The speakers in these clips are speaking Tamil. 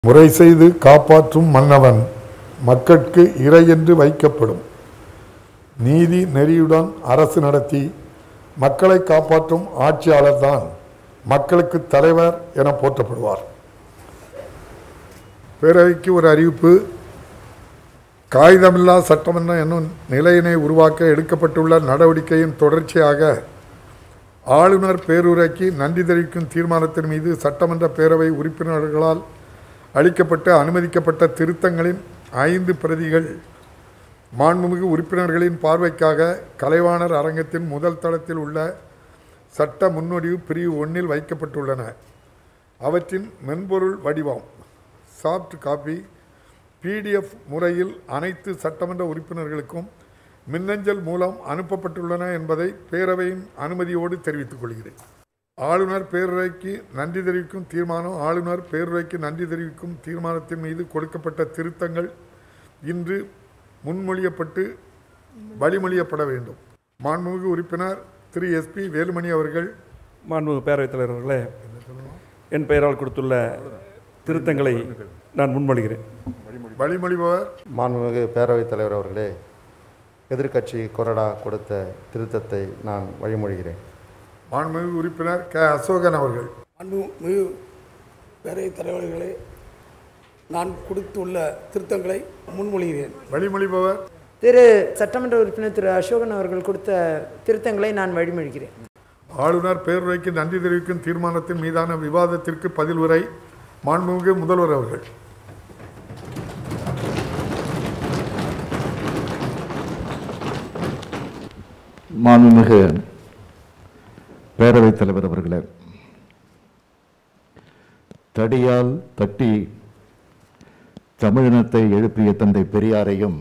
முறை செய்து காப்பாற்றும் மன்னவன் மக்கட்கு இறை என்று வைக்கப்படும் நீதி நெறியுடன் அரசு நடத்தி மக்களை காப்பாற்றும் ஆட்சியாளர்தான் மக்களுக்கு தலைவர் என போற்றப்படுவார் பேரவைக்கு ஒரு அறிவிப்பு காகிதமில்லா சட்டமன்றம் என்னும் நிலையினை உருவாக்க எடுக்கப்பட்டுள்ள நடவடிக்கையின் தொடர்ச்சியாக ஆளுநர் பேருரைக்கு நன்றி தெரிவிக்கும் தீர்மானத்தின் மீது சட்டமன்ற பேரவை உறுப்பினர்களால் அளிக்கப்பட்ட அனுமதிக்கப்பட்ட திருத்தங்களின் ஐந்து பிரதிகள் மாண்புமிகு உறுப்பினர்களின் பார்வைக்காக கலைவாணர் அரங்கத்தின் முதல் தளத்தில் உள்ள சட்ட முன்வடிவு பிரிவு ஒன்றில் வைக்கப்பட்டுள்ளன அவற்றின் மென்பொருள் வடிவம் சாஃப்ட் காப்பி பிடிஎஃப் முறையில் அனைத்து சட்டமன்ற உறுப்பினர்களுக்கும் மின்னஞ்சல் மூலம் அனுப்பப்பட்டுள்ளன என்பதை பேரவையின் அனுமதியோடு தெரிவித்துக் கொள்கிறேன் ஆளுநர் பேருரைக்கு நன்றி தெரிவிக்கும் தீர்மானம் ஆளுநர் பேருரைக்கு நன்றி தெரிவிக்கும் தீர்மானத்தின் மீது கொடுக்கப்பட்ட திருத்தங்கள் இன்று முன்மொழியப்பட்டு வழிமொழியப்பட வேண்டும் மாண்புமிகு உறுப்பினர் திரு எஸ்பி வேலுமணி அவர்கள் மாண்புமிகு பேரவைத் தலைவர் அவர்களே என் பெயரால் கொடுத்துள்ள திருத்தங்களை நான் முன்மொழிகிறேன் வழிமொழிபவர் மாண்புமிகு பேரவைத் தலைவர் அவர்களே எதிர்க்கட்சி கொறடா கொடுத்த திருத்தத்தை நான் வழிமொழிகிறேன் மாண்புமிகு உறுப்பினர் க அசோகன் அவர்கள் மாண்புமிகு பேரவைத் தலைவர்களே நான் கொடுத்துள்ள திருத்தங்களை முன்மொழிகிறேன் வழிமொழிபவர் திரு சட்டமன்ற உறுப்பினர் திரு அசோகன் அவர்கள் கொடுத்த திருத்தங்களை நான் வழிமொழிகிறேன் ஆளுநர் பேருரைக்கு நன்றி தெரிவிக்கும் தீர்மானத்தின் மீதான விவாதத்திற்கு பதில் உரை மாண்புமிகு முதல்வர் அவர்கள் மாண்புமிகு பேரவைத் தலைவர் அவர்களே தடியால் தட்டி தமிழினத்தை எழுப்பிய தந்தை பெரியாரையும்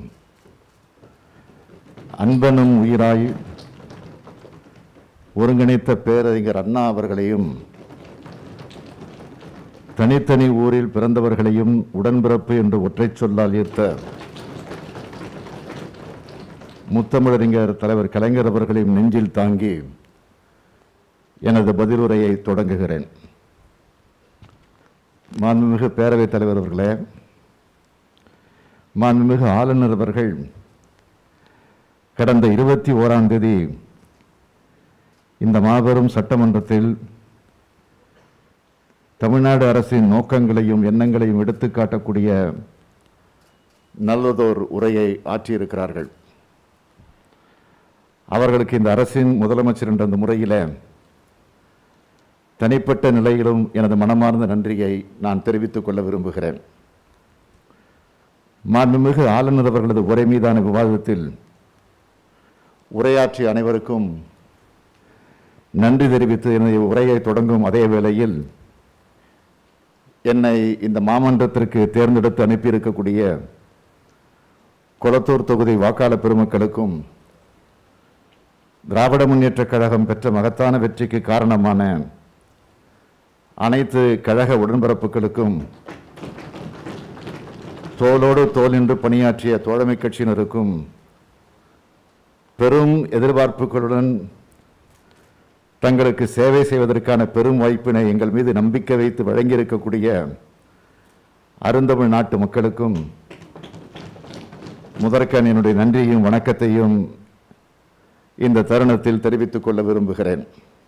அன்பனும் உயிராய் ஒருங்கிணைத்த பேரறிஞர் அண்ணா அவர்களையும் தனித்தனி ஊரில் பிறந்தவர்களையும் உடன்பிறப்பு என்று ஒற்றைச் சொல்லால் ஈர்த்த முத்தமிழறிஞர் தலைவர் கலைஞர் அவர்களையும் நெஞ்சில் தாங்கி எனது பதிலுரையை தொடங்குகிறேன் மாண்புமிகு பேரவைத் தலைவர் அவர்களே மாண்புமிகு ஆளுநர் அவர்கள் கடந்த இருபத்தி ஓராம் தேதி இந்த மாபெரும் சட்டமன்றத்தில் தமிழ்நாடு அரசின் நோக்கங்களையும் எண்ணங்களையும் எடுத்துக்காட்டக்கூடிய நல்லதோர் உரையை ஆற்றியிருக்கிறார்கள் அவர்களுக்கு இந்த அரசின் முதலமைச்சர் என்ற அந்த முறையில் தனிப்பட்ட நிலையிலும் எனது மனமார்ந்த நன்றியை நான் தெரிவித்துக் கொள்ள விரும்புகிறேன் மாண்புமிகு ஆளுநர் அவர்களது உரை மீதான விவாதத்தில் உரையாற்றிய அனைவருக்கும் நன்றி தெரிவித்து எனது உரையை தொடங்கும் அதே வேளையில் என்னை இந்த மாமன்றத்திற்கு தேர்ந்தெடுத்து அனுப்பியிருக்கக்கூடிய கொளத்தூர் தொகுதி வாக்காளர் பெருமக்களுக்கும் திராவிட முன்னேற்றக் கழகம் பெற்ற மகத்தான வெற்றிக்கு காரணமான அனைத்து கழக உடன்பிறப்புகளுக்கும் தோளோடு தோல் நின்று பணியாற்றிய தோழமை கட்சியினருக்கும் பெரும் எதிர்பார்ப்புகளுடன் தங்களுக்கு சேவை செய்வதற்கான பெரும் வாய்ப்பினை எங்கள் மீது நம்பிக்கை வைத்து வழங்கியிருக்கக்கூடிய அருந்தமிழ் நாட்டு மக்களுக்கும் முதற்கண் என்னுடைய நன்றியையும் வணக்கத்தையும் இந்த தருணத்தில் தெரிவித்துக் கொள்ள விரும்புகிறேன்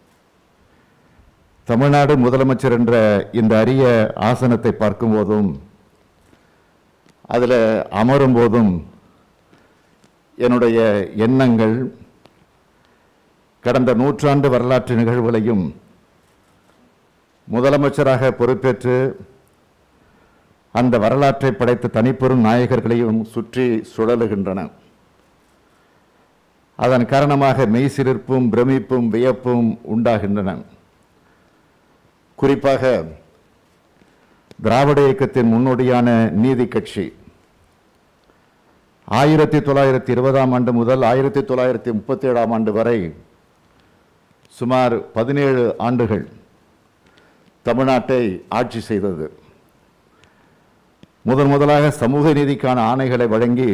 தமிழ்நாடு முதலமைச்சர் என்ற இந்த அரிய ஆசனத்தை பார்க்கும்போதும் அதில் அமரும் போதும் என்னுடைய எண்ணங்கள் கடந்த நூற்றாண்டு வரலாற்று நிகழ்வுகளையும் முதலமைச்சராக பொறுப்பேற்று அந்த வரலாற்றை படைத்த தனிப்பெரும் நாயகர்களையும் சுற்றி சுழலுகின்றன அதன் காரணமாக மெய்சிலிர்ப்பும் பிரமிப்பும் வியப்பும் உண்டாகின்றன குறிப்பாக திராவிட இயக்கத்தின் முன்னோடியான நீதி கட்சி ஆயிரத்தி தொள்ளாயிரத்தி இருபதாம் ஆண்டு முதல் ஆயிரத்தி தொள்ளாயிரத்தி முப்பத்தி ஏழாம் ஆண்டு வரை சுமார் பதினேழு ஆண்டுகள் தமிழ்நாட்டை ஆட்சி செய்தது முதன் முதலாக சமூக நீதிக்கான ஆணைகளை வழங்கி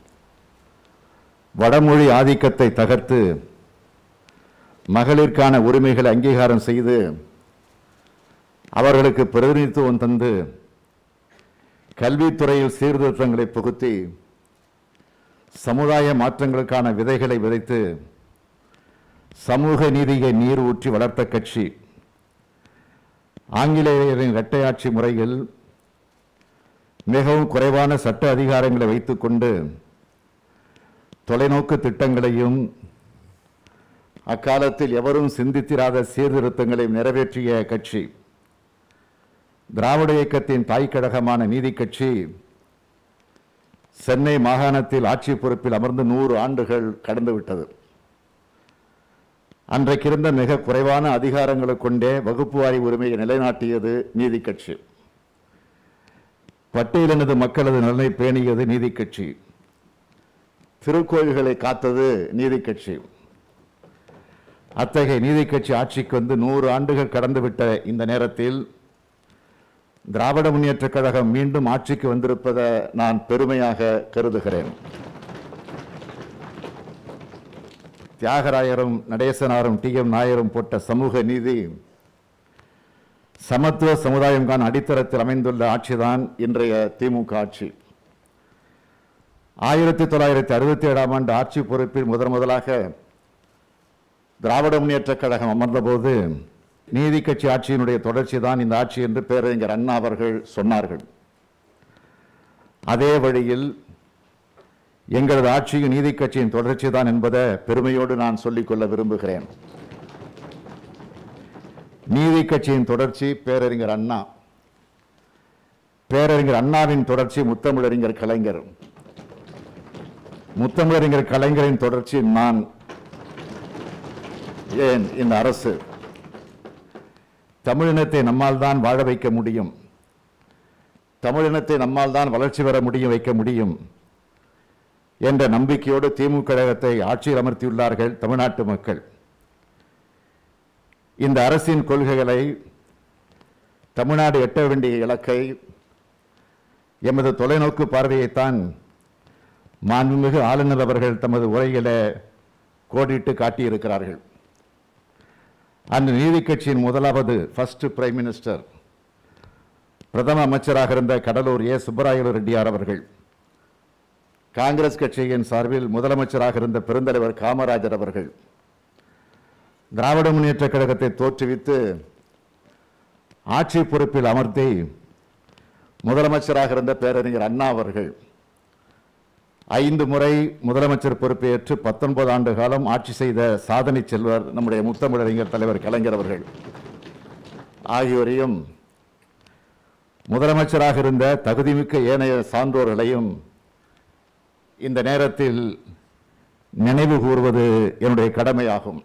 வடமொழி ஆதிக்கத்தை தகர்த்து மகளிருக்கான உரிமைகளை அங்கீகாரம் செய்து அவர்களுக்கு பிரதிநிதித்துவம் தந்து கல்வித்துறையில் சீர்திருத்தங்களை புகுத்தி சமுதாய மாற்றங்களுக்கான விதைகளை விதைத்து சமூக நீதியை நீர் ஊற்றி வளர்த்த கட்சி ஆங்கிலேயரின் இரட்டையாட்சி முறையில் மிகவும் குறைவான சட்ட அதிகாரங்களை வைத்துக்கொண்டு தொலைநோக்கு திட்டங்களையும் அக்காலத்தில் எவரும் சிந்தித்திராத சீர்திருத்தங்களை நிறைவேற்றிய கட்சி திராவிட இயக்கத்தின் தாய்க்கழகமான நீதி கட்சி சென்னை மாகாணத்தில் ஆட்சி பொறுப்பில் அமர்ந்து நூறு ஆண்டுகள் கடந்துவிட்டது அன்றைக்கிருந்த மிக குறைவான அதிகாரங்களை கொண்டே வகுப்பு வாரி உரிமையை நிலைநாட்டியது நீதி கட்சி பட்டியலினது மக்களது நலனை பேணியது நீதி கட்சி திருக்கோயில்களை காத்தது நீதி கட்சி அத்தகைய நீதி கட்சி ஆட்சிக்கு வந்து நூறு ஆண்டுகள் கடந்துவிட்ட இந்த நேரத்தில் திராவிட முன்னேற்றக் கழகம் மீண்டும் ஆட்சிக்கு வந்திருப்பதை நான் பெருமையாக கருதுகிறேன் தியாகராயரும் நடேசனாரும் டி எம் நாயரும் போட்ட சமூக நீதி சமத்துவ சமுதாயம்கான அடித்தளத்தில் அமைந்துள்ள ஆட்சிதான் இன்றைய திமுக ஆட்சி ஆயிரத்தி தொள்ளாயிரத்தி அறுபத்தி ஏழாம் ஆண்டு ஆட்சி பொறுப்பில் முதன் முதலாக திராவிட முன்னேற்றக் கழகம் அமர்ந்தபோது நீதி கட்சி ஆட்சியினுடைய தொடர்ச்சி தான் இந்த ஆட்சி என்று பேரறிஞர் அண்ணா அவர்கள் சொன்னார்கள் அதே வழியில் எங்களது ஆட்சியும் நீதி கட்சியின் தொடர்ச்சி தான் என்பதை பெருமையோடு நான் சொல்லிக்கொள்ள விரும்புகிறேன் நீதி கட்சியின் தொடர்ச்சி பேரறிஞர் அண்ணா பேரறிஞர் அண்ணாவின் தொடர்ச்சி முத்தமிழறிஞர் கலைஞர் முத்தமிழறிஞர் கலைஞரின் தொடர்ச்சி நான் ஏன் இந்த அரசு தமிழினத்தை நம்மால் தான் வாழ வைக்க முடியும் தமிழினத்தை நம்மால் தான் வளர்ச்சி பெற முடியும் வைக்க முடியும் என்ற நம்பிக்கையோடு திமுக கழகத்தை ஆட்சியில் அமர்த்தியுள்ளார்கள் தமிழ்நாட்டு மக்கள் இந்த அரசின் கொள்கைகளை தமிழ்நாடு எட்ட வேண்டிய இலக்கை எமது தொலைநோக்கு பார்வையைத்தான் மாண்புமிகு ஆளுநர் அவர்கள் தமது உரையில கோடிட்டு காட்டியிருக்கிறார்கள் அந்த நீதி கட்சியின் முதலாவது ஃபர்ஸ்ட் பிரைம் மினிஸ்டர் பிரதம அமைச்சராக இருந்த கடலூர் ஏ சுப்பராயலு ரெட்டியார் அவர்கள் காங்கிரஸ் கட்சியின் சார்பில் முதலமைச்சராக இருந்த பெருந்தலைவர் காமராஜர் அவர்கள் திராவிட முன்னேற்றக் கழகத்தை தோற்றுவித்து ஆட்சி பொறுப்பில் அமர்த்தி முதலமைச்சராக இருந்த பேரறிஞர் அண்ணா அவர்கள் ஐந்து முறை முதலமைச்சர் பொறுப்பேற்று பத்தொன்பது ஆண்டு காலம் ஆட்சி செய்த சாதனை செல்வர் நம்முடைய முத்தமிழறிஞர் தலைவர் கலைஞர் அவர்கள் ஆகியோரையும் முதலமைச்சராக இருந்த தகுதிமிக்க ஏனைய சான்றோர்களையும் இந்த நேரத்தில் நினைவு கூறுவது என்னுடைய கடமையாகும்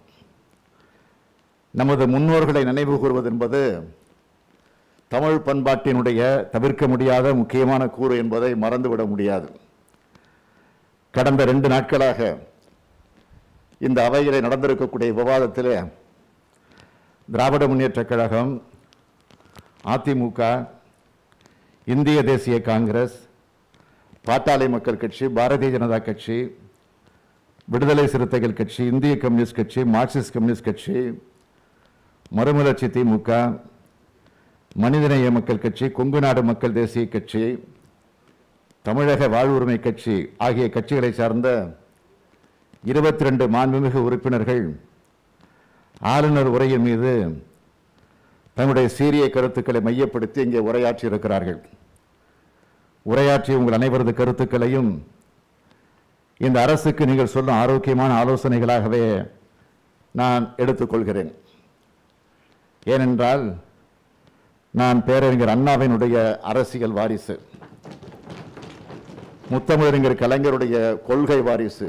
நமது முன்னோர்களை நினைவு கூறுவது என்பது தமிழ் பண்பாட்டினுடைய தவிர்க்க முடியாத முக்கியமான கூறு என்பதை மறந்துவிட முடியாது கடந்த ரெண்டு நாட்களாக இந்த அவையிலே நடந்திருக்கக்கூடிய விவாதத்திலே திராவிட முன்னேற்றக் கழகம் அதிமுக இந்திய தேசிய காங்கிரஸ் பாட்டாளி மக்கள் கட்சி பாரதிய ஜனதா கட்சி விடுதலை சிறுத்தைகள் கட்சி இந்திய கம்யூனிஸ்ட் கட்சி மார்க்சிஸ்ட் கம்யூனிஸ்ட் கட்சி மறுமலர்ச்சி திமுக மனிதநேய மக்கள் கட்சி கொங்கு நாடு மக்கள் தேசிய கட்சி தமிழக வாழ்வுரிமை கட்சி ஆகிய கட்சிகளை சார்ந்த இருபத்தி ரெண்டு மாண்புமிகு உறுப்பினர்கள் ஆளுநர் உரையின் மீது தங்களுடைய சீரிய கருத்துக்களை மையப்படுத்தி இங்கே உரையாற்றி இருக்கிறார்கள் உரையாற்றிய உங்கள் அனைவரது கருத்துக்களையும் இந்த அரசுக்கு நீங்கள் சொல்லும் ஆரோக்கியமான ஆலோசனைகளாகவே நான் எடுத்துக்கொள்கிறேன் ஏனென்றால் நான் பேரறிஞர் அண்ணாவினுடைய அரசியல் வாரிசு முத்தமிழறிஞர் கலைஞருடைய கொள்கை வாரிசு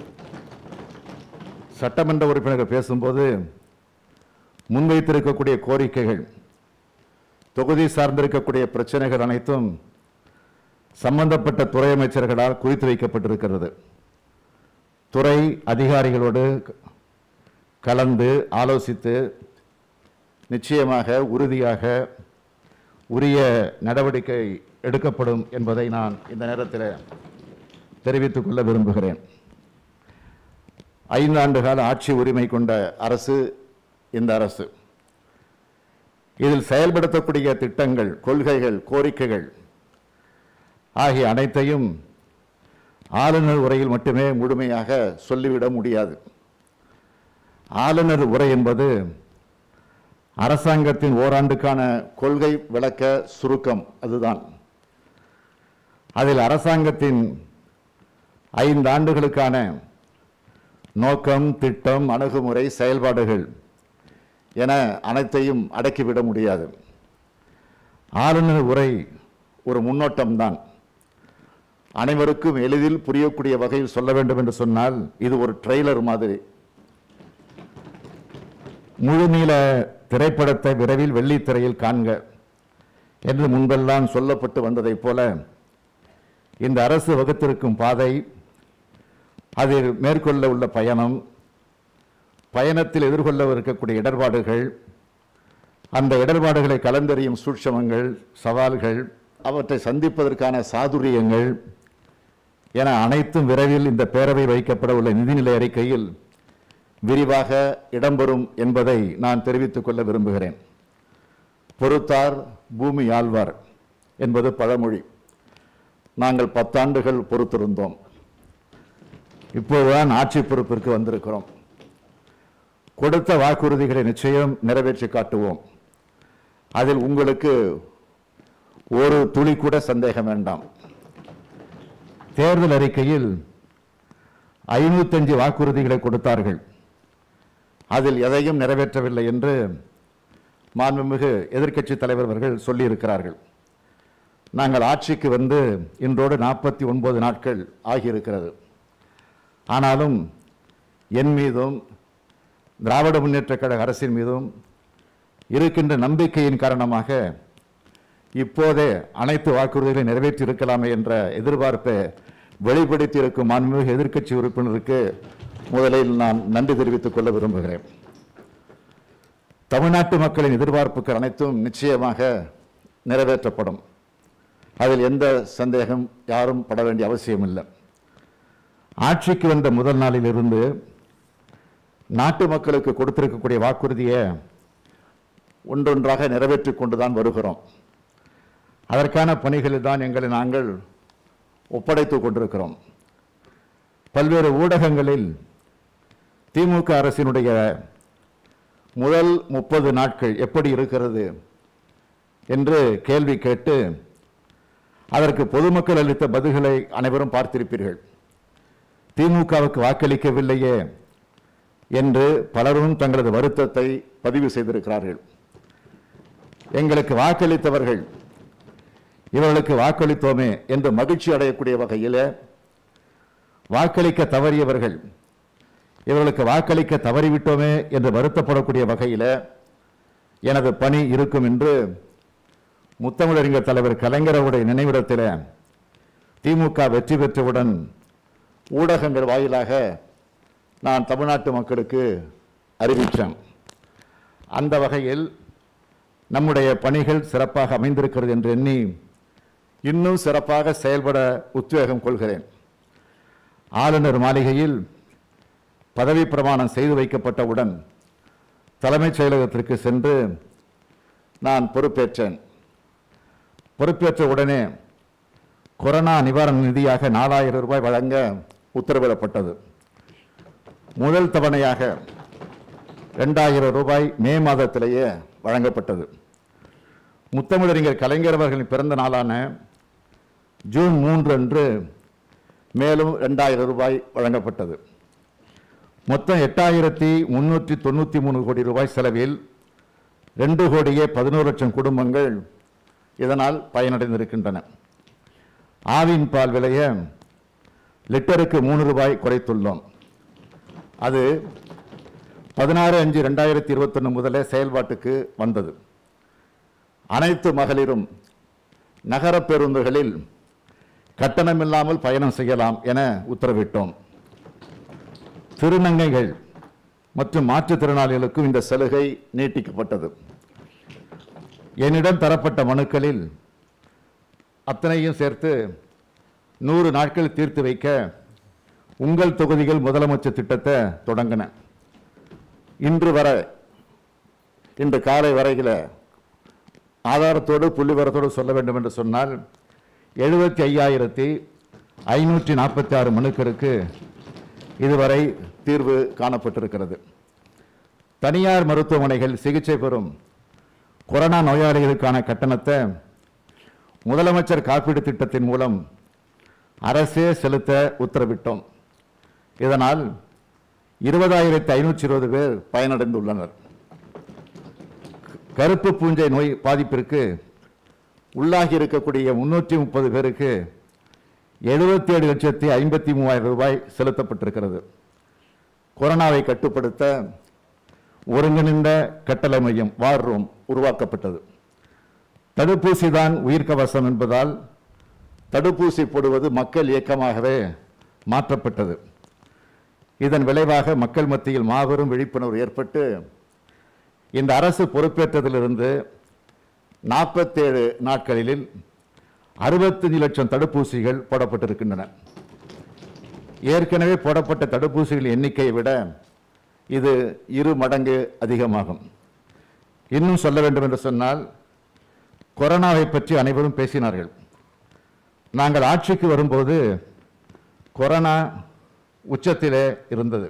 சட்டமன்ற உறுப்பினர்கள் பேசும்போது முன்வைத்திருக்கக்கூடிய கோரிக்கைகள் தொகுதி சார்ந்திருக்கக்கூடிய பிரச்சனைகள் அனைத்தும் சம்பந்தப்பட்ட துறை அமைச்சர்களால் குறித்து வைக்கப்பட்டிருக்கிறது துறை அதிகாரிகளோடு கலந்து ஆலோசித்து நிச்சயமாக உறுதியாக உரிய நடவடிக்கை எடுக்கப்படும் என்பதை நான் இந்த நேரத்தில் தெரிவித்துக் கொள்ள விரும்புகிறேன் ஐந்தாண்டு கால ஆட்சி உரிமை கொண்ட அரசு இந்த அரசு இதில் செயல்படுத்தக்கூடிய திட்டங்கள் கொள்கைகள் கோரிக்கைகள் ஆகிய அனைத்தையும் ஆளுநர் உரையில் மட்டுமே முழுமையாக சொல்லிவிட முடியாது ஆளுநர் உரை என்பது அரசாங்கத்தின் ஓராண்டுக்கான கொள்கை விளக்க சுருக்கம் அதுதான் அதில் அரசாங்கத்தின் ஐந்து ஆண்டுகளுக்கான நோக்கம் திட்டம் அணுகுமுறை செயல்பாடுகள் என அனைத்தையும் அடக்கிவிட முடியாது ஆளுநர் உரை ஒரு முன்னோட்டம்தான் அனைவருக்கும் எளிதில் புரியக்கூடிய வகையில் சொல்ல வேண்டும் என்று சொன்னால் இது ஒரு ட்ரெய்லர் மாதிரி முழுநீள திரைப்படத்தை விரைவில் வெள்ளித்திரையில் காண்க என்று முன்பெல்லாம் சொல்லப்பட்டு வந்ததைப் போல இந்த அரசு வகுத்திருக்கும் பாதை அதில் மேற்கொள்ள உள்ள பயணம் பயணத்தில் எதிர்கொள்ள இருக்கக்கூடிய இடர்பாடுகள் அந்த இடர்பாடுகளை கலந்தறியும் சூட்சமங்கள் சவால்கள் அவற்றை சந்திப்பதற்கான சாதுரியங்கள் என அனைத்தும் விரைவில் இந்த பேரவை வைக்கப்பட உள்ள நிதிநிலை அறிக்கையில் விரிவாக இடம்பெறும் என்பதை நான் தெரிவித்துக் கொள்ள விரும்புகிறேன் பொறுத்தார் பூமி ஆழ்வார் என்பது பழமொழி நாங்கள் பத்தாண்டுகள் பொறுத்திருந்தோம் இப்போதுதான் ஆட்சி பொறுப்பிற்கு வந்திருக்கிறோம் கொடுத்த வாக்குறுதிகளை நிச்சயம் நிறைவேற்றி காட்டுவோம் அதில் உங்களுக்கு ஒரு துளி கூட சந்தேகம் வேண்டாம் தேர்தல் அறிக்கையில் ஐநூத்தஞ்சு வாக்குறுதிகளை கொடுத்தார்கள் அதில் எதையும் நிறைவேற்றவில்லை என்று மாண்புமிகு எதிர்க்கட்சி தலைவர் அவர்கள் சொல்லியிருக்கிறார்கள் நாங்கள் ஆட்சிக்கு வந்து இன்றோடு நாற்பத்தி ஒன்பது நாட்கள் ஆகியிருக்கிறது ஆனாலும் என் மீதும் திராவிட முன்னேற்றக் கழக அரசின் மீதும் இருக்கின்ற நம்பிக்கையின் காரணமாக இப்போதே அனைத்து வாக்குறுதிகளை நிறைவேற்றி இருக்கலாமே என்ற எதிர்பார்ப்பை வெளிப்படுத்தி இருக்கும் மாண்புமிகு எதிர்க்கட்சி உறுப்பினருக்கு முதலில் நான் நன்றி தெரிவித்துக் கொள்ள விரும்புகிறேன் தமிழ்நாட்டு மக்களின் எதிர்பார்ப்புகள் அனைத்தும் நிச்சயமாக நிறைவேற்றப்படும் அதில் எந்த சந்தேகம் யாரும் பட வேண்டிய அவசியம் இல்லை ஆட்சிக்கு வந்த முதல் நாளிலிருந்து நாட்டு மக்களுக்கு கொடுத்திருக்கக்கூடிய வாக்குறுதியை ஒன்றொன்றாக நிறைவேற்றிக் கொண்டுதான் வருகிறோம் அதற்கான பணிகளில் தான் எங்களை நாங்கள் ஒப்படைத்துக் கொண்டிருக்கிறோம் பல்வேறு ஊடகங்களில் திமுக அரசினுடைய முதல் முப்பது நாட்கள் எப்படி இருக்கிறது என்று கேள்வி கேட்டு அதற்கு பொதுமக்கள் அளித்த பதில்களை அனைவரும் பார்த்திருப்பீர்கள் திமுகவுக்கு வாக்களிக்கவில்லையே என்று பலரும் தங்களது வருத்தத்தை பதிவு செய்திருக்கிறார்கள் எங்களுக்கு வாக்களித்தவர்கள் இவர்களுக்கு வாக்களித்தோமே என்று மகிழ்ச்சி அடையக்கூடிய வகையில் வாக்களிக்க தவறியவர்கள் இவர்களுக்கு வாக்களிக்க தவறிவிட்டோமே என்று வருத்தப்படக்கூடிய வகையில் எனது பணி இருக்கும் என்று முத்தமிழறிஞர் தலைவர் கலைஞரவுடைய நினைவிடத்தில் திமுக வெற்றி பெற்றவுடன் ஊடகங்கள் வாயிலாக நான் தமிழ்நாட்டு மக்களுக்கு அறிவித்தேன் அந்த வகையில் நம்முடைய பணிகள் சிறப்பாக அமைந்திருக்கிறது என்று எண்ணி இன்னும் சிறப்பாக செயல்பட உத்வேகம் கொள்கிறேன் ஆளுநர் மாளிகையில் பதவி பிரமாணம் செய்து வைக்கப்பட்டவுடன் தலைமைச் செயலகத்திற்கு சென்று நான் பொறுப்பேற்றேன் பொறுப்பேற்ற உடனே கொரோனா நிவாரண நிதியாக நாலாயிரம் ரூபாய் வழங்க உத்தரவிடப்பட்டது முதல் தவணையாக ரெண்டாயிரம் ரூபாய் மே மாதத்திலேயே வழங்கப்பட்டது முத்தமிழறிஞர் கலைஞர் அவர்களின் பிறந்த நாளான ஜூன் மூன்று அன்று மேலும் ரெண்டாயிரம் ரூபாய் வழங்கப்பட்டது மொத்தம் எட்டாயிரத்தி முன்னூற்றி தொண்ணூற்றி மூணு கோடி ரூபாய் செலவில் ரெண்டு கோடியே பதினோரு லட்சம் குடும்பங்கள் இதனால் பயனடைந்திருக்கின்றன ஆவின் பால் விலையை லிட்டருக்கு மூணு ரூபாய் குறைத்துள்ளோம் அது பதினாறு அஞ்சு ரெண்டாயிரத்தி இருபத்தொன்று முதலே செயல்பாட்டுக்கு வந்தது அனைத்து மகளிரும் நகர பேருந்துகளில் கட்டணமில்லாமல் பயணம் செய்யலாம் என உத்தரவிட்டோம் திருநங்கைகள் மற்றும் மாற்றுத்திறனாளிகளுக்கும் இந்த சலுகை நீட்டிக்கப்பட்டது என்னிடம் தரப்பட்ட மனுக்களில் அத்தனையும் சேர்த்து நூறு நாட்கள் தீர்த்து வைக்க உங்கள் தொகுதிகள் முதலமைச்சர் திட்டத்தை தொடங்கின இன்று வரை இன்று காலை வரையில் ஆதாரத்தோடு புள்ளிவரத்தோடு சொல்ல வேண்டும் என்று சொன்னால் எழுபத்தி ஐயாயிரத்தி ஐநூற்றி நாற்பத்தி ஆறு மனுக்களுக்கு இதுவரை தீர்வு காணப்பட்டிருக்கிறது தனியார் மருத்துவமனைகள் சிகிச்சை பெறும் கொரோனா நோயாளிகளுக்கான கட்டணத்தை முதலமைச்சர் காப்பீடு திட்டத்தின் மூலம் அரசே செலுத்த உத்தரவிட்டோம் இதனால் இருபதாயிரத்தி ஐநூற்றி இருபது பேர் பயனடைந்துள்ளனர் கருப்பு பூஞ்சை நோய் பாதிப்பிற்கு உள்ளாகி இருக்கக்கூடிய முன்னூற்றி முப்பது பேருக்கு எழுபத்தி ஏழு லட்சத்தி ஐம்பத்தி மூவாயிரம் ரூபாய் செலுத்தப்பட்டிருக்கிறது கொரோனாவை கட்டுப்படுத்த ஒருங்கிணைந்த கட்டளை மையம் வார் ரூம் உருவாக்கப்பட்டது தடுப்பூசி தான் உயிர்க்கவசம் என்பதால் தடுப்பூசி போடுவது மக்கள் இயக்கமாகவே மாற்றப்பட்டது இதன் விளைவாக மக்கள் மத்தியில் மாபெரும் விழிப்புணர்வு ஏற்பட்டு இந்த அரசு பொறுப்பேற்றதிலிருந்து நாற்பத்தேழு நாட்களில் அறுபத்தஞ்சு லட்சம் தடுப்பூசிகள் போடப்பட்டிருக்கின்றன ஏற்கனவே போடப்பட்ட தடுப்பூசிகள் எண்ணிக்கையை விட இது இரு மடங்கு அதிகமாகும் இன்னும் சொல்ல வேண்டும் என்று சொன்னால் கொரோனாவை பற்றி அனைவரும் பேசினார்கள் நாங்கள் ஆட்சிக்கு வரும்போது கொரோனா உச்சத்திலே இருந்தது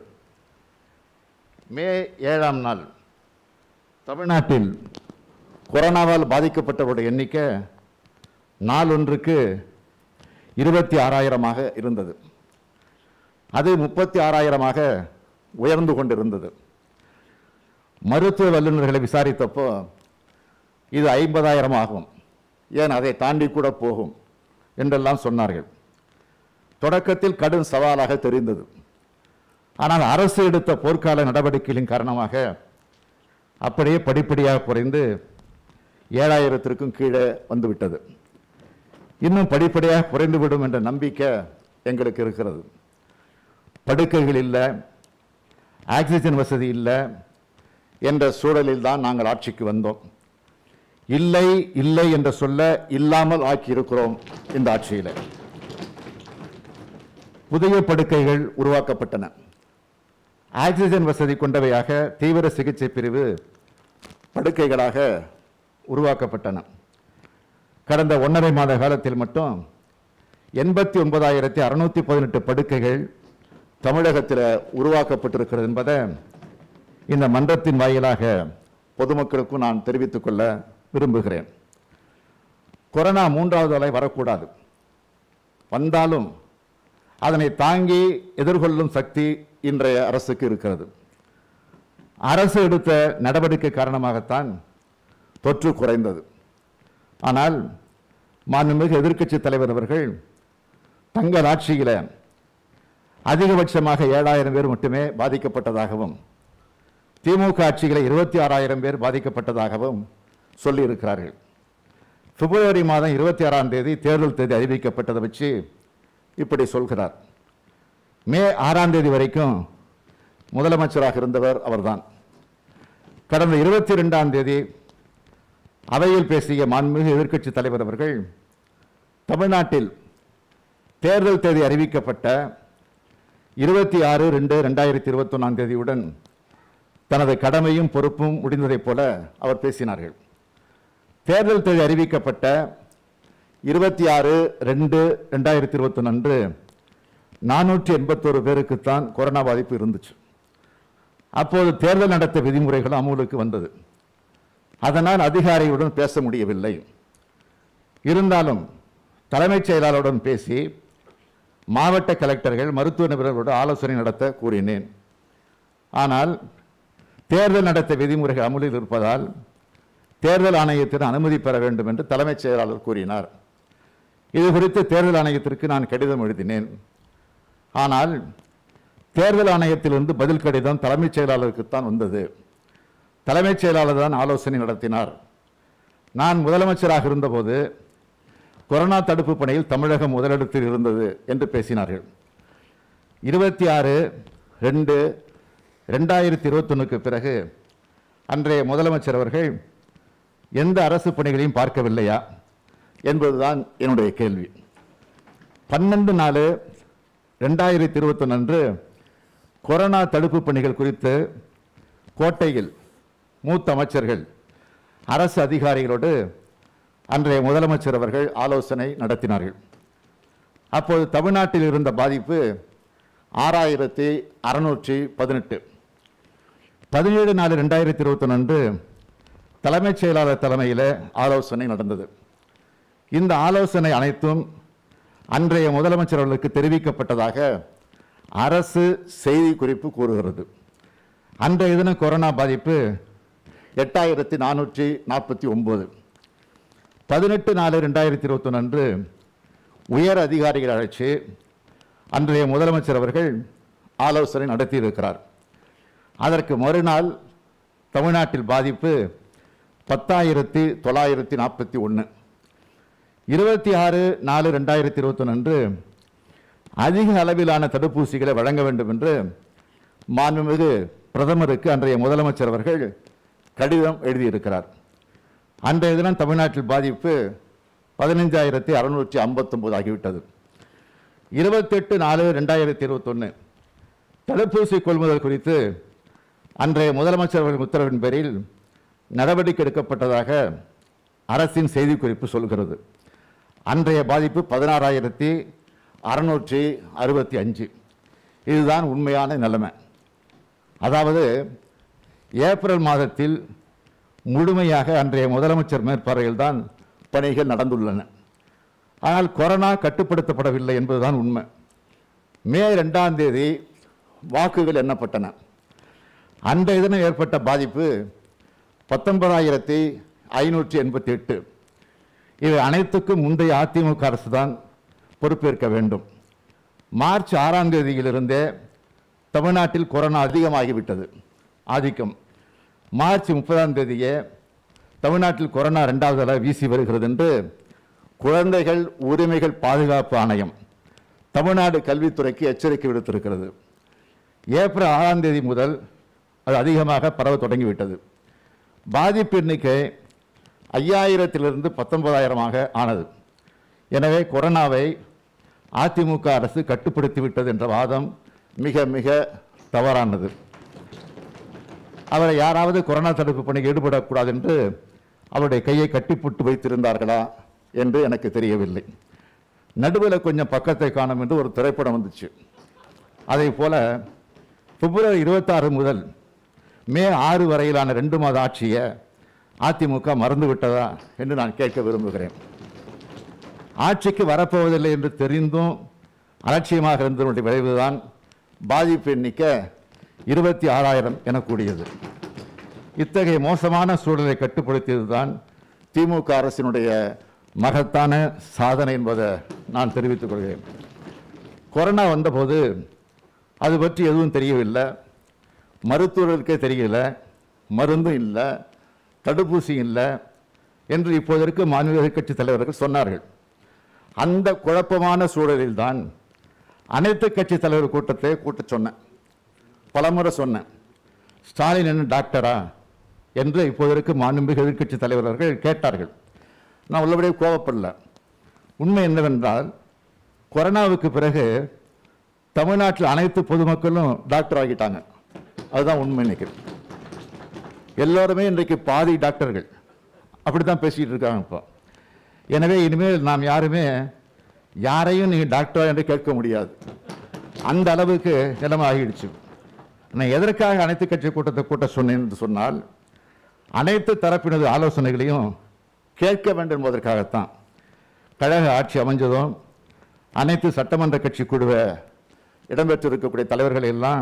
மே ஏழாம் நாள் தமிழ்நாட்டில் கொரோனாவால் பாதிக்கப்பட்டவருடைய எண்ணிக்கை நாளொன்றுக்கு இருபத்தி ஆறாயிரமாக இருந்தது அது முப்பத்தி ஆறாயிரமாக உயர்ந்து கொண்டிருந்தது மருத்துவ வல்லுநர்களை விசாரித்தப்போ இது ஐம்பதாயிரம் ஆகும் ஏன் அதை தாண்டி கூட போகும் என்றெல்லாம் சொன்னார்கள் தொடக்கத்தில் கடும் சவாலாக தெரிந்தது ஆனால் அரசு எடுத்த போர்க்கால நடவடிக்கைகளின் காரணமாக அப்படியே படிப்படியாக குறைந்து ஏழாயிரத்திற்கும் கீழே வந்துவிட்டது இன்னும் படிப்படியாக குறைந்துவிடும் என்ற நம்பிக்கை எங்களுக்கு இருக்கிறது படுக்கைகள் இல்லை ஆக்சிஜன் வசதி இல்லை என்ற சூழலில் தான் நாங்கள் ஆட்சிக்கு வந்தோம் இல்லை இல்லை என்ற சொல்ல இல்லாமல் ஆக்கி இருக்கிறோம் இந்த ஆட்சியில் புதிய படுக்கைகள் உருவாக்கப்பட்டன ஆக்சிஜன் வசதி கொண்டவையாக தீவிர சிகிச்சை பிரிவு படுக்கைகளாக உருவாக்கப்பட்டன கடந்த ஒன்றரை மாத காலத்தில் மட்டும் எண்பத்தி ஒன்பதாயிரத்தி அறுநூத்தி பதினெட்டு படுக்கைகள் தமிழகத்தில் உருவாக்கப்பட்டிருக்கிறது என்பதை இந்த மன்றத்தின் வாயிலாக பொதுமக்களுக்கும் நான் தெரிவித்துக் கொள்ள விரும்புகிறேன் கொரோனா மூன்றாவது அலை வரக்கூடாது வந்தாலும் அதனை தாங்கி எதிர்கொள்ளும் சக்தி இன்றைய அரசுக்கு இருக்கிறது அரசு எடுத்த நடவடிக்கை காரணமாகத்தான் தொற்று குறைந்தது ஆனால் மாண்புமிகு எதிர்க்கட்சி தலைவர் அவர்கள் தங்கள் ஆட்சியில் அதிகபட்சமாக ஏழாயிரம் பேர் மட்டுமே பாதிக்கப்பட்டதாகவும் திமுக ஆட்சியில் இருபத்தி ஆறாயிரம் பேர் பாதிக்கப்பட்டதாகவும் சொல்லியிருக்கிறார்கள் பிப்ரவரி மாதம் இருபத்தி ஆறாம் தேதி தேர்தல் தேதி அறிவிக்கப்பட்டதை வச்சு இப்படி சொல்கிறார் மே ஆறாம் தேதி வரைக்கும் முதலமைச்சராக இருந்தவர் அவர்தான் கடந்த இருபத்தி ரெண்டாம் தேதி அவையில் பேசிய மாண்புமிகு எதிர்க்கட்சி தலைவர் அவர்கள் தமிழ்நாட்டில் தேர்தல் தேதி அறிவிக்கப்பட்ட இருபத்தி ஆறு ரெண்டு ரெண்டாயிரத்தி இருபத்தொன்னாம் தேதியுடன் தனது கடமையும் பொறுப்பும் முடிந்ததைப் போல அவர் பேசினார்கள் தேர்தல் தேதி அறிவிக்கப்பட்ட இருபத்தி ஆறு ரெண்டு ரெண்டாயிரத்தி இருபத்தொன்று அன்று நானூற்றி எண்பத்தோரு பேருக்குத்தான் கொரோனா பாதிப்பு இருந்துச்சு அப்போது தேர்தல் நடத்த விதிமுறைகள் அமலுக்கு வந்தது அதனால் அதிகாரியுடன் பேச முடியவில்லை இருந்தாலும் தலைமைச் செயலாளருடன் பேசி மாவட்ட கலெக்டர்கள் மருத்துவ நிபுணர்களோடு ஆலோசனை நடத்த கூறினேன் ஆனால் தேர்தல் நடத்த விதிமுறைகள் அமலில் இருப்பதால் தேர்தல் ஆணையத்தின் அனுமதி பெற வேண்டும் என்று தலைமைச் செயலாளர் கூறினார் இது குறித்து தேர்தல் ஆணையத்திற்கு நான் கடிதம் எழுதினேன் ஆனால் தேர்தல் ஆணையத்திலிருந்து பதில் கடிதம் தலைமைச் செயலாளருக்குத்தான் வந்தது தலைமைச் செயலாளர் தான் ஆலோசனை நடத்தினார் நான் முதலமைச்சராக இருந்தபோது கொரோனா தடுப்பு பணியில் தமிழகம் முதலிடத்தில் இருந்தது என்று பேசினார்கள் இருபத்தி ஆறு ரெண்டு ரெண்டாயிரத்தி இருபத்தொன்னுக்கு பிறகு அன்றைய முதலமைச்சர் அவர்கள் எந்த அரசு பணிகளையும் பார்க்கவில்லையா என்பதுதான் என்னுடைய கேள்வி பன்னெண்டு நாலு ரெண்டாயிரத்தி இருபத்தொன்று அன்று கொரோனா தடுப்பு பணிகள் குறித்து கோட்டையில் மூத்த அமைச்சர்கள் அரசு அதிகாரிகளோடு அன்றைய முதலமைச்சர் அவர்கள் ஆலோசனை நடத்தினார்கள் அப்போது தமிழ்நாட்டில் இருந்த பாதிப்பு ஆறாயிரத்தி அறுநூற்றி பதினெட்டு பதினேழு நாலு ரெண்டாயிரத்தி இருபத்தொன்று அன்று தலைமைச் செயலாளர் தலைமையில் ஆலோசனை நடந்தது இந்த ஆலோசனை அனைத்தும் அன்றைய முதலமைச்சர் அவர்களுக்கு தெரிவிக்கப்பட்டதாக அரசு செய்தி குறிப்பு கூறுகிறது அன்றைய தினம் கொரோனா பாதிப்பு எட்டாயிரத்தி நானூற்றி நாற்பத்தி ஒம்பது பதினெட்டு நாலு ரெண்டாயிரத்தி இருபத்தொன்று அன்று உயர் அதிகாரிகள் அழைச்சு அன்றைய முதலமைச்சர் அவர்கள் ஆலோசனை நடத்தியிருக்கிறார் அதற்கு மறுநாள் தமிழ்நாட்டில் பாதிப்பு பத்தாயிரத்தி தொள்ளாயிரத்தி நாற்பத்தி ஒன்று இருபத்தி ஆறு நாலு ரெண்டாயிரத்தி இருபத்தொன்று அன்று அதிக அளவிலான தடுப்பூசிகளை வழங்க வேண்டும் என்று மாண்புமிகு பிரதமருக்கு அன்றைய முதலமைச்சர் அவர்கள் கடிதம் எழுதியிருக்கிறார் அன்றைய தினம் தமிழ்நாட்டில் பாதிப்பு பதினைஞ்சாயிரத்தி அறுநூற்றி ஐம்பத்தொம்போது ஆகிவிட்டது இருபத்தெட்டு நாலு ரெண்டாயிரத்தி இருபத்தொன்று தடுப்பூசி கொள்முதல் குறித்து அன்றைய முதலமைச்சர் அவர்களின் உத்தரவின் பேரில் நடவடிக்கை எடுக்கப்பட்டதாக அரசின் செய்திக்குறிப்பு சொல்கிறது அன்றைய பாதிப்பு பதினாறாயிரத்தி அறுநூற்றி அறுபத்தி அஞ்சு இதுதான் உண்மையான நிலைமை அதாவது ஏப்ரல் மாதத்தில் முழுமையாக அன்றைய முதலமைச்சர் மேற்பார்வையில் தான் பணிகள் நடந்துள்ளன ஆனால் கொரோனா கட்டுப்படுத்தப்படவில்லை என்பதுதான் உண்மை மே ரெண்டாம் தேதி வாக்குகள் எண்ணப்பட்டன அன்றைய தினம் ஏற்பட்ட பாதிப்பு பத்தொன்பதாயிரத்தி ஐநூற்றி எண்பத்தி எட்டு இது அனைத்துக்கும் முந்தைய அதிமுக அரசு தான் பொறுப்பேற்க வேண்டும் மார்ச் ஆறாம் தேதியிலிருந்தே தமிழ்நாட்டில் கொரோனா அதிகமாகிவிட்டது ஆதிக்கம் மார்ச் முப்பதாம் தேதியே தமிழ்நாட்டில் கொரோனா ரெண்டாவது அலை வீசி வருகிறது என்று குழந்தைகள் உரிமைகள் பாதுகாப்பு ஆணையம் தமிழ்நாடு கல்வித்துறைக்கு எச்சரிக்கை விடுத்திருக்கிறது ஏப்ரல் ஆறாம் தேதி முதல் அது அதிகமாக பரவ தொடங்கிவிட்டது பாதிப்பு எண்ணிக்கை ஐயாயிரத்திலிருந்து பத்தொன்பதாயிரமாக ஆனது எனவே கொரோனாவை அதிமுக அரசு கட்டுப்படுத்தி விட்டது என்ற வாதம் மிக மிக தவறானது அவரை யாராவது கொரோனா தடுப்பு பணியில் ஈடுபடக்கூடாது என்று அவருடைய கையை கட்டிப்புட்டு வைத்திருந்தார்களா என்று எனக்கு தெரியவில்லை நடுவில் கொஞ்சம் பக்கத்தை காணும் என்று ஒரு திரைப்படம் வந்துச்சு அதே போல பிப்ரவரி இருபத்தாறு முதல் மே ஆறு வரையிலான ரெண்டு மாத ஆட்சியை அதிமுக மறந்து விட்டதா என்று நான் கேட்க விரும்புகிறேன் ஆட்சிக்கு வரப்போவதில்லை என்று தெரிந்தும் அலட்சியமாக இருந்ததனுடைய விளைவுதான் பாதிப்பு எண்ணிக்கை இருபத்தி ஆறாயிரம் எனக்கூடியது இத்தகைய மோசமான சூழலை கட்டுப்படுத்தியதுதான் திமுக அரசினுடைய மகத்தான சாதனை என்பதை நான் தெரிவித்துக் கொள்கிறேன் கொரோனா வந்தபோது அது பற்றி எதுவும் தெரியவில்லை மருத்துவர்களுக்கே தெரியல மருந்தும் இல்லை தடுப்பூசி இல்லை என்று இப்போதற்கு மாநில கட்சி தலைவர்கள் சொன்னார்கள் அந்த குழப்பமான சூழலில்தான் அனைத்து கட்சி தலைவர் கூட்டத்தை கூட்டச் சொன்னேன் பலமுறை சொன்னேன் ஸ்டாலின் என்ன டாக்டரா என்று இப்போதற்கு மாண்புமிகு எதிர்க்கட்சி தலைவர்கள் கேட்டார்கள் நான் உள்ளபடியே கோபப்படல உண்மை என்னவென்றால் கொரோனாவுக்கு பிறகு தமிழ்நாட்டில் அனைத்து பொதுமக்களும் டாக்டர் ஆகிட்டாங்க அதுதான் உண்மை இன்னைக்கு எல்லோருமே இன்றைக்கு பாதி டாக்டர்கள் அப்படி தான் பேசிக்கிட்டு இருக்காங்க இப்போ எனவே இனிமேல் நாம் யாருமே யாரையும் நீங்கள் டாக்டரா என்று கேட்க முடியாது அந்த அளவுக்கு நிலைமை ஆகிடுச்சு நான் எதற்காக அனைத்து கட்சி கூட்டத்தை கூட்ட சொன்னேன் என்று சொன்னால் அனைத்து தரப்பினது ஆலோசனைகளையும் கேட்க வேண்டும் என்பதற்காகத்தான் கழக ஆட்சி அமைஞ்சதும் அனைத்து சட்டமன்ற கட்சி குழுவை இடம்பெற்றிருக்கக்கூடிய தலைவர்களை எல்லாம்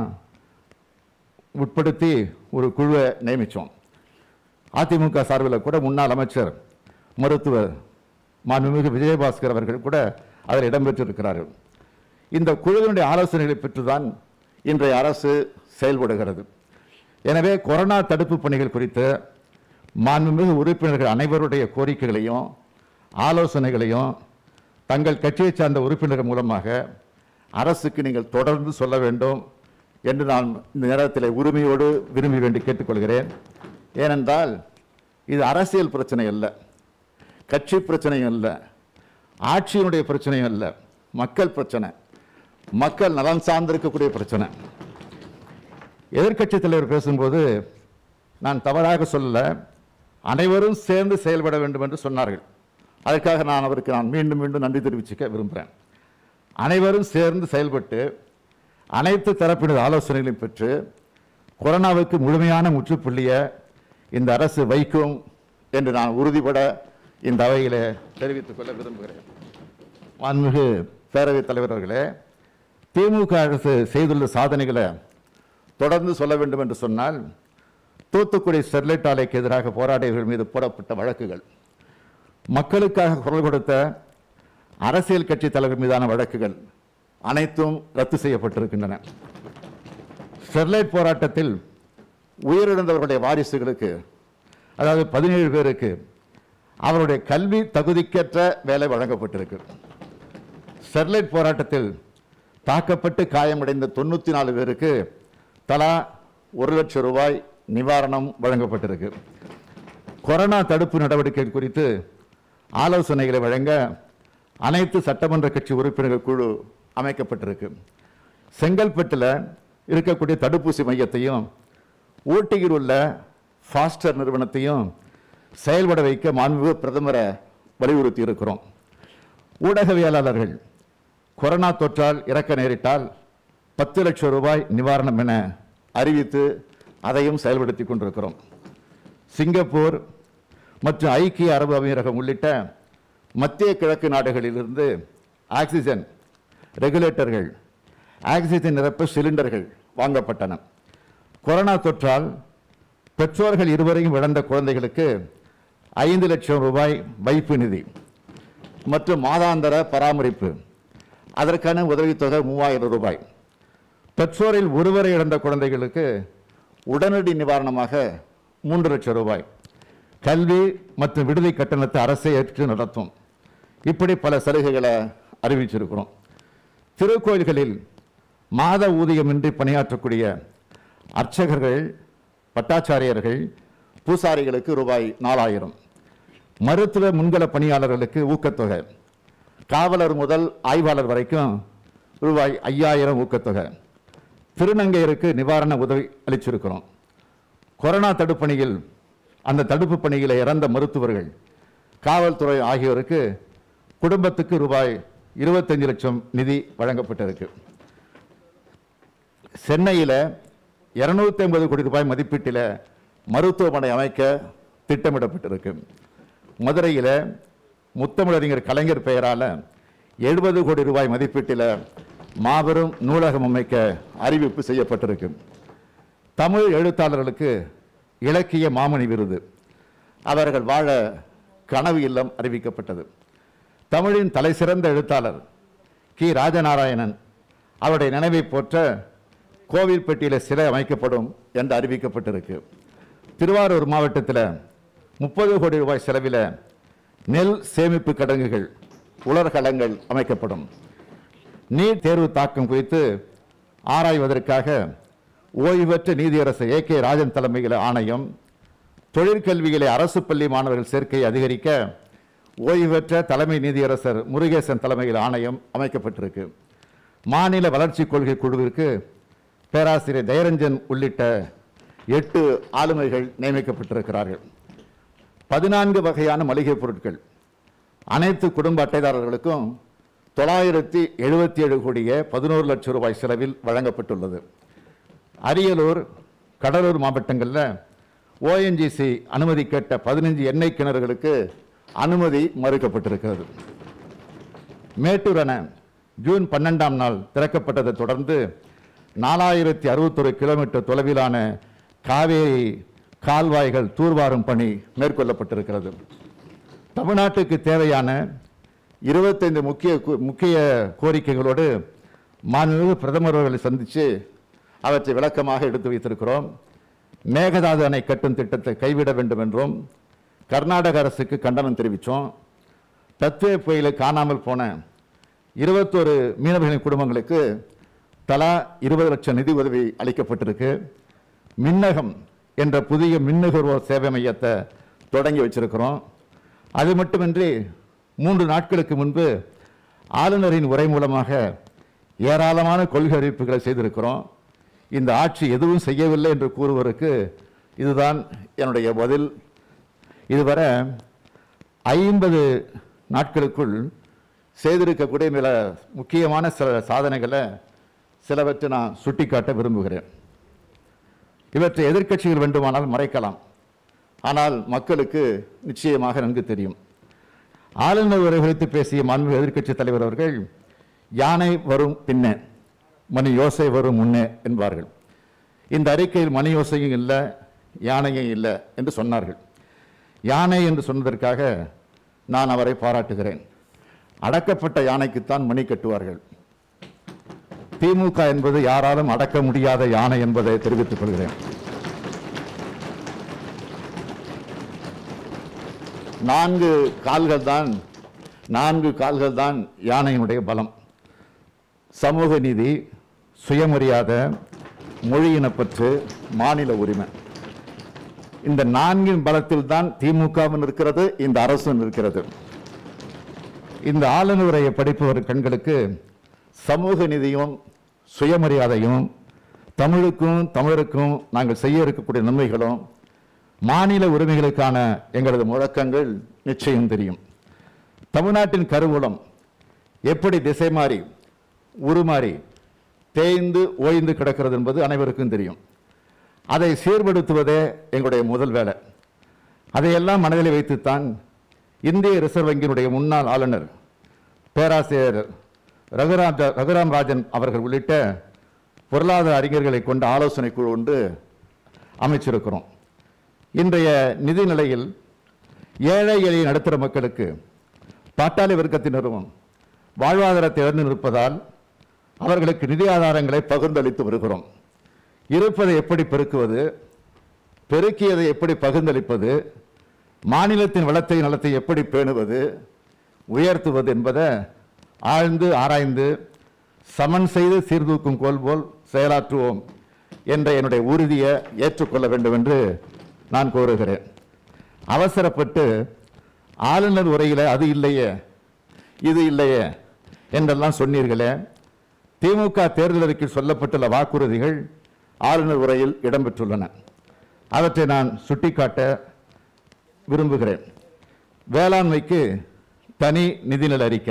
உட்படுத்தி ஒரு குழுவை நியமித்தோம் அதிமுக சார்பில் கூட முன்னாள் அமைச்சர் மருத்துவர் மாண்புமிகு விஜயபாஸ்கர் அவர்கள் கூட அதில் இடம்பெற்றிருக்கிறார்கள் இந்த குழுவினுடைய ஆலோசனைகளை பெற்றுதான் இன்றைய அரசு செயல்படுகிறது எனவே கொரோனா தடுப்பு பணிகள் குறித்து மாண்புமிகு உறுப்பினர்கள் அனைவருடைய கோரிக்கைகளையும் ஆலோசனைகளையும் தங்கள் கட்சியைச் சார்ந்த உறுப்பினர்கள் மூலமாக அரசுக்கு நீங்கள் தொடர்ந்து சொல்ல வேண்டும் என்று நான் இந்த நேரத்தில் உரிமையோடு விரும்பி வேண்டி கேட்டுக்கொள்கிறேன் ஏனென்றால் இது அரசியல் பிரச்சனை அல்ல கட்சி பிரச்சனையும் அல்ல ஆட்சியினுடைய பிரச்சனையும் அல்ல மக்கள் பிரச்சனை மக்கள் நலன் சார்ந்திருக்கக்கூடிய பிரச்சனை எதிர்க்கட்சி தலைவர் பேசும்போது நான் தவறாக சொல்லல அனைவரும் சேர்ந்து செயல்பட வேண்டும் என்று சொன்னார்கள் அதற்காக நான் அவருக்கு நான் மீண்டும் மீண்டும் நன்றி தெரிவிச்சுக்க விரும்புகிறேன் அனைவரும் சேர்ந்து செயல்பட்டு அனைத்து தரப்பினர் ஆலோசனைகளையும் பெற்று கொரோனாவுக்கு முழுமையான முற்றுப்புள்ளியை இந்த அரசு வைக்கும் என்று நான் உறுதிபட இந்த அவையில் தெரிவித்துக் கொள்ள விரும்புகிறேன் மாண்புமிகு பேரவைத் தலைவர் அவர்களே திமுக அரசு செய்துள்ள சாதனைகளை தொடர்ந்து சொல்ல வேண்டும் என்று சொன்னால் தூத்துக்குடி ஸ்டெர்லைட் ஆலைக்கு எதிராக போராடியவர்கள் மீது போடப்பட்ட வழக்குகள் மக்களுக்காக குரல் கொடுத்த அரசியல் கட்சி தலைவர் மீதான வழக்குகள் அனைத்தும் ரத்து செய்யப்பட்டிருக்கின்றன ஸ்டெர்லைட் போராட்டத்தில் உயிரிழந்தவர்களுடைய வாரிசுகளுக்கு அதாவது பதினேழு பேருக்கு அவருடைய கல்வி தகுதிக்கேற்ற வேலை வழங்கப்பட்டிருக்கு ஸ்டெர்லைட் போராட்டத்தில் தாக்கப்பட்டு காயமடைந்த தொண்ணூற்றி நாலு பேருக்கு தலா ஒரு லட்சம் ரூபாய் நிவாரணம் வழங்கப்பட்டிருக்கு கொரோனா தடுப்பு நடவடிக்கைகள் குறித்து ஆலோசனைகளை வழங்க அனைத்து சட்டமன்ற கட்சி உறுப்பினர்கள் குழு அமைக்கப்பட்டிருக்கு செங்கல்பட்டில் இருக்கக்கூடிய தடுப்பூசி மையத்தையும் ஊட்டியில் உள்ள ஃபாஸ்டர் நிறுவனத்தையும் செயல்பட வைக்க மாண்புமிகு பிரதமரை வலியுறுத்தி இருக்கிறோம் ஊடகவியலாளர்கள் கொரோனா தொற்றால் இறக்க நேரிட்டால் பத்து லட்சம் ரூபாய் நிவாரணம் என அறிவித்து அதையும் செயல்படுத்தி கொண்டிருக்கிறோம் சிங்கப்பூர் மற்றும் ஐக்கிய அரபு அமீரகம் உள்ளிட்ட மத்திய கிழக்கு நாடுகளிலிருந்து ஆக்சிஜன் ரெகுலேட்டர்கள் ஆக்சிஜன் நிரப்ப சிலிண்டர்கள் வாங்கப்பட்டன கொரோனா தொற்றால் பெற்றோர்கள் இருவரையும் இழந்த குழந்தைகளுக்கு ஐந்து லட்சம் ரூபாய் வைப்பு நிதி மற்றும் மாதாந்தர பராமரிப்பு அதற்கான உதவித்தொகை மூவாயிரம் ரூபாய் பெற்றோரில் ஒருவரை இழந்த குழந்தைகளுக்கு உடனடி நிவாரணமாக மூன்று லட்சம் ரூபாய் கல்வி மற்றும் விடுதி கட்டணத்தை அரசே ஏற்று நடத்தும் இப்படி பல சலுகைகளை அறிவிச்சிருக்கிறோம் திருக்கோயில்களில் மாத ஊதியமின்றி பணியாற்றக்கூடிய அர்ச்சகர்கள் பட்டாச்சாரியர்கள் பூசாரிகளுக்கு ரூபாய் நாலாயிரம் மருத்துவ முன்கள பணியாளர்களுக்கு ஊக்கத்தொகை காவலர் முதல் ஆய்வாளர் வரைக்கும் ரூபாய் ஐயாயிரம் ஊக்கத்தொகை திருநங்கையருக்கு நிவாரண உதவி அளிச்சிருக்கிறோம் கொரோனா தடுப்பணியில் அந்த தடுப்பு பணியில் இறந்த மருத்துவர்கள் காவல்துறை ஆகியோருக்கு குடும்பத்துக்கு ரூபாய் இருபத்தஞ்சு லட்சம் நிதி வழங்கப்பட்டிருக்கு சென்னையில் இருநூத்தி ஐம்பது கோடி ரூபாய் மதிப்பீட்டில் மருத்துவமனை அமைக்க திட்டமிடப்பட்டிருக்கு மதுரையில் முத்தமிழறிஞர் கலைஞர் பெயரால் எழுபது கோடி ரூபாய் மதிப்பீட்டில் மாபெரும் நூலகம் அமைக்க அறிவிப்பு செய்யப்பட்டிருக்கு தமிழ் எழுத்தாளர்களுக்கு இலக்கிய மாமணி விருது அவர்கள் வாழ கனவு இல்லம் அறிவிக்கப்பட்டது தமிழின் தலைசிறந்த எழுத்தாளர் கி ராஜநாராயணன் அவருடைய நினைவை போற்ற கோவில்பட்டியில் சிலை அமைக்கப்படும் என்று அறிவிக்கப்பட்டிருக்கு திருவாரூர் மாவட்டத்தில் முப்பது கோடி ரூபாய் செலவில் நெல் சேமிப்பு கிடங்குகள் உலர்களங்கள் அமைக்கப்படும் நீட் தேர்வு தாக்கம் குறித்து ஆராய்வதற்காக ஓய்வு பெற்ற நீதியரசர் ஏ கே ராஜன் தலைமையில் ஆணையம் தொழிற்கல்வியிலே அரசு பள்ளி மாணவர்கள் சேர்க்கையை அதிகரிக்க ஓய்வு பெற்ற தலைமை நீதியரசர் முருகேசன் தலைமையில் ஆணையம் அமைக்கப்பட்டிருக்கு மாநில வளர்ச்சி கொள்கை குழுவிற்கு பேராசிரியர் தயரஞ்சன் உள்ளிட்ட எட்டு ஆளுமைகள் நியமிக்கப்பட்டிருக்கிறார்கள் பதினான்கு வகையான மளிகை பொருட்கள் அனைத்து குடும்ப அட்டைதாரர்களுக்கும் தொள்ளாயிரத்தி எழுபத்தி ஏழு கோடியே பதினோரு லட்சம் ரூபாய் செலவில் வழங்கப்பட்டுள்ளது அரியலூர் கடலூர் மாவட்டங்களில் ஓஎன்ஜிசி அனுமதி கேட்ட பதினஞ்சு எண்ணெய் கிணறுகளுக்கு அனுமதி மறுக்கப்பட்டிருக்கிறது மேட்டூர் அணை ஜூன் பன்னெண்டாம் நாள் திறக்கப்பட்டதை தொடர்ந்து நாலாயிரத்தி அறுபத்தொரு கிலோமீட்டர் தொலைவிலான காவேரி கால்வாய்கள் தூர்வாரும் பணி மேற்கொள்ளப்பட்டிருக்கிறது தமிழ்நாட்டுக்கு தேவையான இருபத்தைந்து முக்கிய கு- முக்கிய கோரிக்கைகளோடு மாண்புமிகு பிரதமர் அவர்களை சந்தித்து அவற்றை விளக்கமாக எடுத்து வைத்திருக்கிறோம் மேகதாது அணை கட்டும் திட்டத்தை கைவிட வேண்டும் என்றும் கர்நாடக அரசுக்கு கண்டனம் தெரிவித்தோம் தத்துவ புயலில் காணாமல் போன இருபத்தோரு மீனவர்களின் குடும்பங்களுக்கு தலா இருபது லட்சம் நிதி உதவி அளிக்கப்பட்டிருக்கு மின்னகம் என்ற புதிய மின்னுகர்வோர் சேவை மையத்தை தொடங்கி வச்சிருக்கிறோம் அது மட்டுமின்றி மூன்று நாட்களுக்கு முன்பு ஆளுநரின் உரை மூலமாக ஏராளமான கொள்கை அறிவிப்புகளை செய்திருக்கிறோம் இந்த ஆட்சி எதுவும் செய்யவில்லை என்று கூறுவதற்கு இதுதான் என்னுடைய பதில் இதுவரை ஐம்பது நாட்களுக்குள் செய்திருக்கக்கூடிய மிக முக்கியமான சில சாதனைகளை சிலவற்றை நான் சுட்டிக்காட்ட விரும்புகிறேன் இவற்றை எதிர்க்கட்சிகள் வேண்டுமானால் மறைக்கலாம் ஆனால் மக்களுக்கு நிச்சயமாக நன்கு தெரியும் ஆளுநர் உரை குறித்து பேசிய மாண்பு எதிர்க்கட்சி தலைவர் அவர்கள் யானை வரும் பின்னே மணி யோசை வரும் முன்னே என்பார்கள் இந்த அறிக்கையில் மணி யோசையும் இல்லை யானையும் இல்லை என்று சொன்னார்கள் யானை என்று சொன்னதற்காக நான் அவரை பாராட்டுகிறேன் அடக்கப்பட்ட யானைக்குத்தான் மணி கட்டுவார்கள் திமுக என்பது யாராலும் அடக்க முடியாத யானை என்பதை தெரிவித்துக் கொள்கிறேன் நான்கு கால்கள் தான் நான்கு கால்கள் தான் யானையினுடைய பலம் சமூக நீதி சுயமரியாதை மொழியினப்பற்று மாநில உரிமை இந்த நான்கின் பலத்தில் தான் திமுகவும் இருக்கிறது இந்த அரசும் இருக்கிறது இந்த ஆளுநர் உரையை படிப்பவர் கண்களுக்கு சமூக நீதியும் சுயமரியாதையும் தமிழுக்கும் தமிழருக்கும் நாங்கள் செய்ய இருக்கக்கூடிய நன்மைகளும் மாநில உரிமைகளுக்கான எங்களது முழக்கங்கள் நிச்சயம் தெரியும் தமிழ்நாட்டின் கருவூலம் எப்படி திசை மாறி உருமாறி தேய்ந்து ஓய்ந்து கிடக்கிறது என்பது அனைவருக்கும் தெரியும் அதை சீர்படுத்துவதே எங்களுடைய முதல் வேலை அதையெல்லாம் மனதில் வைத்துத்தான் இந்திய ரிசர்வ் வங்கியினுடைய முன்னாள் ஆளுநர் பேராசிரியர் ரகுராம் ரகுராம் ராஜன் அவர்கள் உள்ளிட்ட பொருளாதார அறிஞர்களை கொண்ட ஆலோசனை குழு ஒன்று அமைச்சிருக்கிறோம் இன்றைய நிதி நிலையில் ஏழை எளிய நடுத்தர மக்களுக்கு பாட்டாளி வர்க்கத்தினரும் வாழ்வாதாரத்தை இழந்து நிற்பதால் அவர்களுக்கு நிதி ஆதாரங்களை பகிர்ந்தளித்து வருகிறோம் இருப்பதை எப்படி பெருக்குவது பெருக்கியதை எப்படி பகிர்ந்தளிப்பது மாநிலத்தின் வளத்தை நலத்தை எப்படி பேணுவது உயர்த்துவது என்பதை ஆழ்ந்து ஆராய்ந்து சமன் செய்து சீர்தூக்கும் கோல் போல் செயலாற்றுவோம் என்ற என்னுடைய உறுதியை ஏற்றுக்கொள்ள வேண்டும் என்று நான் கோருகிறேன் அவசரப்பட்டு ஆளுநர் உரையில் அது இல்லையே இது இல்லையே என்றெல்லாம் சொன்னீர்களே திமுக தேர்தல் அறிக்கையில் சொல்லப்பட்டுள்ள வாக்குறுதிகள் ஆளுநர் உரையில் இடம்பெற்றுள்ளன அவற்றை நான் சுட்டிக்காட்ட விரும்புகிறேன் வேளாண்மைக்கு தனி நிதிநிலை அறிக்கை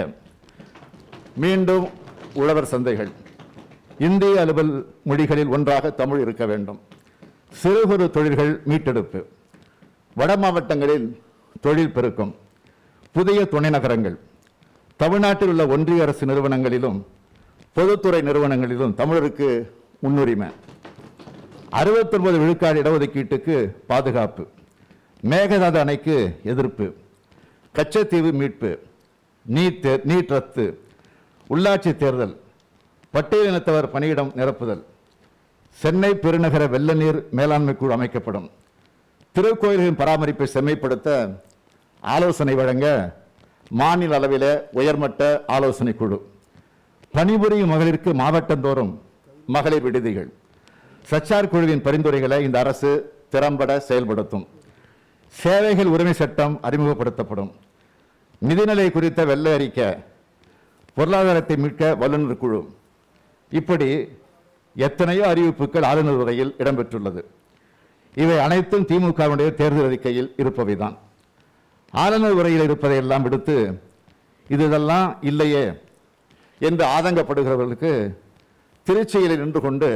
மீண்டும் உழவர் சந்தைகள் இந்திய அலுவல் மொழிகளில் ஒன்றாக தமிழ் இருக்க வேண்டும் சிறு குறு தொழில்கள் மீட்டெடுப்பு வட மாவட்டங்களில் தொழில் பெருக்கம் புதிய துணை நகரங்கள் தமிழ்நாட்டில் உள்ள ஒன்றிய அரசு நிறுவனங்களிலும் பொதுத்துறை நிறுவனங்களிலும் தமிழருக்கு முன்னுரிமை அறுபத்தொன்பது விழுக்காடு இடஒதுக்கீட்டுக்கு பாதுகாப்பு மேகதாது அணைக்கு எதிர்ப்பு கச்சத்தீவு மீட்பு நீட் தே- நீட் ரத்து உள்ளாட்சி தேர்தல் பட்டியலினத்தவர் பணியிடம் நிரப்புதல் சென்னை பெருநகர வெள்ள நீர் மேலாண்மை குழு அமைக்கப்படும் திருக்கோயில்களின் பராமரிப்பை செம்மைப்படுத்த ஆலோசனை வழங்க மாநில அளவிலே உயர்மட்ட ஆலோசனை குழு பணிபுரியும் மகளிருக்கு மாவட்டந்தோறும் மகளிர் விடுதிகள் சச்சார் குழுவின் பரிந்துரைகளை இந்த அரசு திறம்பட செயல்படுத்தும் சேவைகள் உரிமை சட்டம் அறிமுகப்படுத்தப்படும் நிதிநிலை குறித்த வெள்ளை அறிக்கை பொருளாதாரத்தை மீட்க வல்லுநர் குழு இப்படி எத்தனையோ அறிவிப்புகள் ஆளுநர் உரையில் இடம்பெற்றுள்ளது இவை அனைத்தும் திமுகவுடைய தேர்தல் அறிக்கையில் இருப்பவைதான் ஆளுநர் உரையில் இருப்பதையெல்லாம் விடுத்து இது இதெல்லாம் இல்லையே என்று ஆதங்கப்படுகிறவர்களுக்கு திருச்சியில் நின்று கொண்டு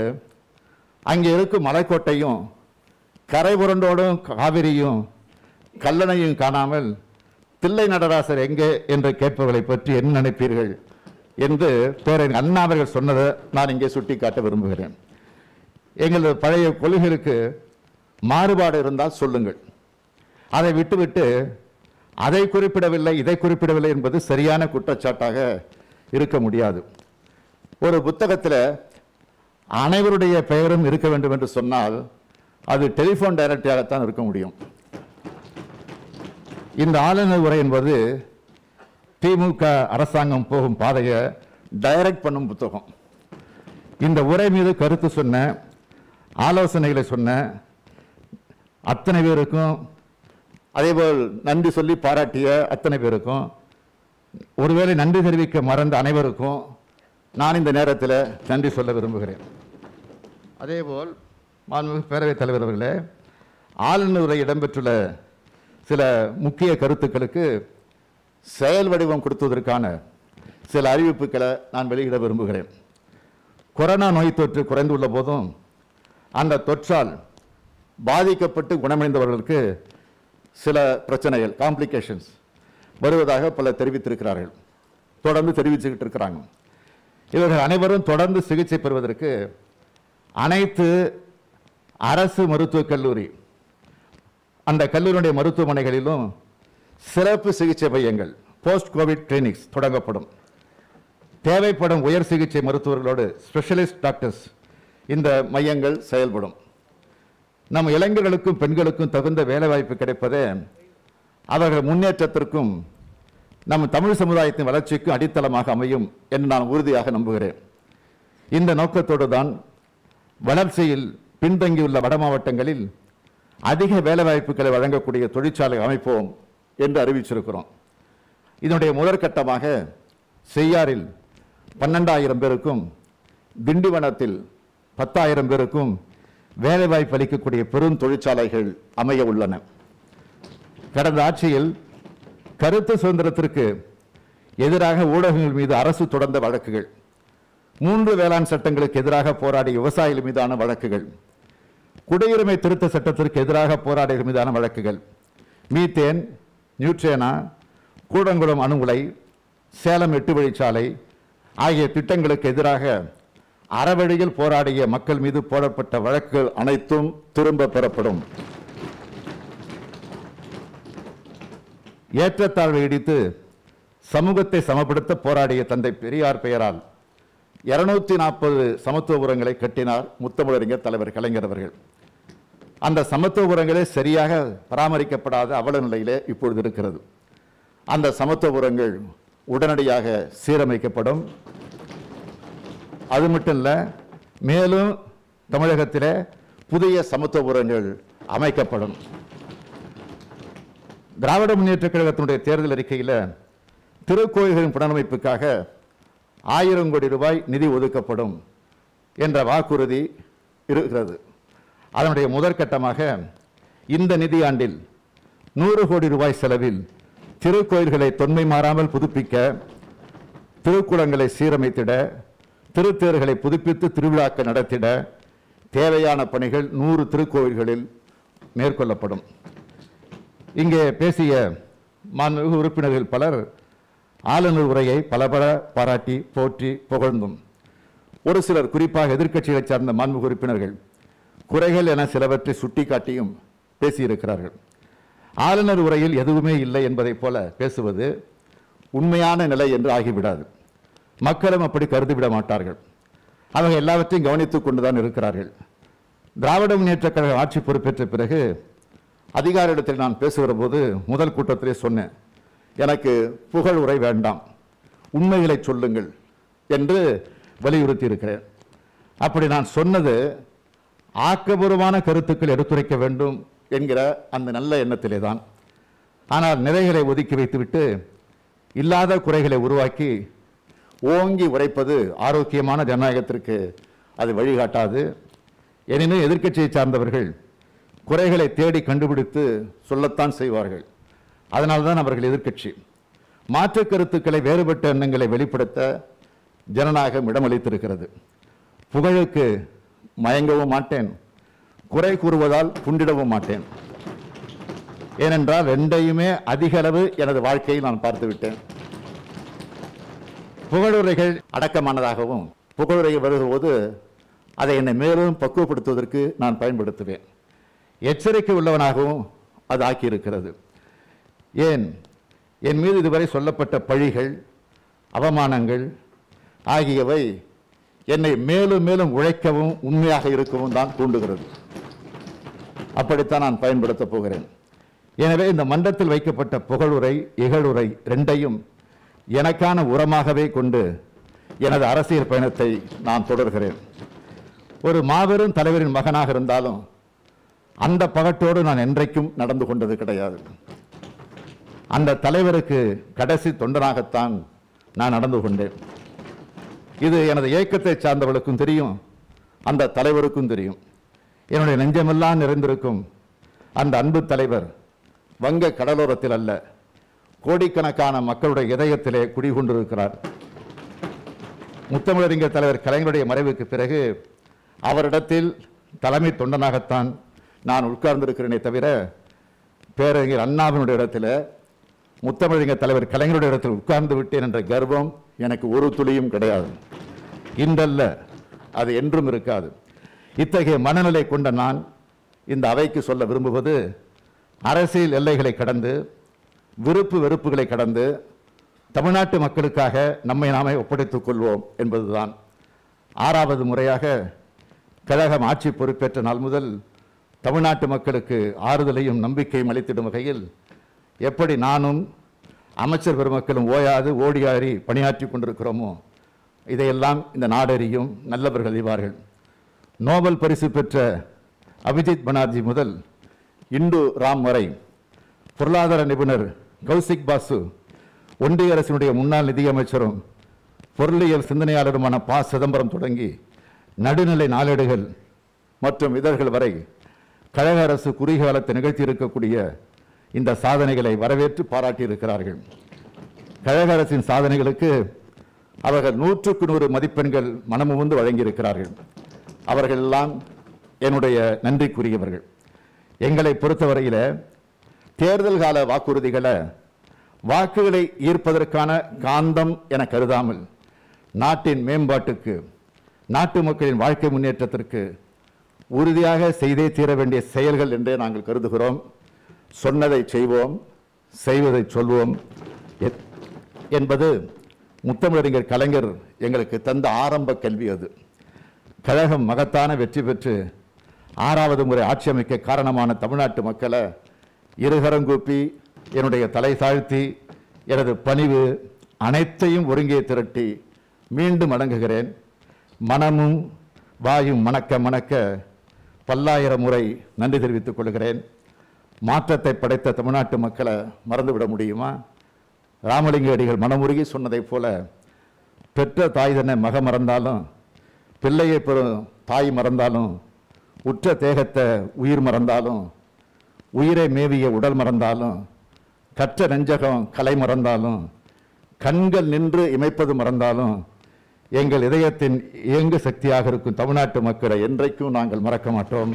அங்கே இருக்கும் மலைக்கோட்டையும் கரை புரண்டோடும் காவிரியும் கல்லணையும் காணாமல் தில்லை நடராசர் எங்கே என்று கேட்பவர்களை பற்றி என்ன நினைப்பீர்கள் என்று பேரறிஞர் அண்ணா அவர்கள் சொன்னதை நான் இங்கே சுட்டிக்காட்ட விரும்புகிறேன் எங்களது பழைய கொள்கைகளுக்கு மாறுபாடு இருந்தால் சொல்லுங்கள் அதை விட்டுவிட்டு அதை குறிப்பிடவில்லை இதை குறிப்பிடவில்லை என்பது சரியான குற்றச்சாட்டாக இருக்க முடியாது ஒரு புத்தகத்தில் அனைவருடைய பெயரும் இருக்க வேண்டும் என்று சொன்னால் அது டெலிஃபோன் டைரக்டராகத்தான் இருக்க முடியும் இந்த ஆளுநர் உரை என்பது திமுக அரசாங்கம் போகும் பாதையை டைரக்ட் பண்ணும் புத்தகம் இந்த உரை மீது கருத்து சொன்ன ஆலோசனைகளை சொன்ன அத்தனை பேருக்கும் அதேபோல் நன்றி சொல்லி பாராட்டிய அத்தனை பேருக்கும் ஒருவேளை நன்றி தெரிவிக்க மறந்த அனைவருக்கும் நான் இந்த நேரத்தில் நன்றி சொல்ல விரும்புகிறேன் அதேபோல் மாண்புமிகு பேரவைத் தலைவர் அவர்களே ஆளுநர் உரை இடம்பெற்றுள்ள சில முக்கிய கருத்துக்களுக்கு செயல் வடிவம் கொடுத்ததற்கான சில அறிவிப்புகளை நான் வெளியிட விரும்புகிறேன் கொரோனா நோய் தொற்று குறைந்துள்ள போதும் அந்த தொற்றால் பாதிக்கப்பட்டு குணமடைந்தவர்களுக்கு சில பிரச்சனைகள் காம்ப்ளிகேஷன்ஸ் வருவதாக பலர் தெரிவித்திருக்கிறார்கள் தொடர்ந்து தெரிவிச்சுக்கிட்டு இருக்கிறாங்க இவர்கள் அனைவரும் தொடர்ந்து சிகிச்சை பெறுவதற்கு அனைத்து அரசு மருத்துவக் கல்லூரி அந்த கல்லூரியுடைய மருத்துவமனைகளிலும் சிறப்பு சிகிச்சை மையங்கள் போஸ்ட் கோவிட் கிளினிக்ஸ் தொடங்கப்படும் தேவைப்படும் உயர் சிகிச்சை மருத்துவர்களோடு ஸ்பெஷலிஸ்ட் டாக்டர்ஸ் இந்த மையங்கள் செயல்படும் நம் இளைஞர்களுக்கும் பெண்களுக்கும் தகுந்த வேலைவாய்ப்பு கிடைப்பதே அவர்கள் முன்னேற்றத்திற்கும் நம் தமிழ் சமுதாயத்தின் வளர்ச்சிக்கும் அடித்தளமாக அமையும் என்று நான் உறுதியாக நம்புகிறேன் இந்த நோக்கத்தோடு தான் வளர்ச்சியில் பின்தங்கியுள்ள வட மாவட்டங்களில் அதிக வேலைவாய்ப்புகளை வழங்கக்கூடிய தொழிற்சாலை அமைப்போம் என்று அறிவிச்சிருக்கிறோம் இதனுடைய முதற்கட்டமாக செய்யாறில் பன்னெண்டாயிரம் பேருக்கும் திண்டிவனத்தில் பத்தாயிரம் பேருக்கும் வேலைவாய்ப்பு அளிக்கக்கூடிய பெரும் தொழிற்சாலைகள் அமைய உள்ளன கடந்த ஆட்சியில் கருத்து சுதந்திரத்திற்கு எதிராக ஊடகங்கள் மீது அரசு தொடர்ந்த வழக்குகள் மூன்று வேளாண் சட்டங்களுக்கு எதிராக போராடிய விவசாயிகள் மீதான வழக்குகள் குடியுரிமை திருத்த சட்டத்திற்கு எதிராக போராடிய மீதான வழக்குகள் மீத்தேன் நியூட்ரேனா கூடங்குளம் அணுகுலை சேலம் எட்டு வழிச்சாலை ஆகிய திட்டங்களுக்கு எதிராக அறவழியில் போராடிய மக்கள் மீது போடப்பட்ட வழக்குகள் அனைத்தும் திரும்ப பெறப்படும் ஏற்றத்தாழ்வை இடித்து சமூகத்தை சமப்படுத்த போராடிய தந்தை பெரியார் பெயரால் இருநூத்தி நாற்பது சமத்துவபுரங்களை கட்டினார் முத்தமிழறிஞர் தலைவர் கலைஞர் அவர்கள் அந்த சமத்துவபுரங்களே சரியாக பராமரிக்கப்படாத அவல நிலையிலே இப்பொழுது இருக்கிறது அந்த சமத்துவபுரங்கள் உடனடியாக சீரமைக்கப்படும் அது மட்டும் இல்லை மேலும் தமிழகத்திலே புதிய சமத்துவபுரங்கள் அமைக்கப்படும் திராவிட முன்னேற்ற கழகத்தினுடைய தேர்தல் அறிக்கையில் திருக்கோயில்களின் புனரமைப்புக்காக ஆயிரம் கோடி ரூபாய் நிதி ஒதுக்கப்படும் என்ற வாக்குறுதி இருக்கிறது அதனுடைய முதற்கட்டமாக இந்த நிதியாண்டில் நூறு கோடி ரூபாய் செலவில் திருக்கோயில்களை தொன்மை மாறாமல் புதுப்பிக்க திருக்குளங்களை சீரமைத்திட திருத்தேர்களை புதுப்பித்து திருவிழாக்கள் நடத்திட தேவையான பணிகள் நூறு திருக்கோயில்களில் மேற்கொள்ளப்படும் இங்கே பேசிய மாண்புமிகு உறுப்பினர்கள் பலர் ஆளுநர் உரையை பல பல பாராட்டி போற்றி புகழ்ந்தும் ஒரு சிலர் குறிப்பாக எதிர்க்கட்சிகளைச் சார்ந்த மாண்புமிகு உறுப்பினர்கள் குறைகள் என சிலவற்றை சுட்டிக்காட்டியும் பேசியிருக்கிறார்கள் ஆளுநர் உரையில் எதுவுமே இல்லை என்பதைப் போல பேசுவது உண்மையான நிலை என்று ஆகிவிடாது மக்களும் அப்படி கருதிவிட மாட்டார்கள் அவங்க எல்லாவற்றையும் கவனித்துக் கொண்டுதான் இருக்கிறார்கள் திராவிட முன்னேற்றக் கழக ஆட்சி பொறுப்பேற்ற பிறகு அதிகாரிடத்தில் நான் பேசுகிற போது முதல் கூட்டத்திலே சொன்னேன் எனக்கு புகழ் உரை வேண்டாம் உண்மைகளை சொல்லுங்கள் என்று வலியுறுத்தி இருக்கிறேன் அப்படி நான் சொன்னது ஆக்கபூர்வமான கருத்துக்கள் எடுத்துரைக்க வேண்டும் என்கிற அந்த நல்ல எண்ணத்திலே தான் ஆனால் நிறைகளை ஒதுக்கி வைத்துவிட்டு இல்லாத குறைகளை உருவாக்கி ஓங்கி உரைப்பது ஆரோக்கியமான ஜனநாயகத்திற்கு அது வழிகாட்டாது எனினும் எதிர்க்கட்சியை சார்ந்தவர்கள் குறைகளை தேடி கண்டுபிடித்து சொல்லத்தான் செய்வார்கள் அதனால்தான் அவர்கள் எதிர்க்கட்சி மாற்று கருத்துக்களை வேறுபட்ட எண்ணங்களை வெளிப்படுத்த ஜனநாயகம் இடமளித்திருக்கிறது புகழுக்கு மயங்கவும் மாட்டேன் குறை கூறுவதால் புண்டிடவும் மாட்டேன் ஏனென்றால் ரெண்டையுமே அதிக அளவு எனது வாழ்க்கையில் நான் பார்த்து விட்டேன் புகழுரைகள் அடக்கமானதாகவும் புகழுரை வரும்போது அதை என்னை மேலும் பக்குவப்படுத்துவதற்கு நான் பயன்படுத்துவேன் எச்சரிக்கை உள்ளவனாகவும் அது ஆக்கியிருக்கிறது ஏன் என் மீது இதுவரை சொல்லப்பட்ட பழிகள் அவமானங்கள் ஆகியவை என்னை மேலும் மேலும் உழைக்கவும் உண்மையாக இருக்கவும் தான் தூண்டுகிறது அப்படித்தான் நான் பயன்படுத்தப் போகிறேன் எனவே இந்த மன்றத்தில் வைக்கப்பட்ட புகழுரை இகழுரை ரெண்டையும் எனக்கான உரமாகவே கொண்டு எனது அரசியல் பயணத்தை நான் தொடர்கிறேன் ஒரு மாபெரும் தலைவரின் மகனாக இருந்தாலும் அந்த பகட்டோடு நான் என்றைக்கும் நடந்து கொண்டது கிடையாது அந்த தலைவருக்கு கடைசி தொண்டனாகத்தான் நான் நடந்து கொண்டேன் இது எனது இயக்கத்தை சார்ந்தவர்களுக்கும் தெரியும் அந்த தலைவருக்கும் தெரியும் என்னுடைய நெஞ்சமெல்லாம் நிறைந்திருக்கும் அந்த அன்பு தலைவர் வங்க கடலோரத்தில் அல்ல கோடிக்கணக்கான மக்களுடைய இதயத்திலே குடிகொண்டிருக்கிறார் முத்தமிழறிஞர் தலைவர் கலைஞருடைய மறைவுக்கு பிறகு அவரிடத்தில் தலைமை தொண்டனாகத்தான் நான் உட்கார்ந்திருக்கிறேனே தவிர பேரறிஞர் அண்ணாவினுடைய இடத்துல முத்தமிழறிஞர் தலைவர் கலைஞருடைய இடத்தில் உட்கார்ந்து விட்டேன் என்ற கர்வம் எனக்கு ஒரு துளியும் கிடையாது இன்றல்ல அது என்றும் இருக்காது இத்தகைய மனநிலை கொண்ட நான் இந்த அவைக்கு சொல்ல விரும்புவது அரசியல் எல்லைகளை கடந்து விருப்பு வெறுப்புகளை கடந்து தமிழ்நாட்டு மக்களுக்காக நம்மை நாமே ஒப்படைத்துக் கொள்வோம் என்பதுதான் ஆறாவது முறையாக கழகம் ஆட்சி பொறுப்பேற்ற நாள் முதல் தமிழ்நாட்டு மக்களுக்கு ஆறுதலையும் நம்பிக்கையும் அளித்திடும் வகையில் எப்படி நானும் அமைச்சர் பெருமக்களும் ஓயாது ஓடியாறி பணியாற்றி கொண்டிருக்கிறோமோ இதையெல்லாம் இந்த நாடறியும் நல்லவர்கள் அறிவார்கள் நோபல் பரிசு பெற்ற அபிஜித் பனார்ஜி முதல் இந்து ராம் வரை பொருளாதார நிபுணர் கௌசிக் பாசு ஒன்றிய அரசினுடைய முன்னாள் நிதியமைச்சரும் பொருளியல் சிந்தனையாளருமான ப சிதம்பரம் தொடங்கி நடுநிலை நாளேடுகள் மற்றும் இதழ்கள் வரை கழக அரசு குறுகிய காலத்தை நிகழ்த்தி இருக்கக்கூடிய இந்த சாதனைகளை வரவேற்று பாராட்டியிருக்கிறார்கள் கழக அரசின் சாதனைகளுக்கு அவர்கள் நூற்றுக்கு நூறு மதிப்பெண்கள் மனமுவந்து வழங்கியிருக்கிறார்கள் அவர்கள் எல்லாம் என்னுடைய நன்றிக்குரியவர்கள் எங்களை பொறுத்தவரையில தேர்தல் கால வாக்குறுதிகளை வாக்குகளை ஈர்ப்பதற்கான காந்தம் என கருதாமல் நாட்டின் மேம்பாட்டுக்கு நாட்டு மக்களின் வாழ்க்கை முன்னேற்றத்திற்கு உறுதியாக செய்தே தீர வேண்டிய செயல்கள் என்றே நாங்கள் கருதுகிறோம் சொன்னதை செய்வோம் செய்வதை சொல்வோம் எ- என்பது முத்தமிழறிஞர் கலைஞர் எங்களுக்கு தந்த ஆரம்ப கல்வி அது கழகம் மகத்தான வெற்றி பெற்று ஆறாவது முறை ஆட்சி அமைக்க காரணமான தமிழ்நாட்டு மக்களை இருகரங்கூப்பி என்னுடைய தலை தாழ்த்தி எனது பணிவு அனைத்தையும் ஒருங்கே திரட்டி மீண்டும் அடங்குகிறேன் மனமும் வாயும் மணக்க மணக்க பல்லாயிரம் முறை நன்றி தெரிவித்துக் கொள்கிறேன் மாற்றத்தை படைத்த தமிழ்நாட்டு மக்களை மறந்துவிட முடியுமா ராமலிங்க அடிகள் மனமுருகி சொன்னதைப் போல பெற்ற தாய் தன்னை மக மறந்தாலும் பிள்ளையை பெறும் தாய் மறந்தாலும் உற்ற தேகத்தை உயிர் மறந்தாலும் உயிரை மேவிய உடல் மறந்தாலும் கற்ற நெஞ்சகம் கலை மறந்தாலும் கண்கள் நின்று இமைப்பது மறந்தாலும் எங்கள் இதயத்தின் இயங்கு சக்தியாக இருக்கும் தமிழ்நாட்டு மக்களை என்றைக்கும் நாங்கள் மறக்க மாட்டோம்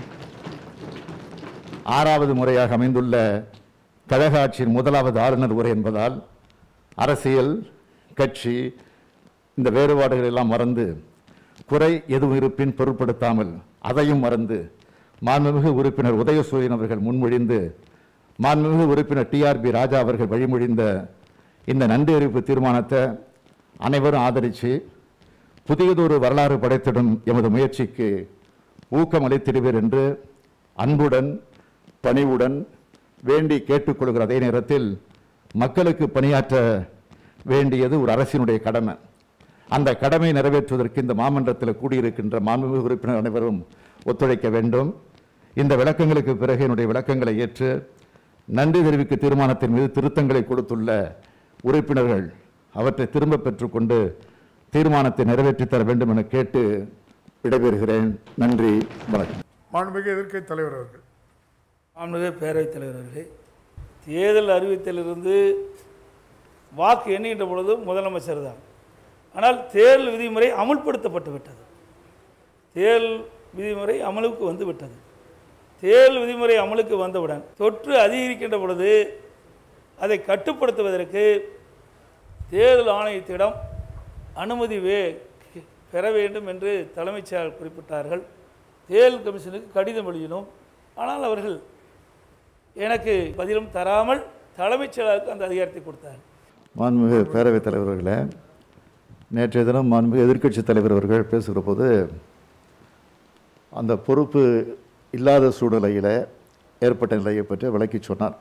ஆறாவது முறையாக அமைந்துள்ள கழக ஆட்சியின் முதலாவது ஆளுநர் உரை என்பதால் அரசியல் கட்சி இந்த வேறுபாடுகள் எல்லாம் மறந்து குறை எதுவும் இருப்பின் பொருட்படுத்தாமல் அதையும் மறந்து மாண்புமிகு உறுப்பினர் உதயசூரியன் அவர்கள் முன்மொழிந்து மாண்புமிகு உறுப்பினர் டிஆர்பி ராஜா அவர்கள் வழிமொழிந்த இந்த நன்றி அறிவிப்பு தீர்மானத்தை அனைவரும் ஆதரித்து புதியதொரு வரலாறு படைத்திடும் எமது முயற்சிக்கு ஊக்கம் அளித்திடுவீர் என்று அன்புடன் பணிவுடன் வேண்டி கேட்டுக்கொள்கிற அதே நேரத்தில் மக்களுக்கு பணியாற்ற வேண்டியது ஒரு அரசினுடைய கடமை அந்த கடமை நிறைவேற்றுவதற்கு இந்த மாமன்றத்தில் கூடியிருக்கின்ற மாண்புமிகு உறுப்பினர் அனைவரும் ஒத்துழைக்க வேண்டும் இந்த விளக்கங்களுக்கு பிறகு என்னுடைய விளக்கங்களை ஏற்று நன்றி தெரிவிக்க தீர்மானத்தின் மீது திருத்தங்களை கொடுத்துள்ள உறுப்பினர்கள் அவற்றை திரும்ப பெற்றுக்கொண்டு தீர்மானத்தை நிறைவேற்றித் தர வேண்டும் என கேட்டு விடைபெறுகிறேன் நன்றி வணக்கம் மாண்புமிகு எதிர்க்கட்சி தலைவர் அவர்கள் மாண்புமிகு பேரவைத் தலைவர் அவர்களே தேர்தல் அறிவித்திலிருந்து வாக்கு எண்ணுகின்ற பொழுது முதலமைச்சர் தான் ஆனால் தேர்தல் விதிமுறை அமுல்படுத்தப்பட்டு விட்டது தேர்தல் விதிமுறை அமலுக்கு வந்து விட்டது தேர்தல் விதிமுறை அமலுக்கு வந்தவுடன் தொற்று அதிகரிக்கின்ற பொழுது அதை கட்டுப்படுத்துவதற்கு தேர்தல் ஆணையத்திடம் அனுமதி வே பெற வேண்டும் என்று தலைமைச் செயலாளர் குறிப்பிட்டார்கள் தேர்தல் கமிஷனுக்கு கடிதம் எழுதினோம் ஆனால் அவர்கள் எனக்கு பதிலும் தராமல் தலைமைச் செயலாளருக்கு அந்த அதிகாரத்தை கொடுத்தார் மாண்புமிகு பேரவைத் தலைவர்களே நேற்றைய தினம் மாண்புமிகு எதிர்க்கட்சி தலைவர் அவர்கள் பேசுகிற போது அந்த பொறுப்பு இல்லாத சூழ்நிலையில் ஏற்பட்ட நிலையை பற்றி விளக்கி சொன்னார்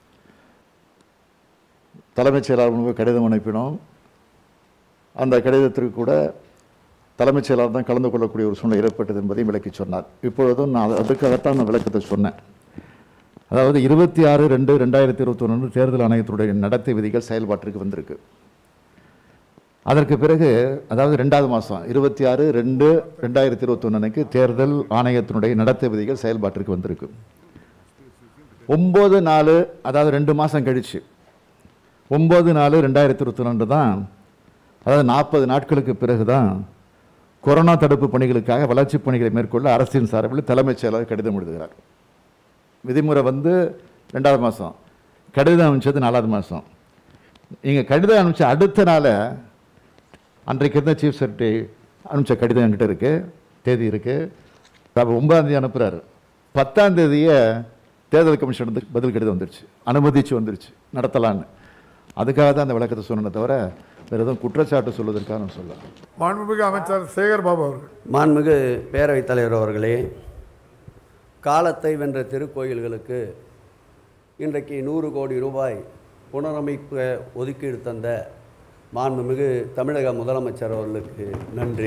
தலைமைச் செயலாளர் முன்பு கடிதம் அனுப்பினோம் அந்த கடிதத்திற்கு கூட தலைமைச் செயலாளர் தான் கலந்து கொள்ளக்கூடிய ஒரு சூழ்நிலை ஏற்பட்டது என்பதையும் விளக்கி சொன்னார் இப்பொழுதும் நான் அது- அதுக்காகத்தான் நான் விளக்கத்தை சொன்னேன் அதாவது இருபத்தி ஆறு ரெண்டு ரெண்டாயிரத்தி இருபத்தொன்று தேர்தல் ஆணையத்தினுடைய நடத்தை விதிகள் செயல்பாட்டிற்கு வந்திருக்கு அதற்கு பிறகு அதாவது ரெண்டாவது மாதம் இருபத்தி ஆறு ரெண்டு ரெண்டாயிரத்தி இருபத்தொன்று அன்னைக்கு தேர்தல் ஆணையத்தினுடைய நடத்தை விதிகள் செயல்பாட்டிற்கு வந்திருக்கு ஒம்பது நாலு அதாவது ரெண்டு மாதம் கழிச்சு ஒம்பது நாலு ரெண்டாயிரத்தி இருபத்தி ரெண்டு தான் அதாவது நாற்பது நாட்களுக்கு பிறகு தான் கொரோனா தடுப்பு பணிகளுக்காக வளர்ச்சிப் பணிகளை மேற்கொள்ள அரசின் சார்பில் தலைமைச் செயலாளர் கடிதம் எழுதுகிறார் விதிமுறை வந்து ரெண்டாவது மாதம் கடிதம் அனுப்பிச்சது நாலாவது மாதம் நீங்கள் கடிதம் அனுப்பிச்ச அடுத்த நாள் அன்றைக்கு இருந்த சீஃப் செக்ரட்டரி அனுப்பிச்ச கடிதம் என்கிட்ட இருக்குது தேதி இருக்குது அப்போ ஒன்பதாம் தேதி அனுப்புகிறாரு பத்தாம் தேதியே தேர்தல் கமிஷன் வந்து பதில் கடிதம் வந்துருச்சு அனுமதிச்சு வந்துருச்சு நடத்தலான்னு அதுக்காக தான் அந்த விளக்கத்தை சொன்னேனே தவிர வேறு எதுவும் குற்றச்சாட்டு சொல்வதற்காக நான் சொல்ல மாண்புமிகு அமைச்சர் சேகர் பாபு அவர்கள் மாண்புமிகு பேரவைத் தலைவர் அவர்களே காலத்தை வென்ற திருக்கோயில்களுக்கு இன்றைக்கு நூறு கோடி ரூபாய் புனரமைப்பு ஒதுக்கீடு தந்த மாண்புமிகு தமிழக முதலமைச்சர் அவர்களுக்கு நன்றி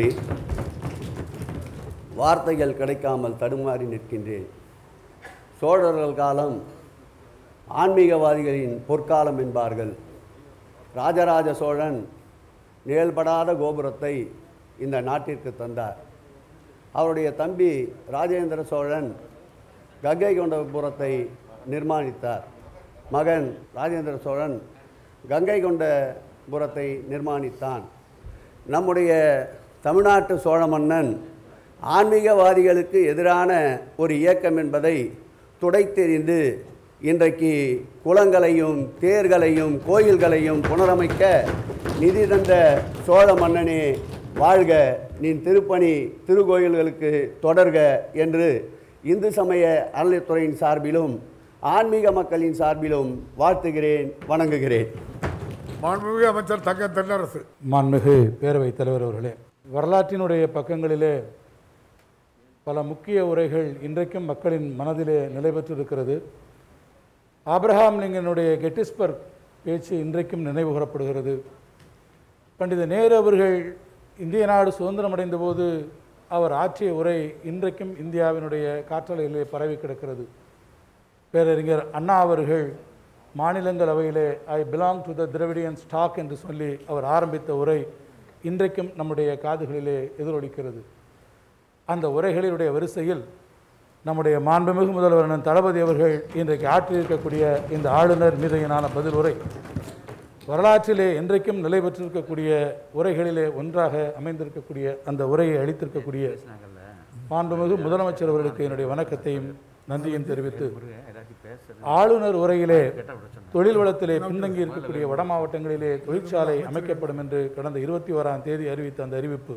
வார்த்தைகள் கிடைக்காமல் தடுமாறி நிற்கின்றேன் சோழர்கள் காலம் ஆன்மீகவாதிகளின் பொற்காலம் என்பார்கள் ராஜராஜ சோழன் நிழல்படாத கோபுரத்தை இந்த நாட்டிற்கு தந்தார் அவருடைய தம்பி ராஜேந்திர சோழன் கங்கை கொண்டபுரத்தை நிர்மாணித்தார் மகன் ராஜேந்திர சோழன் கங்கை கொண்ட புறத்தை நிர்மாணித்தான் நம்முடைய தமிழ்நாட்டு சோழ மன்னன் ஆன்மீகவாதிகளுக்கு எதிரான ஒரு இயக்கம் என்பதை துடைத்தெறிந்து இன்றைக்கு குளங்களையும் தேர்களையும் கோயில்களையும் புனரமைக்க நிதி தந்த சோழ மன்னனே வாழ்க நீ திருப்பணி திருக்கோயில்களுக்கு தொடர்க என்று இந்து சமய அறநிலைத்துறையின் சார்பிலும் ஆன்மீக மக்களின் சார்பிலும் வாழ்த்துகிறேன் வணங்குகிறேன் மாண்புமிகு அமைச்சர் தங்க தென்னரசு மாண்புமிகு பேரவைத் தலைவர் அவர்களே வரலாற்றினுடைய பக்கங்களிலே பல முக்கிய உரைகள் இன்றைக்கும் மக்களின் மனதிலே நிலை பெற்றிருக்கிறது ஆபிரகாம் லிங்கனுடைய கெட்டிஸ்பர்க் பேச்சு இன்றைக்கும் நினைவு கூறப்படுகிறது பண்டித நேரு அவர்கள் இந்திய நாடு சுதந்திரம் அடைந்த போது அவர் ஆற்றிய உரை இன்றைக்கும் இந்தியாவினுடைய காற்றலையிலே பரவி கிடக்கிறது பேரறிஞர் அண்ணா அவர்கள் மாநிலங்களவையிலே I belong to the Dravidian stock என்று சொல்லி அவர் ஆரம்பித்த உரை இன்றைக்கும் நம்முடைய காதுகளிலே எதிரொலிக்கிறது அந்த உரைகளினுடைய வரிசையில் நம்முடைய மாண்புமிகு முதல்வர் அண்ணன் தளபதி அவர்கள் இன்றைக்கு ஆற்றியிருக்கக்கூடிய இந்த ஆளுநர் மீதையினான பதில் உரை வரலாற்றிலே என்றைக்கும் நிலை பெற்றிருக்கக்கூடிய உரைகளிலே ஒன்றாக அமைந்திருக்கக்கூடிய அந்த உரையை அளித்திருக்கக்கூடிய மாண்புமிகு முதலமைச்சர் அவர்களுக்கு என்னுடைய வணக்கத்தையும் நன்றியும் தெரிவித்து ஆளுநர் உரையிலே தொழில் வளத்திலே பின்தங்கி இருக்கக்கூடிய வட மாவட்டங்களிலே தொழிற்சாலை அமைக்கப்படும் என்று கடந்த இருபத்தி ஓராம் தேதி அறிவித்த அந்த அறிவிப்பு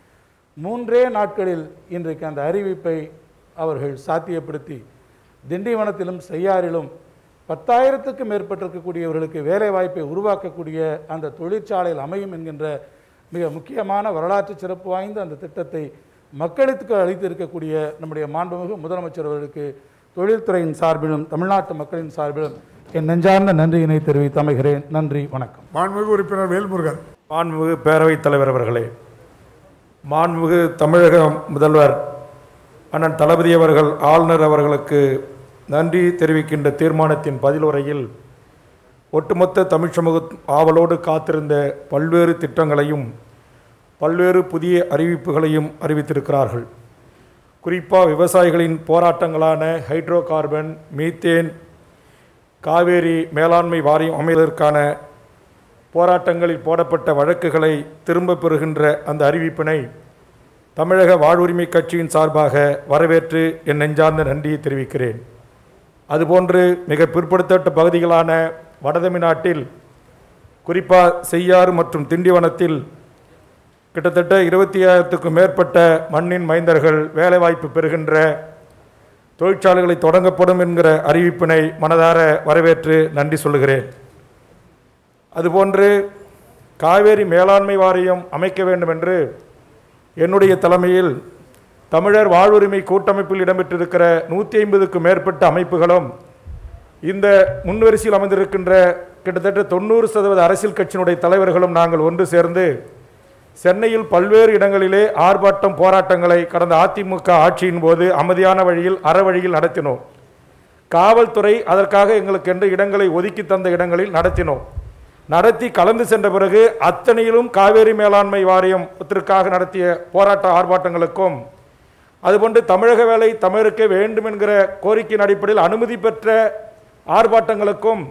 மூன்றே நாட்களில் இன்றைக்கு அந்த அறிவிப்பை அவர்கள் சாத்தியப்படுத்தி திண்டிவனத்திலும் செய்யாறிலும் பத்தாயிரத்துக்கும் மேற்பட்டிருக்கக்கூடியவர்களுக்கு வேலை வாய்ப்பை உருவாக்கக்கூடிய அந்த தொழிற்சாலையில் அமையும் என்கின்ற மிக முக்கியமான வரலாற்று சிறப்பு வாய்ந்த அந்த திட்டத்தை மக்களுக்கு அளித்திருக்கக்கூடிய நம்முடைய மாண்புமிகு முதலமைச்சர் அவர்களுக்கு தொழில்துறையின் சார்பிலும் தமிழ்நாட்டு மக்களின் சார்பிலும் என் நெஞ்சார்ந்த நன்றியினை தெரிவித்து அமைகிறேன் நன்றி வணக்கம் மாண்புமிகு உறுப்பினர் வேல்முருகன் மாண்புமிகு பேரவைத் தலைவர் அவர்களே மாண்புமிகு தமிழக முதல்வர் அண்ணன் தளபதி அவர்கள் ஆளுநர் அவர்களுக்கு நன்றி தெரிவிக்கின்ற தீர்மானத்தின் பதிலுரையில் ஒட்டுமொத்த தமிழ் சமூக ஆவலோடு காத்திருந்த பல்வேறு திட்டங்களையும் பல்வேறு புதிய அறிவிப்புகளையும் அறிவித்திருக்கிறார்கள் குறிப்பாக விவசாயிகளின் போராட்டங்களான ஹைட்ரோ கார்பன் மீத்தேன் காவேரி மேலாண்மை வாரியம் அமைவதற்கான போராட்டங்களில் போடப்பட்ட வழக்குகளை திரும்ப பெறுகின்ற அந்த அறிவிப்பினை தமிழக வாழ்வுரிமை கட்சியின் சார்பாக வரவேற்று என் நெஞ்சார்ந்த நன்றியை தெரிவிக்கிறேன் அதுபோன்று மிக பிற்படுத்தப்பட்ட பகுதிகளான வடதமிழ்நாட்டில் குறிப்பாக செய்யாறு மற்றும் திண்டிவனத்தில் கிட்டத்தட்ட இருபத்தி ஆயிரத்துக்கும் மேற்பட்ட மண்ணின் மைந்தர்கள் வேலைவாய்ப்பு பெறுகின்ற தொழிற்சாலைகளை தொடங்கப்படும் என்கிற அறிவிப்பினை மனதார வரவேற்று நன்றி சொல்லுகிறேன் அதுபோன்று காவேரி மேலாண்மை வாரியம் அமைக்க வேண்டும் என்று என்னுடைய தலைமையில் தமிழர் வாழ்வுரிமை கூட்டமைப்பில் இடம்பெற்றிருக்கிற நூற்றி ஐம்பதுக்கும் மேற்பட்ட அமைப்புகளும் இந்த முன்வரிசையில் அமைந்திருக்கின்ற கிட்டத்தட்ட தொண்ணூறு சதவீத அரசியல் கட்சியினுடைய தலைவர்களும் நாங்கள் ஒன்று சேர்ந்து சென்னையில் பல்வேறு இடங்களிலே ஆர்ப்பாட்டம் போராட்டங்களை கடந்த அதிமுக ஆட்சியின் போது அமைதியான வழியில் அறவழியில் நடத்தினோம் காவல்துறை அதற்காக எங்களுக்கென்று இடங்களை ஒதுக்கி தந்த இடங்களில் நடத்தினோம் நடத்தி கலந்து சென்ற பிறகு அத்தனையிலும் காவேரி மேலாண்மை வாரியத்திற்காக நடத்திய போராட்ட ஆர்ப்பாட்டங்களுக்கும் அதுபோன்று தமிழக வேலை தமிழருக்கு வேண்டும் என்கிற கோரிக்கையின் அடிப்படையில் அனுமதி பெற்ற ஆர்ப்பாட்டங்களுக்கும்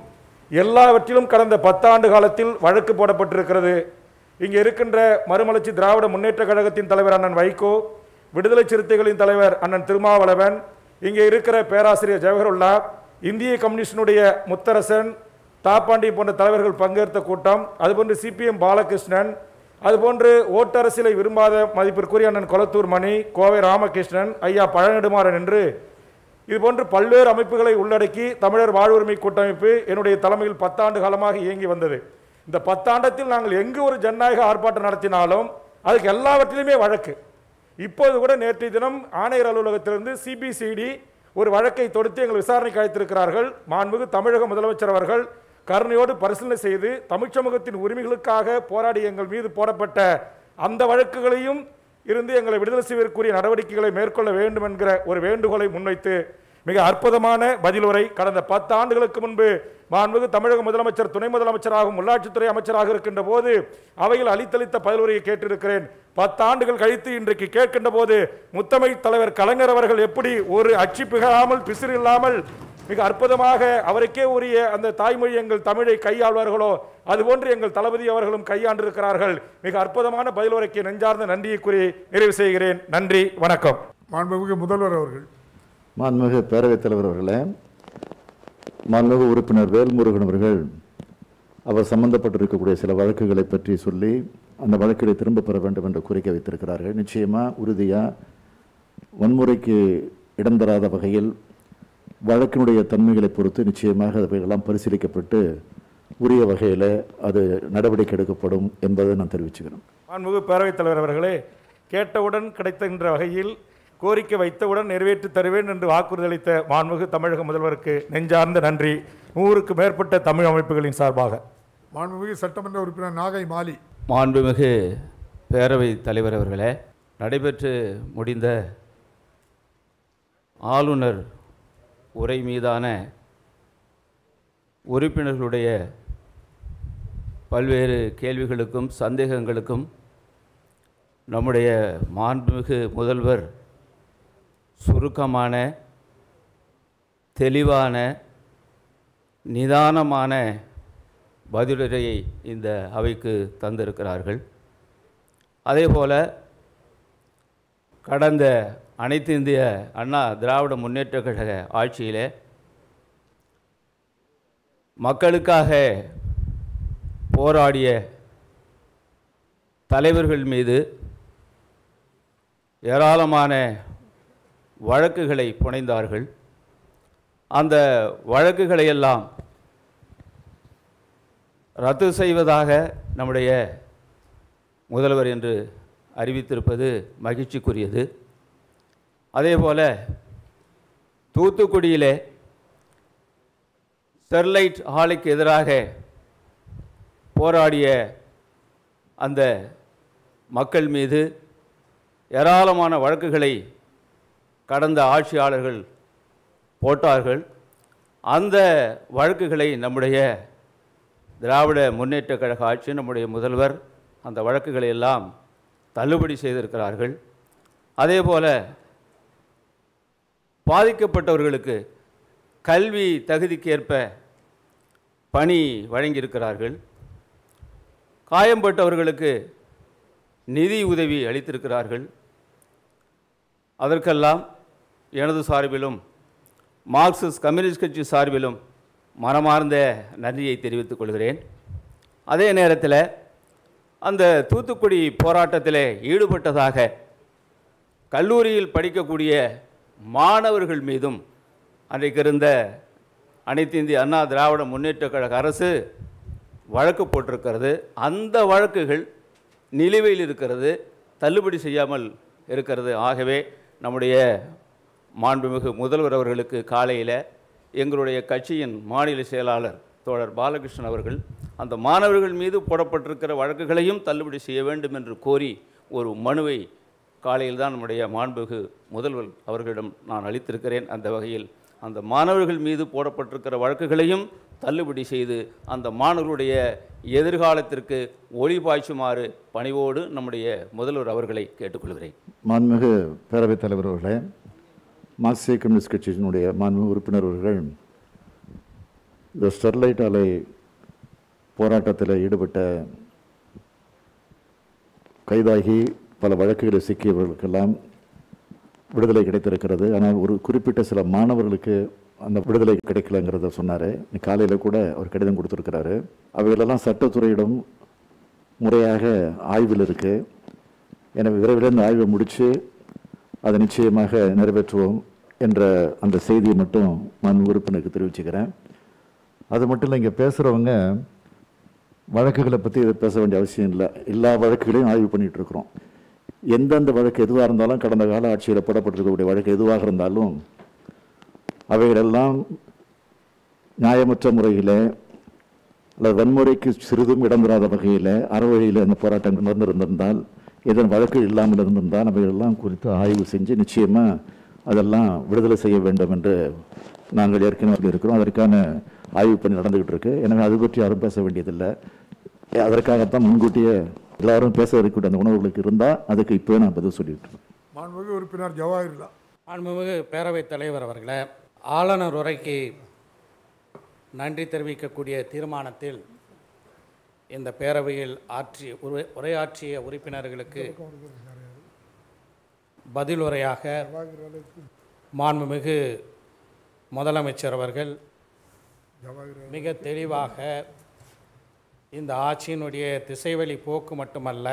எல்லாவற்றிலும் கடந்த பத்தாண்டு காலத்தில் வழக்கு போடப்பட்டிருக்கிறது இங்கே இருக்கின்ற மறுமலர்ச்சி திராவிட முன்னேற்ற கழகத்தின் தலைவர் அண்ணன் வைகோ விடுதலை சிறுத்தைகளின் தலைவர் அண்ணன் திருமாவளவன் இங்கே இருக்கிற பேராசிரியர் ஜவஹருல்லா இந்திய கம்யூனிஸ்டினுடைய முத்தரசன் தாப்பாண்டி போன்ற தலைவர்கள் பங்கேற்ற கூட்டம் அதுபோன்று சிபிஎம் பாலகிருஷ்ணன் அதுபோன்று ஓட்டரசியலை விரும்பாத மதிப்பிற்குரிய அண்ணன் கொளத்தூர் மணி கோவை ராமகிருஷ்ணன் ஐயா பழநெடுமாறன் என்று இதுபோன்று பல்வேறு அமைப்புகளை உள்ளடக்கி தமிழர் வாழ்வுரிமை கூட்டமைப்பு என்னுடைய தலைமையில் பத்தாண்டு காலமாக இயங்கி வந்தது இந்த பத்தாண்டத்தில் நாங்கள் எங்கு ஒரு ஜனநாயக ஆர்ப்பாட்டம் நடத்தினாலும் அதுக்கு எல்லாவற்றிலுமே வழக்கு இப்போது கூட நேற்றைய தினம் ஆணையர் அலுவலகத்திலிருந்து சிபிசிடி ஒரு வழக்கை தொடுத்து எங்கள் விசாரணைக்கு அழைத்திருக்கிறார்கள் மாண்புமிகு தமிழக முதலமைச்சர் அவர்கள் கருணையோடு பரிசீலனை செய்து தமிழ்ச் சமூகத்தின் உரிமைகளுக்காக போராடி எங்கள் மீது போடப்பட்ட அந்த வழக்குகளையும் இருந்து எங்களை விடுதலை செய்வதற்குரிய நடவடிக்கைகளை மேற்கொள்ள வேண்டும் என்கிற ஒரு வேண்டுகோளை முன்வைத்து மிக அற்புதமான பதிலுரை கடந்த பத்து ஆண்டுகளுக்கு முன்பு மாண்புமிகு தமிழக முதலமைச்சர் துணை முதலமைச்சராகவும் உள்ளாட்சித்துறை அமைச்சராக இருக்கின்ற போது அவையில் அளித்தளித்த பதிலுரையை கேட்டிருக்கிறேன் பத்தாண்டுகள் கழித்து இன்றைக்கு கேட்கின்ற போது முத்தமிழ் தலைவர் கலைஞர் அவர்கள் எப்படி ஒரு அச்சு பிகாமல் பிசிறு இல்லாமல் மிக அற்புதமாக அவருக்கே உரிய அந்த தாய்மொழி எங்கள் தமிழை கையாள்வார்களோ அதுபோன்று எங்கள் தளபதி அவர்களும் கையாண்டிருக்கிறார்கள் மிக அற்புதமான பதிலுரைக்கு நெஞ்சார்ந்த நன்றியை கூறி நிறைவு செய்கிறேன் நன்றி வணக்கம் மாண்புமிகு முதல்வர் அவர்கள் மாண்புமிகு பேரவைத் தலைவர் அவர்களே மாண்புமிகு உறுப்பினர் வேல்முருகன் அவர்கள் அவர் சம்பந்தப்பட்டிருக்கக்கூடிய சில வழக்குகளை பற்றி சொல்லி அந்த வழக்குகளை திரும்ப பெற வேண்டும் என்று கோரிக்கை வைத்திருக்கிறார்கள் நிச்சயமாக உறுதியாக வன்முறைக்கு இடம் தராத வகையில் வழக்கினுடைய தன்மைகளை பொறுத்து நிச்சயமாக அவைகளெல்லாம் பரிசீலிக்கப்பட்டு உரிய வகையில் அது நடவடிக்கை எடுக்கப்படும் என்பதை நான் தெரிவிச்சுக்கிறேன் மாண்புமிகு பேரவைத் தலைவர் அவர்களே கேட்டவுடன் கிடைக்கின்ற வகையில் கோரிக்கை வைத்தவுடன் நிறைவேற்றி தருவேன் என்று வாக்குறுதி அளித்த மாண்புமிகு தமிழக முதல்வருக்கு நெஞ்சார்ந்த நன்றி நூறுக்கு மேற்பட்ட தமிழ் அமைப்புகளின் சார்பாக மாண்புமிகு சட்டமன்ற உறுப்பினர் நாகை மாலி மாண்புமிகு பேரவைத் தலைவர் அவர்களே நடைபெற்று முடிந்த ஆளுநர் உரை மீதான உறுப்பினர்களுடைய பல்வேறு கேள்விகளுக்கும் சந்தேகங்களுக்கும் நம்முடைய மாண்புமிகு முதல்வர் சுருக்கமான தெளிவான நிதானமான பதிலுரையை இந்த அவைக்கு தந்திருக்கிறார்கள் அதேபோல கடந்த அனைத்து இந்திய அண்ணா திராவிட முன்னேற்ற கழக ஆட்சியிலே மக்களுக்காக போராடிய தலைவர்கள் மீது ஏராளமான வழக்குகளை புனைந்தார்கள் அந்த வழக்குகளை எல்லாம் ரத்து செய்வதாக நம்முடைய முதல்வர் என்று அறிவித்திருப்பது மகிழ்ச்சிக்குரியது அதேபோல தூத்துக்குடியிலே ஸ்டெர்லைட் ஆலைக்கு எதிராக போராடிய அந்த மக்கள் மீது ஏராளமான வழக்குகளை கடந்த ஆட்சியாளர்கள் போட்டார்கள் அந்த வழக்குகளை நம்முடைய திராவிட முன்னேற்ற கழக ஆட்சி நம்முடைய முதல்வர் அந்த வழக்குகளை எல்லாம் தள்ளுபடி செய்திருக்கிறார்கள் அதேபோல பாதிக்கப்பட்டவர்களுக்கு கல்வி தகுதிக்கேற்ப பணி வழங்கியிருக்கிறார்கள் காயம்பட்டவர்களுக்கு நிதி உதவி அளித்திருக்கிறார்கள் அதற்கெல்லாம் எனது சார்பிலும் மார்க்சிஸ்ட் கம்யூனிஸ்ட் கட்சி சார்பிலும் மனமார்ந்த நன்றியை தெரிவித்துக் கொள்கிறேன் அதே நேரத்தில் அந்த தூத்துக்குடி போராட்டத்தில் ஈடுபட்டதாக கல்லூரியில் படிக்கக்கூடிய மாணவர்கள் மீதும் அன்றைக்கு இருந்த அனைத்து இந்திய அண்ணா திராவிட முன்னேற்ற கழக அரசு வழக்கு போட்டிருக்கிறது அந்த வழக்குகள் நிலுவையில் இருக்கிறது தள்ளுபடி செய்யாமல் இருக்கிறது ஆகவே நம்முடைய மாண்புமிகு முதல்வர் அவர்களுக்கு காலையில் எங்களுடைய கட்சியின் மாநில செயலாளர் தோழர் பாலகிருஷ்ணன் அவர்கள் அந்த மாணவர்கள் மீது போடப்பட்டிருக்கிற வழக்குகளையும் தள்ளுபடி செய்ய வேண்டும் என்று கோரி ஒரு மனுவை காலையில் தான் நம்முடைய மாண்புமிகு முதல்வர் அவர்களிடம் நான் அளித்திருக்கிறேன் அந்த வகையில் அந்த மாணவர்கள் மீது போடப்பட்டிருக்கிற வழக்குகளையும் தள்ளுபடி செய்து அந்த மாணவர்களுடைய எதிர்காலத்திற்கு ஒளி பாய்ச்சுமாறு பணிவோடு நம்முடைய முதல்வர் அவர்களை கேட்டுக்கொள்கிறேன் மாண்புமிகு பேரவைத் தலைவர் அவர்களே மார்க்சிய கம்யூனிஸ்ட் கட்சியினுடைய மாண்புமிகு உறுப்பினர் அவர்கள் இந்த ஸ்டெர்லைட் ஆலை போராட்டத்தில் ஈடுபட்ட கைதாகி பல வழக்குகளில் சிக்கியவர்களுக்கெல்லாம் விடுதலை கிடைத்திருக்கிறது ஆனால் ஒரு குறிப்பிட்ட சில மாணவர்களுக்கு அந்த விடுதலை கிடைக்கலங்கிறத சொன்னார் காலையில் கூட அவர் கடிதம் கொடுத்துருக்கிறாரு அவைகளெல்லாம் சட்டத்துறையிடம் முறையாக ஆய்வில் இருக்குது எனவே விரைவில் இந்த ஆய்வை முடித்து அதை நிச்சயமாக நிறைவேற்றுவோம் என்ற அந்த செய்தியை மட்டும் நான் உறுப்பினருக்கு தெரிவிச்சுக்கிறேன் அது மட்டும் இல்லை இங்கே பேசுகிறவங்க வழக்குகளை பற்றி இதை பேச வேண்டிய அவசியம் இல்லை எல்லா வழக்குகளையும் ஆய்வு பண்ணிட்டு இருக்கிறோம் எந்தெந்த வழக்கு எதுவாக இருந்தாலும் கடந்த கால ஆட்சியில் போடப்பட்டிருக்கக்கூடிய வழக்கு எதுவாக இருந்தாலும் அவைகளெல்லாம் நியாயமற்ற முறையில் அல்லது வன்முறைக்கு சிறிதும் இடம் தராத வகையில் அறவழியில் அந்த போராட்டங்கள் நடந்திருந்திருந்தால் இதன் வழக்கு இல்லாமல் இருந்திருந்தால் அவைகளெல்லாம் குறித்து ஆய்வு செஞ்சு நிச்சயமாக அதெல்லாம் விடுதலை செய்ய வேண்டும் என்று நாங்கள் ஏற்கனவே இருக்கிறோம் அதற்கான ஆய்வு பணி நடந்துகிட்டு இருக்கு எனவே அது பற்றி யாரும் பேச வேண்டியதில்லை அதற்காகத்தான் முன்கூட்டியே எல்லாரும் பேச இருக்கக்கூடிய அந்த உணர்வுகளுக்கு இருந்தால் அதுக்கு இப்போ நான் பதில் சொல்லிட்டு இருக்கேன். மாண்புமிகு உறுப்பினர் ஜவாஹிர்லா மாண்புமிகு பேரவைத் தலைவர் அவர்களே ஆளுநர் உரைக்கு நன்றி தெரிவிக்கக்கூடிய தீர்மானத்தில் இந்த பேரவையில் ஆற்றி உரை உரையாற்றிய உறுப்பினர்களுக்கு பதில் உரையாக மாண்புமிகு முதலமைச்சர் அவர்கள் மிக தெளிவாக இந்த ஆட்சியினுடைய திசைவழி போக்கு மட்டுமல்ல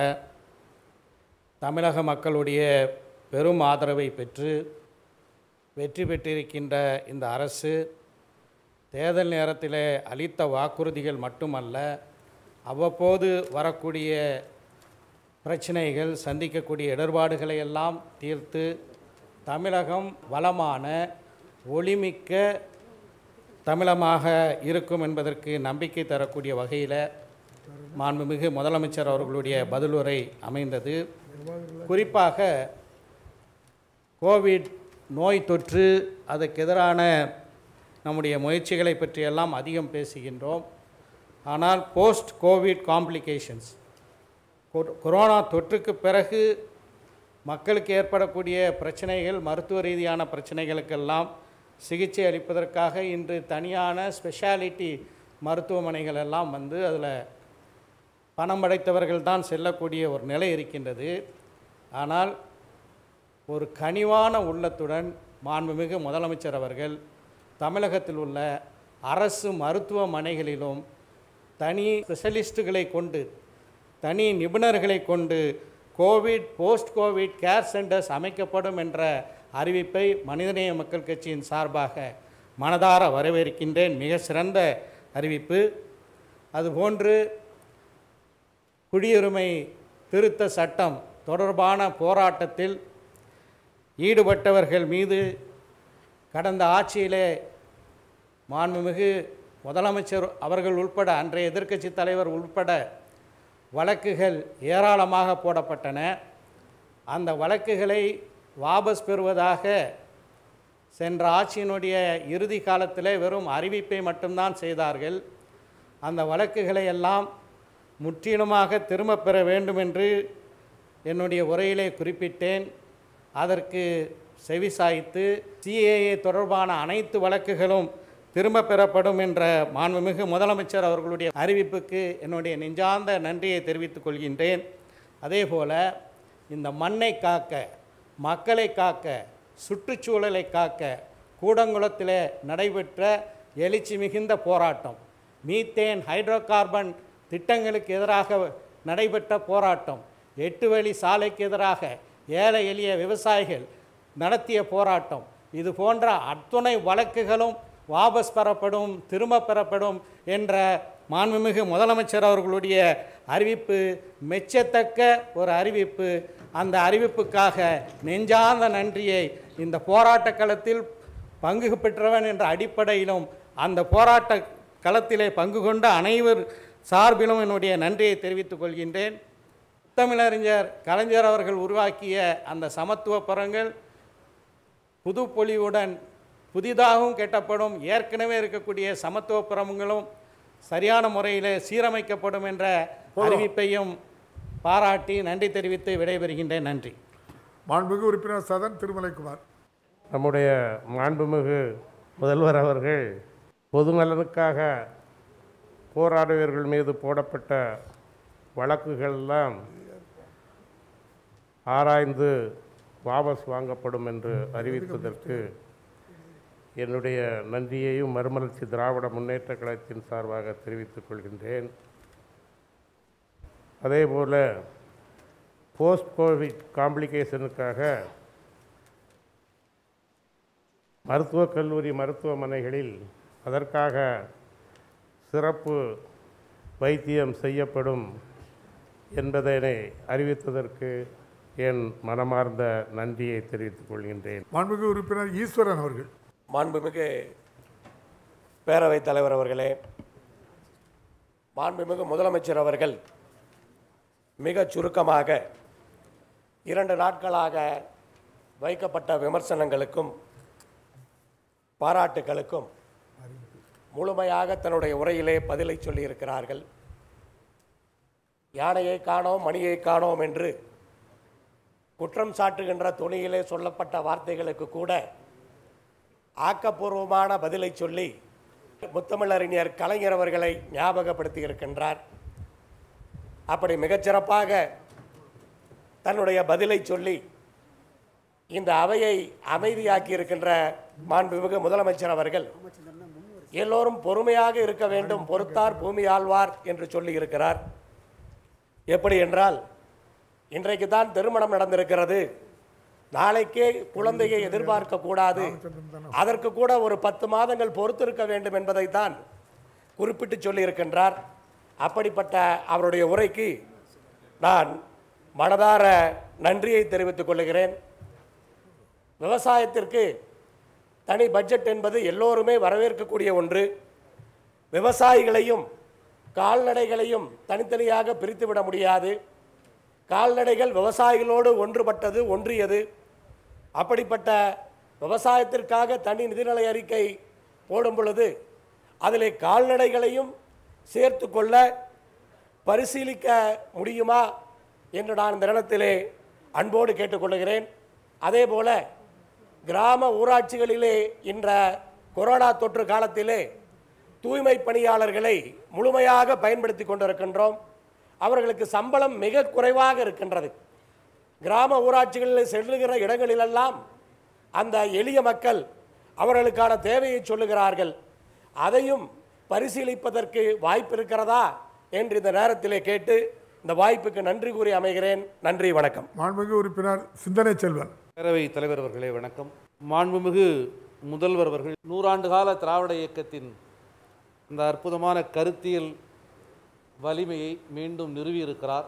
தமிழக மக்களுடைய பெரும் ஆதரவை பெற்று வெற்றி பெற்றிருக்கின்ற இந்த அரசு தேர்தல் நேரத்தில் அளித்த வாக்குறுதிகள் மட்டுமல்ல அவ்வப்போது வரக்கூடிய பிரச்சனைகள் சந்திக்கக்கூடிய இடர்பாடுகளை எல்லாம் தீர்த்து தமிழகம் வளமான ஒளிமிக்க தமிழமாக இருக்கும் என்பதற்கு நம்பிக்கை தரக்கூடிய வகையில் மாண்புமிகு முதலமைச்சர் அவர்களுடைய பதிலுரை அமைந்தது குறிப்பாக கோவிட் நோய் தொற்று அதற்கு எதிரான நம்முடைய முயற்சிகளை பற்றியெல்லாம் அதிகம் பேசுகின்றோம் ஆனால் போஸ்ட் கோவிட் காம்ப்ளிகேஷன்ஸ் கொரோனா தொற்றுக்கு பிறகு மக்களுக்கு ஏற்படக்கூடிய பிரச்சனைகள் மருத்துவ ரீதியான பிரச்சனைகளுக்கெல்லாம் சிகிச்சை அளிப்பதற்காக இன்று தனியான ஸ்பெஷாலிட்டி மருத்துவமனைகள் எல்லாம் வந்து அதில் பணம் படைத்தவர்கள் தான் செல்லக்கூடிய ஒரு நிலை இருக்கின்றது ஆனால் ஒரு கனிவான உள்ளத்துடன் மாண்புமிகு முதலமைச்சர் அவர்கள் தமிழகத்தில் உள்ள அரசு மருத்துவமனைகளிலும் தனி ஸ்பெஷலிஸ்ட்டுகளை கொண்டு தனி நிபுணர்களை கொண்டு covid post covid care centres அமைக்கப்படும் என்ற அறிவிப்பை மனிதநேய மக்கள் கட்சியின் சார்பாக மனதார வரவேற்கின்றேன் மிக சிறந்த அறிவிப்பு அதுபோன்று குடியுரிமை திருத்த சட்டம் தொடர்பான போராட்டத்தில் ஈடுபட்டவர்கள் மீது கடந்த ஆட்சியிலே மாண்புமிகு முதலமைச்சர் அவர்கள் உட்பட அன்றைய எதிர்க்கட்சி தலைவர் உட்பட வழக்குகள் ஏராளமாக போடப்பட்டன அந்த வழக்குகளை வாபஸ் பெறுவதாக சென்ற ஆட்சியினுடைய இறுதி காலத்தில் வெறும் அறிவிப்பை மட்டும்தான் செய்தார்கள் அந்த வழக்குகளை எல்லாம் முற்றிலுமாக திரும்பப் பெற வேண்டும் என்று என்னுடைய உரையிலே குறிப்பிட்டேன் அதற்கு செவிசாய்த்து சிஏஏ தொடர்பான அனைத்து வழக்குகளும் திரும்ப பெறப்படும் என்ற மாண்புமிகு முதலமைச்சர் அவர்களுடைய அறிவிப்புக்கு என்னுடைய நெஞ்சார்ந்த நன்றியை தெரிவித்துக் கொள்கின்றேன் அதேபோல இந்த மண்ணை காக்க மக்களை காக்க சுற்றுச்சூழலை காக்க கூடங்குளத்தில் நடைபெற்ற எழுச்சி மிகுந்த போராட்டம் மீத்தேன் ஹைட்ரோ கார்பன் திட்டங்களுக்கு எதிராக நடைபெற்ற போராட்டம் எட்டு வழி சாலைக்கு எதிராக ஏழை எளிய விவசாயிகள் நடத்திய போராட்டம் இது போன்ற அத்துணை வழக்குகளும் வாபஸ் பெறப்படும் திரும்ப பெறப்படும் என்ற மாண்புமிகு முதலமைச்சர் அவர்களுடைய அறிவிப்பு மெச்சத்தக்க ஒரு அறிவிப்பு அந்த அறிவிப்புக்காக நெஞ்சார்ந்த நன்றியை இந்த போராட்ட களத்தில் பங்கு பெற்றவன் என்ற அடிப்படையிலும் அந்த போராட்ட களத்திலே பங்கு கொண்ட அனைவர் சார்பிலும் என்னுடைய நன்றியை தெரிவித்துக் கொள்கின்றேன் தமிழறிஞர் கலைஞர் அவர்கள் உருவாக்கிய அந்த சமத்துவ பரங்கள் புது பொலிவுடன் புதிதாகவும் கெட்டப்படும் ஏற்கனவே இருக்கக்கூடிய சமத்துவ புறங்களும் சரியான முறையில் சீரமைக்கப்படும் என்ற அறிவிப்பையும் பாராட்டி நன்றி தெரிவித்து விடைபெறுகின்றேன் நன்றி மாண்புமிகு உறுப்பினர் சதன் திருமலைக்குமார் நம்முடைய மாண்புமிகு முதல்வர் அவர்கள் பொதுநலனுக்காக போராடுவர்கள் மீது போடப்பட்ட வழக்குகளெல்லாம் ஆராய்ந்து வாபஸ் வாங்கப்படும் என்று அறிவித்ததற்கு என்னுடைய நன்றியையும் மறுமலர்ச்சி திராவிட முன்னேற்ற கழகத்தின் சார்பாக தெரிவித்துக் கொள்கின்றேன் அதேபோல் போஸ்ட் கோவிட் காம்ப்ளிகேஷனுக்காக மருத்துவக் கல்லூரி மருத்துவமனைகளில் அதற்காக சிறப்பு வைத்தியம் செய்யப்படும் என்பதனை அறிவித்ததற்கு என் மனமார்ந்த நன்றியை தெரிவித்துக் கொள்கின்றேன் மாண்புமிகு உறுப்பினர் ஈஸ்வரன் அவர்கள் மாண்புமிகு பேரவைத் தலைவர் அவர்களே மாண்புமிகு முதலமைச்சர் அவர்கள் மிகச் சுருக்கமாக இரண்டு நாட்களாக வைக்கப்பட்ட விமர்சனங்களுக்கும் பாராட்டுகளுக்கும் முழுமையாக தன்னுடைய உரையிலே பதிலை சொல்லியிருக்கிறார்கள் யானையை காணோம் மணியை காணோம் என்று குற்றம் சாட்டுகின்ற துணியிலே சொல்லப்பட்ட வார்த்தைகளுக்கு கூட ஆக்கப்பூர்வமான பதிலை சொல்லி முத்தமிழறிஞர் கலைஞர் அவர்களை ஞாபகப்படுத்தி இருக்கின்றார் அப்படி மிகச்சிறப்பாக தன்னுடைய பதிலை சொல்லி இந்த அவையை அமைதியாக்கி இருக்கின்ற மாண்புமிகு முதலமைச்சர் அவர்கள் எல்லோரும் பொறுமையாக இருக்க வேண்டும் பொறுத்தார் பூமி ஆழ்வார் என்று சொல்லி இருக்கிறார் எப்படி என்றால் இன்றைக்கு தான் திருமணம் நடந்திருக்கிறது நாளைக்கே குழந்தையை எதிர்பார்க்க கூடாது அதற்கு கூட ஒரு பத்து மாதங்கள் பொறுத்திருக்க வேண்டும் என்பதைத்தான் குறிப்பிட்டு சொல்லியிருக்கின்றார் அப்படிப்பட்ட அவருடைய உரைக்கு நான் மனதார நன்றியை தெரிவித்துக் கொள்கிறேன் விவசாயத்திற்கு தனி பட்ஜெட் என்பது எல்லோருமே வரவேற்கக்கூடிய ஒன்று விவசாயிகளையும் கால்நடைகளையும் தனித்தனியாக பிரித்துவிட முடியாது கால்நடைகள் விவசாயிகளோடு ஒன்றுபட்டது ஒன்றியது அப்படிப்பட்ட விவசாயத்திற்காக தனி நிதிநிலை அறிக்கை போடும் பொழுது அதில் கால்நடைகளையும் சேர்த்து கொள்ள பரிசீலிக்க முடியுமா என்று நான் இந்த இடத்திலே அன்போடு கேட்டுக்கொள்கிறேன் அதே போல கிராம ஊராட்சிகளிலே இன்ற கொரோனா தொற்று காலத்திலே தூய்மை பணியாளர்களை முழுமையாக பயன்படுத்தி கொண்டிருக்கின்றோம் அவர்களுக்கு சம்பளம் மிக குறைவாக இருக்கின்றது கிராம ஊராட்சிகளில் செல்லுகிற இடங்களிலெல்லாம் அந்த எளிய மக்கள் அவர்களுக்கான தேவையை சொல்லுகிறார்கள் அதையும் பரிசீலிப்பதற்கு வாய்ப்பு இருக்கிறதா என்று இந்த நேரத்திலே கேட்டு இந்த வாய்ப்புக்கு நன்றி கூறி அமைகிறேன் நன்றி வணக்கம் மாண்புமிகு உறுப்பினர் சிந்தனை செல்வன் பேரவை தலைவர் அவர்களே வணக்கம் மாண்புமிகு முதல்வர் அவர்கள் நூறாண்டு கால திராவிட இயக்கத்தின் இந்த அற்புதமான கருத்தியல் வலிமையை மீண்டும் நிறுவியிருக்கிறார்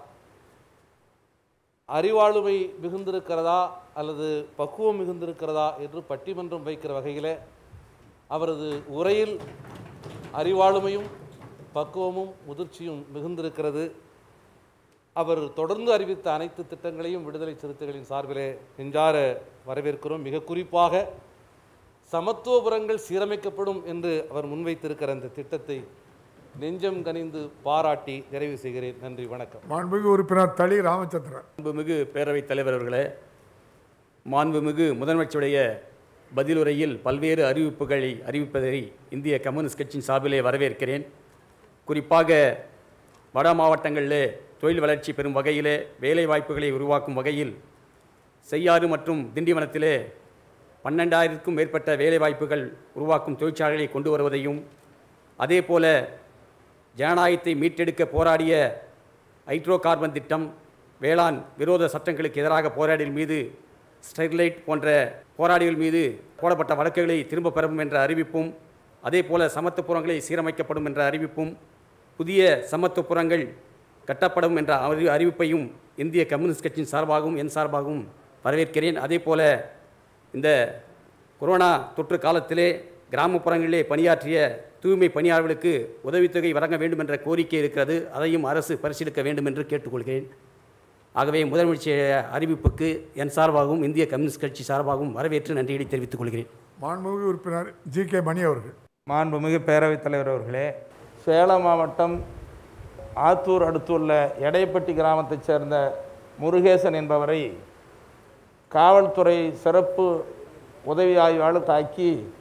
அறிவாளுமை மிகுந்திருக்கிறதா அல்லது பக்குவம் மிகுந்திருக்கிறதா என்று பட்டிமன்றம் வைக்கிற வகையில் அவரது உரையில் அறிவாளுமையும் பக்குவமும் முதிர்ச்சியும் மிகுந்திருக்கிறது அவர் தொடர்ந்து அறிவித்த அனைத்து திட்டங்களையும் விடுதலை சிறுத்தைகளின் சார்பிலே நெஞ்சார வரவேற்கிறோம் மிக குறிப்பாக சமத்துவபுரங்கள் சீரமைக்கப்படும் என்று அவர் முன்வைத்திருக்கிற அந்த திட்டத்தை நெஞ்சம் கனிந்து பாராட்டி நிறைவு செய்கிறேன் நன்றி வணக்கம் மாண்புமிகு உறுப்பினர் தளி ராமச்சந்திரன் மாண்புமிகு பேரவைத் தலைவர் அவர்களே மாண்புமிகு முதலமைச்சருடைய பதிலுரையில் பல்வேறு அறிவிப்புகளை அறிவிப்பதை இந்திய கம்யூனிஸ்ட் கட்சியின் சார்பிலே வரவேற்கிறேன் குறிப்பாக வட மாவட்டங்களிலே தொழில் வளர்ச்சி பெறும் வகையிலே வேலை வாய்ப்புகளை உருவாக்கும் வகையில் செய்யாறு மற்றும் திண்டிவனத்திலே பன்னெண்டாயிரத்துக்கும் மேற்பட்ட வேலைவாய்ப்புகள் உருவாக்கும் தொழிற்சாலைகளை கொண்டு வருவதையும் அதே போல ஜனநாயகத்தை மீட்டெடுக்க போராடிய ஹைட்ரோ கார்பன் திட்டம் வேளாண் விரோத சட்டங்களுக்கு எதிராக போராடிகள் மீது ஸ்டெர்லைட் போன்ற போராளிகள் மீது போடப்பட்ட வழக்குகளை திரும்ப பெறும் என்ற அறிவிப்பும் அதே போல சமத்துவபுரங்களை சீரமைக்கப்படும் என்ற அறிவிப்பும் புதிய சமத்துவபுரங்கள் கட்டப்படும் என்ற அறி அறிவிப்பையும் இந்திய கம்யூனிஸ்ட் கட்சியின் சார்பாகவும் என் சார்பாகவும் வரவேற்கிறேன் அதே போல இந்த கொரோனா தொற்று காலத்திலே கிராமப்புறங்களிலே பணியாற்றிய தூய்மை பணியாளர்களுக்கு உதவித்தொகை வழங்க வேண்டும் என்ற கோரிக்கை இருக்கிறது அதையும் அரசு பரிசீலிக்க வேண்டும் என்று கேட்டுக்கொள்கிறேன் ஆகவே முதலமைச்சர் அறிவிப்புக்கு என் சார்பாகவும் இந்திய கம்யூனிஸ்ட் கட்சி சார்பாகவும் வரவேற்று நன்றியை தெரிவித்துக் கொள்கிறேன் மாண்புமிகு உறுப்பினர் ஜி கே மணி அவர்கள் மாண்புமிகு பேரவைத் தலைவர் அவர்களே சேலம் மாவட்டம் ஆத்தூர் அடுத்துள்ள எடைப்பட்டி கிராமத்தைச் சேர்ந்த முருகேசன் என்பவரை காவல்துறை சிறப்பு உதவி ஆய்வாளர் தாக்கி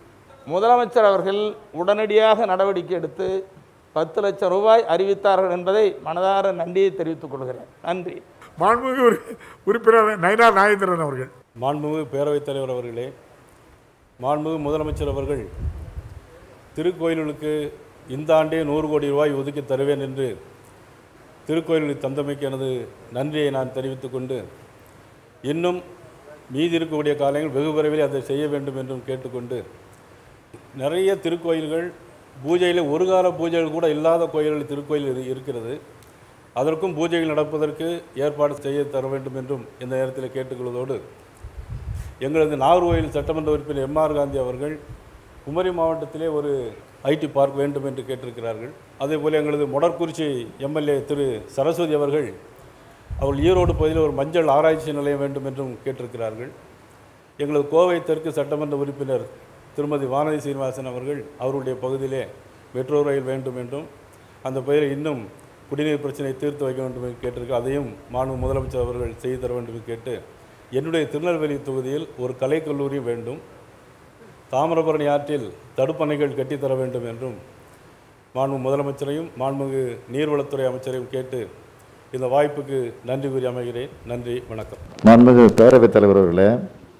முதலமைச்சர் அவர்கள் உடனடியாக நடவடிக்கை எடுத்து பத்து லட்சம் ரூபாய் அறிவித்தார்கள் என்பதை மனதார நன்றியை தெரிவித்துக் கொள்கிறேன் நன்றி மாண்புமிகு உறு- உறுப்பினர் நயினார் நாகேந்திரன் அவர்கள் மாண்புமிகு பேரவைத் தலைவர் அவர்களே மாண்புமிகு முதலமைச்சர் அவர்கள் திருக்கோயில்களுக்கு இந்த ஆண்டே நூறு கோடி ரூபாய் ஒதுக்கி தருவேன் என்று திருக்கோயில்களுக்கு தந்தமைக்கு எனது நன்றியை நான் தெரிவித்துக் கொண்டு இன்னும் மீதி இருக்கக்கூடிய காலங்கள் வெகு விரைவில் அதை செய்ய வேண்டும் என்றும் கேட்டுக்கொண்டு நிறைய திருக்கோயில்கள் பூஜையில் ஒரு கால பூஜைகள் கூட இல்லாத கோயில்கள் திருக்கோயில் இரு- இருக்கிறது அதற்கும் பூஜைகள் நடப்பதற்கு ஏற்பாடு செய்ய தர வேண்டும் என்றும் இந்த நேரத்தில் கேட்டுக்கொள்வதோடு எங்களது நாகர்கோயில் சட்டமன்ற உறுப்பினர் எம்ஆர் காந்தி அவர்கள் குமரி மாவட்டத்திலே ஒரு ஐடி பார்க் வேண்டும் என்று கேட்டிருக்கிறார்கள் அதேபோல் எங்களது மொடற்குறிச்சி எம்எல்ஏ திரு சரஸ்வதி அவர்கள் அவர்கள் ஈரோடு பகுதியில் ஒரு மஞ்சள் ஆராய்ச்சி நிலையம் வேண்டும் என்றும் கேட்டிருக்கிறார்கள் எங்களது கோவை தெற்கு சட்டமன்ற உறுப்பினர் திருமதி வானதி சீனிவாசன் அவர்கள் அவருடைய பகுதியிலே மெட்ரோ ரயில் வேண்டும் என்றும் அந்த பகுதியில் இன்னும் குடிநீர் பிரச்சனையை தீர்த்து வைக்க வேண்டும் என்று கேட்டிருக்கு அதையும் மாண்பு முதலமைச்சர் அவர்கள் செய்து தர வேண்டும் என்று கேட்டு என்னுடைய திருநெல்வேலி தொகுதியில் ஒரு கலைக்கல்லூரி வேண்டும் தாமிரபரணி ஆற்றில் தடுப்பணைகள் கட்டித்தர வேண்டும் என்றும் மாண்பு முதலமைச்சரையும் மாண்புமிகு நீர்வளத்துறை அமைச்சரையும் கேட்டு இந்த வாய்ப்புக்கு நன்றி கூறி அமைகிறேன் நன்றி வணக்கம் மாண்புமிகு பேரவைத் தலைவர் அவர்களே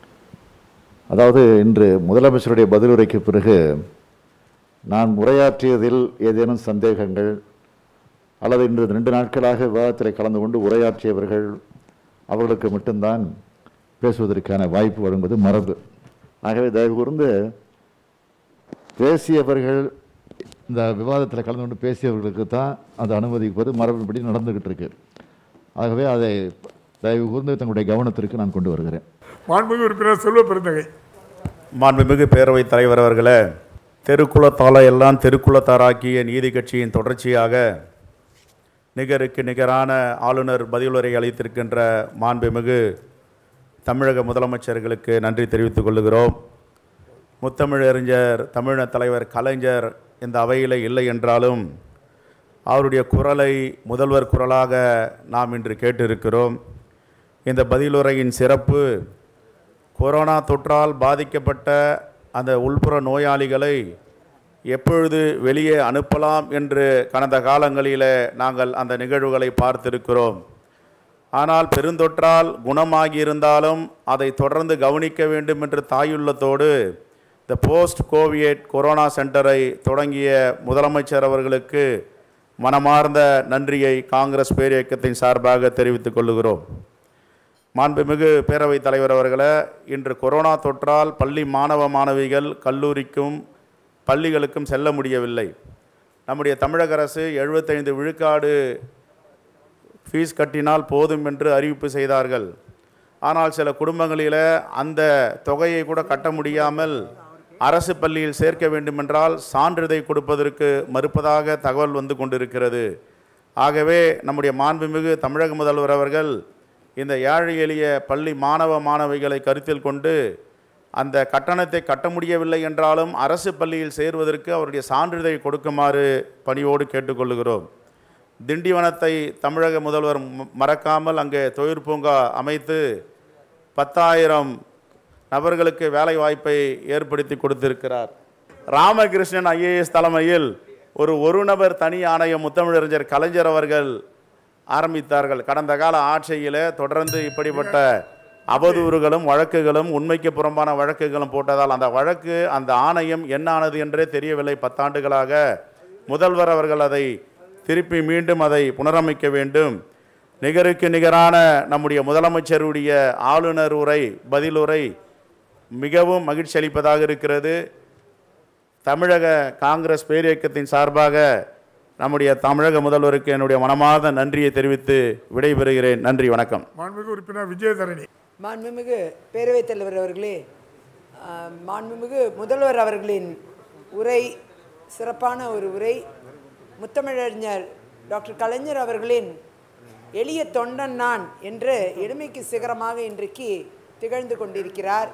அதாவது இன்று முதலமைச்சருடைய பதிலுரைக்கு பிறகு நான் உரையாற்றியதில் ஏதேனும் சந்தேகங்கள் அல்லது இன்று ரெண்டு நாட்களாக விவாதத்தில் கலந்து கொண்டு உரையாற்றியவர்கள் அவர்களுக்கு மட்டும்தான் பேசுவதற்கான வாய்ப்பு வழங்குவது மரபு ஆகவே தயவு கூர்ந்து பேசியவர்கள் இந்த விவாதத்தில் கலந்து கொண்டு பேசியவர்களுக்கு தான் அந்த அனுமதிப்பது மரபுபடி நடந்துக்கிட்டு இருக்கு ஆகவே அதை தயவு கூர்ந்து தங்களுடைய கவனத்திற்கு நான் கொண்டு வருகிறேன் மாண்புமிகு உறுப்பினர் செல்வ பெருந்தகை மாண்புமிகு பேரவைத் தலைவர் அவர்களே தெருக்குலத்தால எல்லாம் தெருக்குலத்தாராக்கிய நீதி கட்சியின் தொடர்ச்சியாக நிகருக்கு நிகரான ஆளுநர் பதிலுரை அளித்திருக்கின்ற மாண்புமிகு தமிழக முதலமைச்சர்களுக்கு நன்றி தெரிவித்துக் கொள்கிறோம் முத்தமிழறிஞர் தமிழக தலைவர் கலைஞர் இந்த அவையில் இல்லை என்றாலும் அவருடைய குரலை முதல்வர் குரலாக நாம் இன்று கேட்டிருக்கிறோம் இந்த பதிலுரையின் சிறப்பு கொரோனா தொற்றால் பாதிக்கப்பட்ட அந்த உள்புற நோயாளிகளை எப்பொழுது வெளியே அனுப்பலாம் என்று கடந்த காலங்களில் நாங்கள் அந்த நிகழ்வுகளை பார்த்திருக்கிறோம் ஆனால் பெருந்தொற்றால் குணமாகியிருந்தாலும் அதை தொடர்ந்து கவனிக்க வேண்டும் என்று தாயுள்ளத்தோடு இந்த போஸ்ட் கோவியட் கொரோனா சென்டரை தொடங்கிய முதலமைச்சர் அவர்களுக்கு மனமார்ந்த நன்றியை காங்கிரஸ் பேரியக்கத்தின் சார்பாக தெரிவித்துக் கொள்கிறோம் மாண்புமிகு பேரவைத் தலைவர் அவர்களே இன்று கொரோனா தொற்றால் பள்ளி மாணவ மாணவிகள் கல்லூரிக்கும் பள்ளிகளுக்கும் செல்ல முடியவில்லை நம்முடைய தமிழக அரசு எழுபத்தைந்து விழுக்காடு ஃபீஸ் கட்டினால் போதும் என்று அறிவிப்பு செய்தார்கள் ஆனால் சில குடும்பங்களில் அந்த தொகையை கூட கட்ட முடியாமல் அரசு பள்ளியில் சேர்க்க வேண்டுமென்றால் சான்றிதழ் கொடுப்பதற்கு மறுப்பதாக தகவல் வந்து கொண்டிருக்கிறது ஆகவே நம்முடைய மாண்புமிகு தமிழக முதல்வர் அவர்கள் இந்த ஏழை எளிய பள்ளி மாணவ மாணவிகளை கருத்தில் கொண்டு அந்த கட்டணத்தை கட்ட முடியவில்லை என்றாலும் அரசு பள்ளியில் சேர்வதற்கு அவருடைய சான்றிதழ் கொடுக்குமாறு பணியோடு கேட்டுக்கொள்கிறோம் திண்டிவனத்தை தமிழக முதல்வர் ம- மறக்காமல் அங்கே தொழிற் பூங்கா அமைத்து பத்தாயிரம் நபர்களுக்கு வேலை வாய்ப்பை ஏற்படுத்தி கொடுத்திருக்கிறார் ராமகிருஷ்ணன் ஐஏஎஸ் தலைமையில் ஒரு ஒரு நபர் தனி ஆணையம் முத்தமிழறிஞர் கலைஞர் அவர்கள் ஆரம்பித்தார்கள் கடந்த கால ஆட்சியில் தொடர்ந்து இப்படிப்பட்ட அவதூறுகளும் வழக்குகளும் உண்மைக்கு புறம்பான வழக்குகளும் போட்டதால் அந்த வழக்கு அந்த ஆணையம் என்ன ஆனது என்றே தெரியவில்லை பத்தாண்டுகளாக முதல்வர் அவர்கள் அதை திருப்பி மீண்டும் அதை புனரமைக்க வேண்டும் நிகருக்கு நிகரான நம்முடைய முதலமைச்சருடைய ஆளுநர் உரை பதிலுரை மிகவும் மகிழ்ச்சி அளிப்பதாக இருக்கிறது தமிழக காங்கிரஸ் பேரியக்கத்தின் சார்பாக நம்முடைய தமிழக முதல்வருக்கு என்னுடைய மனமார்ந்த நன்றியை தெரிவித்து விடைபெறுகிறேன் நன்றி வணக்கம் மாண்புமிகு உறுப்பினர் விஜயதரணி மாண்புமிகு பேரவைத் தலைவர் அவர்களே ஆஹ், மாண்புமிகு முதல்வர் அவர்களின் உரை சிறப்பான ஒரு உரை முத்தமிழறிஞர் டாக்டர் கலைஞர் அவர்களின் எளிய தொண்டன் நான் என்று எளிமைக்கு சிகரமாக இன்றைக்கு திகழ்ந்து கொண்டிருக்கிறார்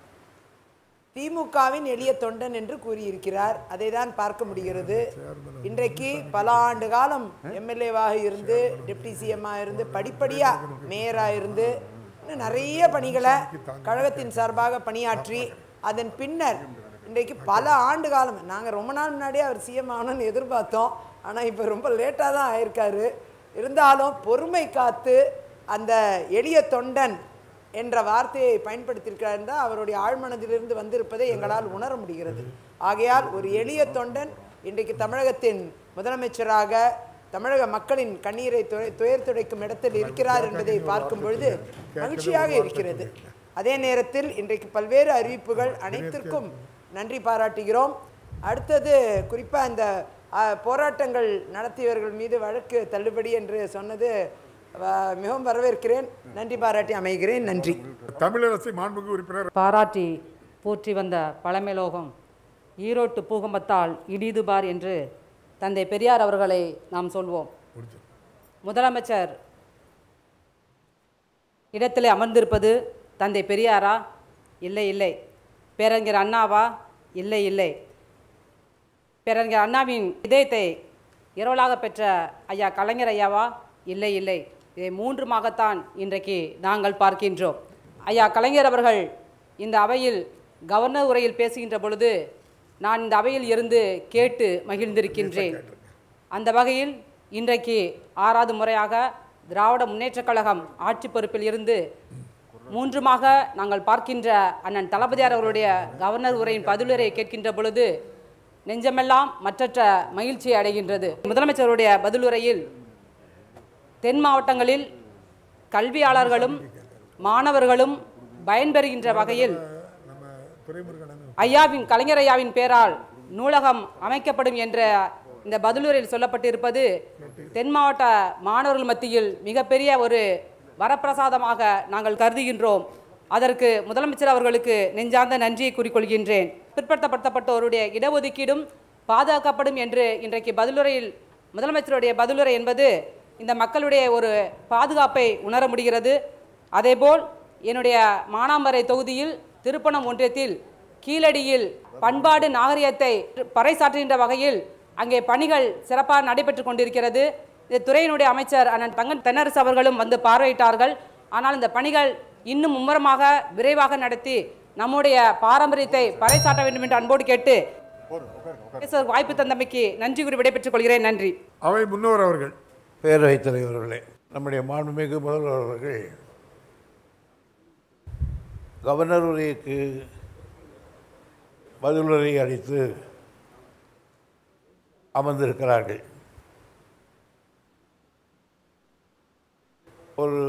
திமுகவின் எளிய தொண்டன் என்று கூறியிருக்கிறார் அதை தான் பார்க்க முடிகிறது இன்றைக்கு பல ஆண்டு காலம் எம்எல்ஏவாக இருந்து டெப்டி சிஎம்மாக இருந்து படிப்படியாக மேயராக இருந்து இன்னும் நிறைய பணிகளை கழகத்தின் சார்பாக பணியாற்றி அதன் பின்னர் இன்றைக்கு பல ஆண்டு காலம் நாங்கள் ரொம்ப நாள் முன்னாடியே அவர் சிஎம் ஆகணும்னு எதிர்பார்த்தோம் ஆனால் இப்போ ரொம்ப லேட்டாக தான் ஆயிருக்காரு இருந்தாலும் பொறுமை காத்து அந்த எளிய தொண்டன் என்ற வார்த்தையை பயன்படுத்தியிருக்கிறார் என்றால் அவருடைய ஆழ்மனதிலிருந்து வந்திருப்பதை எங்களால் உணர முடிகிறது ஆகையால் ஒரு எளிய தொண்டன் இன்றைக்கு தமிழகத்தின் முதலமைச்சராக தமிழக மக்களின் கண்ணீரை துய- துயர் துடைக்கும் இடத்தில் இருக்கிறார் என்பதை பார்க்கும் பொழுது மகிழ்ச்சியாக இருக்கிறது அதே நேரத்தில் இன்றைக்கு பல்வேறு அறிவிப்புகள் அனைத்திற்கும் நன்றி பாராட்டுகிறோம் அடுத்தது குறிப்பாக இந்த அ, போராட்டங்கள் நடத்தியவர்கள் மீது வழக்கு தள்ளுபடி என்று சொன்னது அ, மிகவும் வரவேற்கிறேன் நன்றி பாராட்டி அமைகிறேன் நன்றி தமிழரசு மாண்புமிகு உறுப்பினர் பாராட்டி போற்றி வந்த பழமைலோகம் ஈரோட்டு பூகம்பத்தால் இடிதுபார் என்று தந்தை பெரியார் அவர்களை நாம் சொல்வோம் முதலமைச்சர் இடத்திலே அமர்ந்திருப்பது தந்தை பெரியாரா இல்லை இல்லை பேரறிஞர் அண்ணாவா இல்லை இல்லை பேரறிஞர் அண்ணாவின் இதயத்தை இரவலாக பெற்ற ஐயா கலைஞர் ஐயாவா இல்லை இல்லை இதை மூன்றுமாகத்தான் இன்றைக்கு நாங்கள் பார்க்கின்றோம் ஐயா கலைஞர் அவர்கள் இந்த அவையில் கவர்னர் உரையில் பேசுகின்ற பொழுது நான் இந்த அவையில் இருந்து கேட்டு மகிழ்ந்திருக்கின்றேன் அந்த வகையில் இன்றைக்கு ஆறாவது முறையாக திராவிட முன்னேற்றக் கழகம் ஆட்சி பொறுப்பில் இருந்து மூன்றுமாக நாங்கள் பார்க்கின்ற அண்ணன் தளபதியார் அவருடைய கவர்னர் உரையின் பதிலுரை கேட்கின்ற பொழுது நெஞ்சமெல்லாம் மற்றற்ற மகிழ்ச்சியை அடைகின்றது முதலமைச்சருடைய பதிலுரையில் தென் மாவட்டங்களில் கல்வியாளர்களும் மாணவர்களும் பயன்பெறுகின்ற வகையில் ஐயாவின் கலைஞர் ஐயாவின் பேரால் நூலகம் அமைக்கப்படும் என்ற இந்த பதிலுரையில் சொல்லப்பட்டிருப்பது தென் மாவட்ட மாணவர்கள் மத்தியில் மிகப்பெரிய ஒரு வரப்பிரசாதமாக நாங்கள் கருதுகின்றோம் அதற்கு முதலமைச்சர் அவர்களுக்கு நெஞ்சார்ந்த நன்றியை கூறிக்கொள்கின்றேன் பிற்படுத்தப்பட்டவருடைய இடஒதுக்கீடும் பாதுகாக்கப்படும் என்று இன்றைக்கு பதிலுரையில் முதலமைச்சருடைய பதிலுரை என்பது இந்த மக்களுடைய ஒரு பாதுகாப்பை உணர முடிகிறது அதேபோல் என்னுடைய மானாமரை தொகுதியில் திருப்பணம் ஒன்றியத்தில் கீழடியில் பண்பாடு நாகரிகத்தை பறைசாற்றுகின்ற வகையில் அங்கே பணிகள் சிறப்பாக நடைபெற்று கொண்டிருக்கிறது இந்த துறையினுடைய அமைச்சர் அண்ணன் தங்கன் தென்னரசு அவர்களும் வந்து பார்வையிட்டார்கள் ஆனால் இந்த பணிகள் இன்னும் மும்முரமாக விரைவாக நடத்தி நம்முடைய பாரம்பரியத்தை பறைசாற்ற வேண்டும் என்று அன்போடு கேட்டு பேச வாய்ப்பு தந்தமைக்கு நன்றி கூறி விடைபெற்றுக் கொள்கிறேன் நன்றி அவை முன்னோர் அவர்கள் பேரவைத் தலைவர்களே நம்முடைய மாண்புமிகு முதல்வர் அவர்கள் கவர்னர் உரைக்கு பதிலுரை அளித்து அமர்ந்திருக்கிறார்கள் ஒரு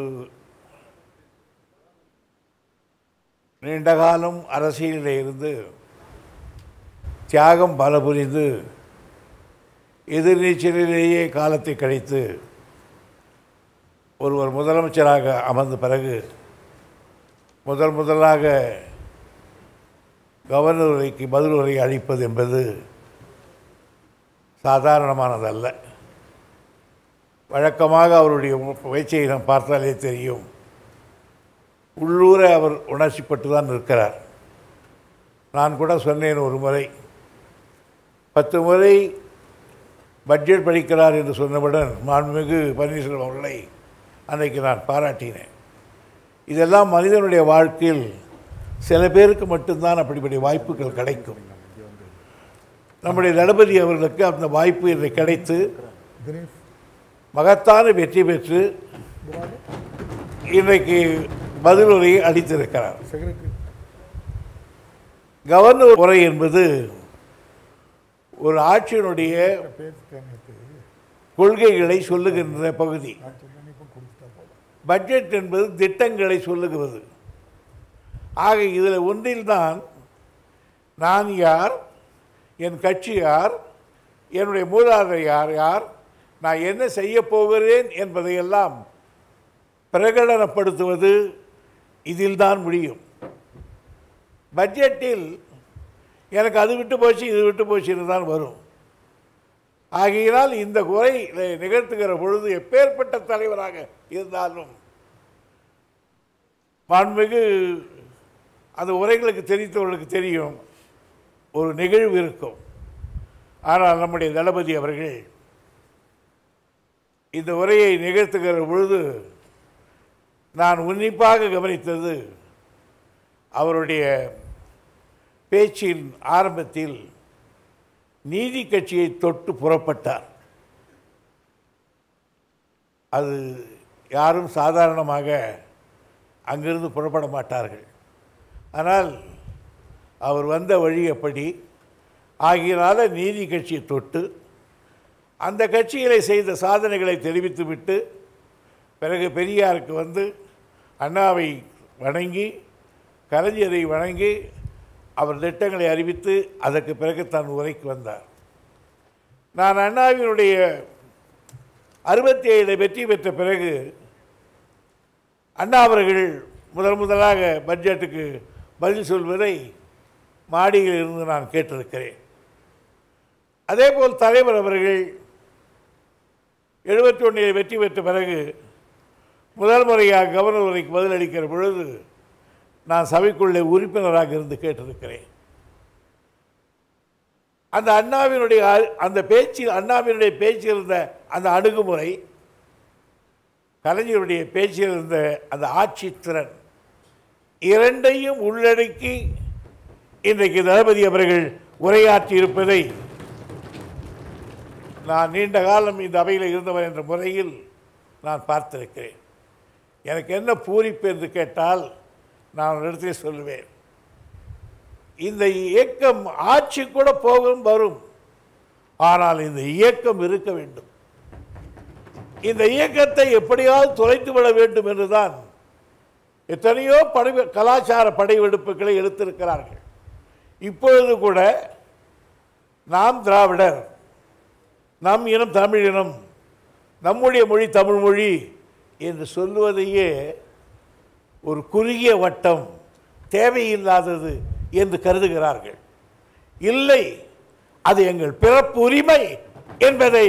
நீண்ட காலம் அரசியலில் இருந்து தியாகம் பல புரிந்து எதிர்நீச்சலிலேயே காலத்தை கழித்து ஒருவர் முதலமைச்சராக அமர்ந்த பிறகு முதல் முதலாக கவர்னர் உரைக்கு பதில் உரை அளிப்பது என்பது சாதாரணமானதல்ல வழக்கமாக அவருடைய முயற்சியை நாம் பார்த்தாலே தெரியும் உள்ளூர அவர் உணர்ச்சிப்பட்டு தான் இருக்கிறார் நான் கூட சொன்னேன் ஒரு முறை பத்து முறை பட்ஜெட் படிக்கிறார் என்று சொன்னவுடன் மாண்புமிகு பன்னீர்செல்வம் அவர்களை அன்றைக்கு நான் பாராட்டினேன் இதெல்லாம் மனிதனுடைய வாழ்க்கையில் சில பேருக்கு மட்டும்தான் அப்படிப்பட்ட வாய்ப்புகள் கிடைக்கும் நம்முடைய தளபதி அவர்களுக்கு அந்த வாய்ப்பு இன்று கிடைத்து மகத்தான வெற்றி பெற்று இன்றைக்கு பதிலுரையை அளித்திருக்கிறார் கவர்னர் உரை என்பது ஒரு ஆட்சியினுடைய கொள்கைகளை சொல்லுகின்ற பகுதி பட்ஜெட் என்பது திட்டங்களை சொல்லுகிறது ஆக இதில் ஒன்றில்தான் நான் யார் என் கட்சி யார் என்னுடைய மூலாதார யார் யார் நான் என்ன செய்ய போகிறேன் என்பதையெல்லாம் பிரகடனப்படுத்துவது இதில்தான் முடியும் பட்ஜெட்டில் எனக்கு அது விட்டு போச்சு இது விட்டு போச்சுன்னு தான் வரும் ஆகையினால் இந்த குறை நிகழ்த்துகிற பொழுது எப்பேற்பட்ட தலைவராக இருந்தாலும் மாண்புமிகு அந்த உரைகளுக்கு தெரிந்தவர்களுக்கு தெரியும் ஒரு நிகழ்வு இருக்கும் ஆனால் நம்முடைய தளபதி அவர்கள் இந்த உரையை நிகழ்த்துகிற பொழுது நான் உன்னிப்பாக கவனித்தது அவருடைய பேச்சின் ஆரம்பத்தில் நீதி கட்சியை தொட்டு புறப்பட்டார் அது யாரும் சாதாரணமாக அங்கிருந்து புறப்பட மாட்டார்கள் ஆனால் அவர் வந்த வழி எப்படி ஆகியனால நீதி கட்சியை தொட்டு அந்த கட்சிகளை செய்த சாதனைகளை தெரிவித்துவிட்டு பிறகு பெரியாருக்கு வந்து அண்ணாவை வணங்கி கலைஞரை வணங்கி அவர் திட்டங்களை அறிவித்து அதற்கு பிறகு தான் உரைக்கு வந்தார் நான் அண்ணாவினுடைய அறுபத்தி ஏழு வெற்றி பெற்ற பிறகு அண்ணா அவர்கள் முதல் முதலாக பட்ஜெட்டுக்கு பதில் சொல்வதை மாடியில் இருந்து நான் கேட்டிருக்கிறேன் அதேபோல் தலைவர் அவர்கள் எழுபத்தி ஒன்றில் வெற்றி பெற்ற பிறகு முதல் முறையாக கவர்னர் உரைக்கு பதிலளிக்கிற பொழுது நான் சபைக்குள்ளே உறுப்பினராக இருந்து கேட்டிருக்கிறேன் அந்த அண்ணாவினுடைய அ- அந்த பேச்சில் அண்ணாவினுடைய பேச்சில் இருந்த அந்த அணுகுமுறை கலைஞருடைய பேச்சில் இருந்த அந்த ஆட்சி திறன் இரண்டையும் உள்ளடக்கி இன்றைக்கு தளபதி அவர்கள் உரையாற்றி இருப்பதை நான் நீண்ட காலம் இந்த அவையில் இருந்தவர் என்ற முறையில் நான் பார்த்திருக்கிறேன் எனக்கு என்ன பூரிப்பு என்று கேட்டால் நான் ஒரு இடத்துல சொல்லுவேன் இந்த இயக்கம் ஆட்சி கூட போகும் வரும் ஆனால் இந்த இயக்கம் இருக்க வேண்டும் இந்த இயக்கத்தை எப்படியாவது தொலைத்து விட வேண்டும் என்றுதான் எத்தனையோ படை கலாச்சார படைவெடுப்புகளை எடுத்திருக்கிறார்கள் இப்பொழுது கூட நாம் திராவிடர் நம் இனம் தமிழினம் நம்முடைய மொழி தமிழ் மொழி என்று சொல்லுவதையே ஒரு குறுகிய வட்டம் தேவையில்லாதது என்று கருதுகிறார்கள் இல்லை அது எங்கள் பிறப்பு உரிமை என்பதை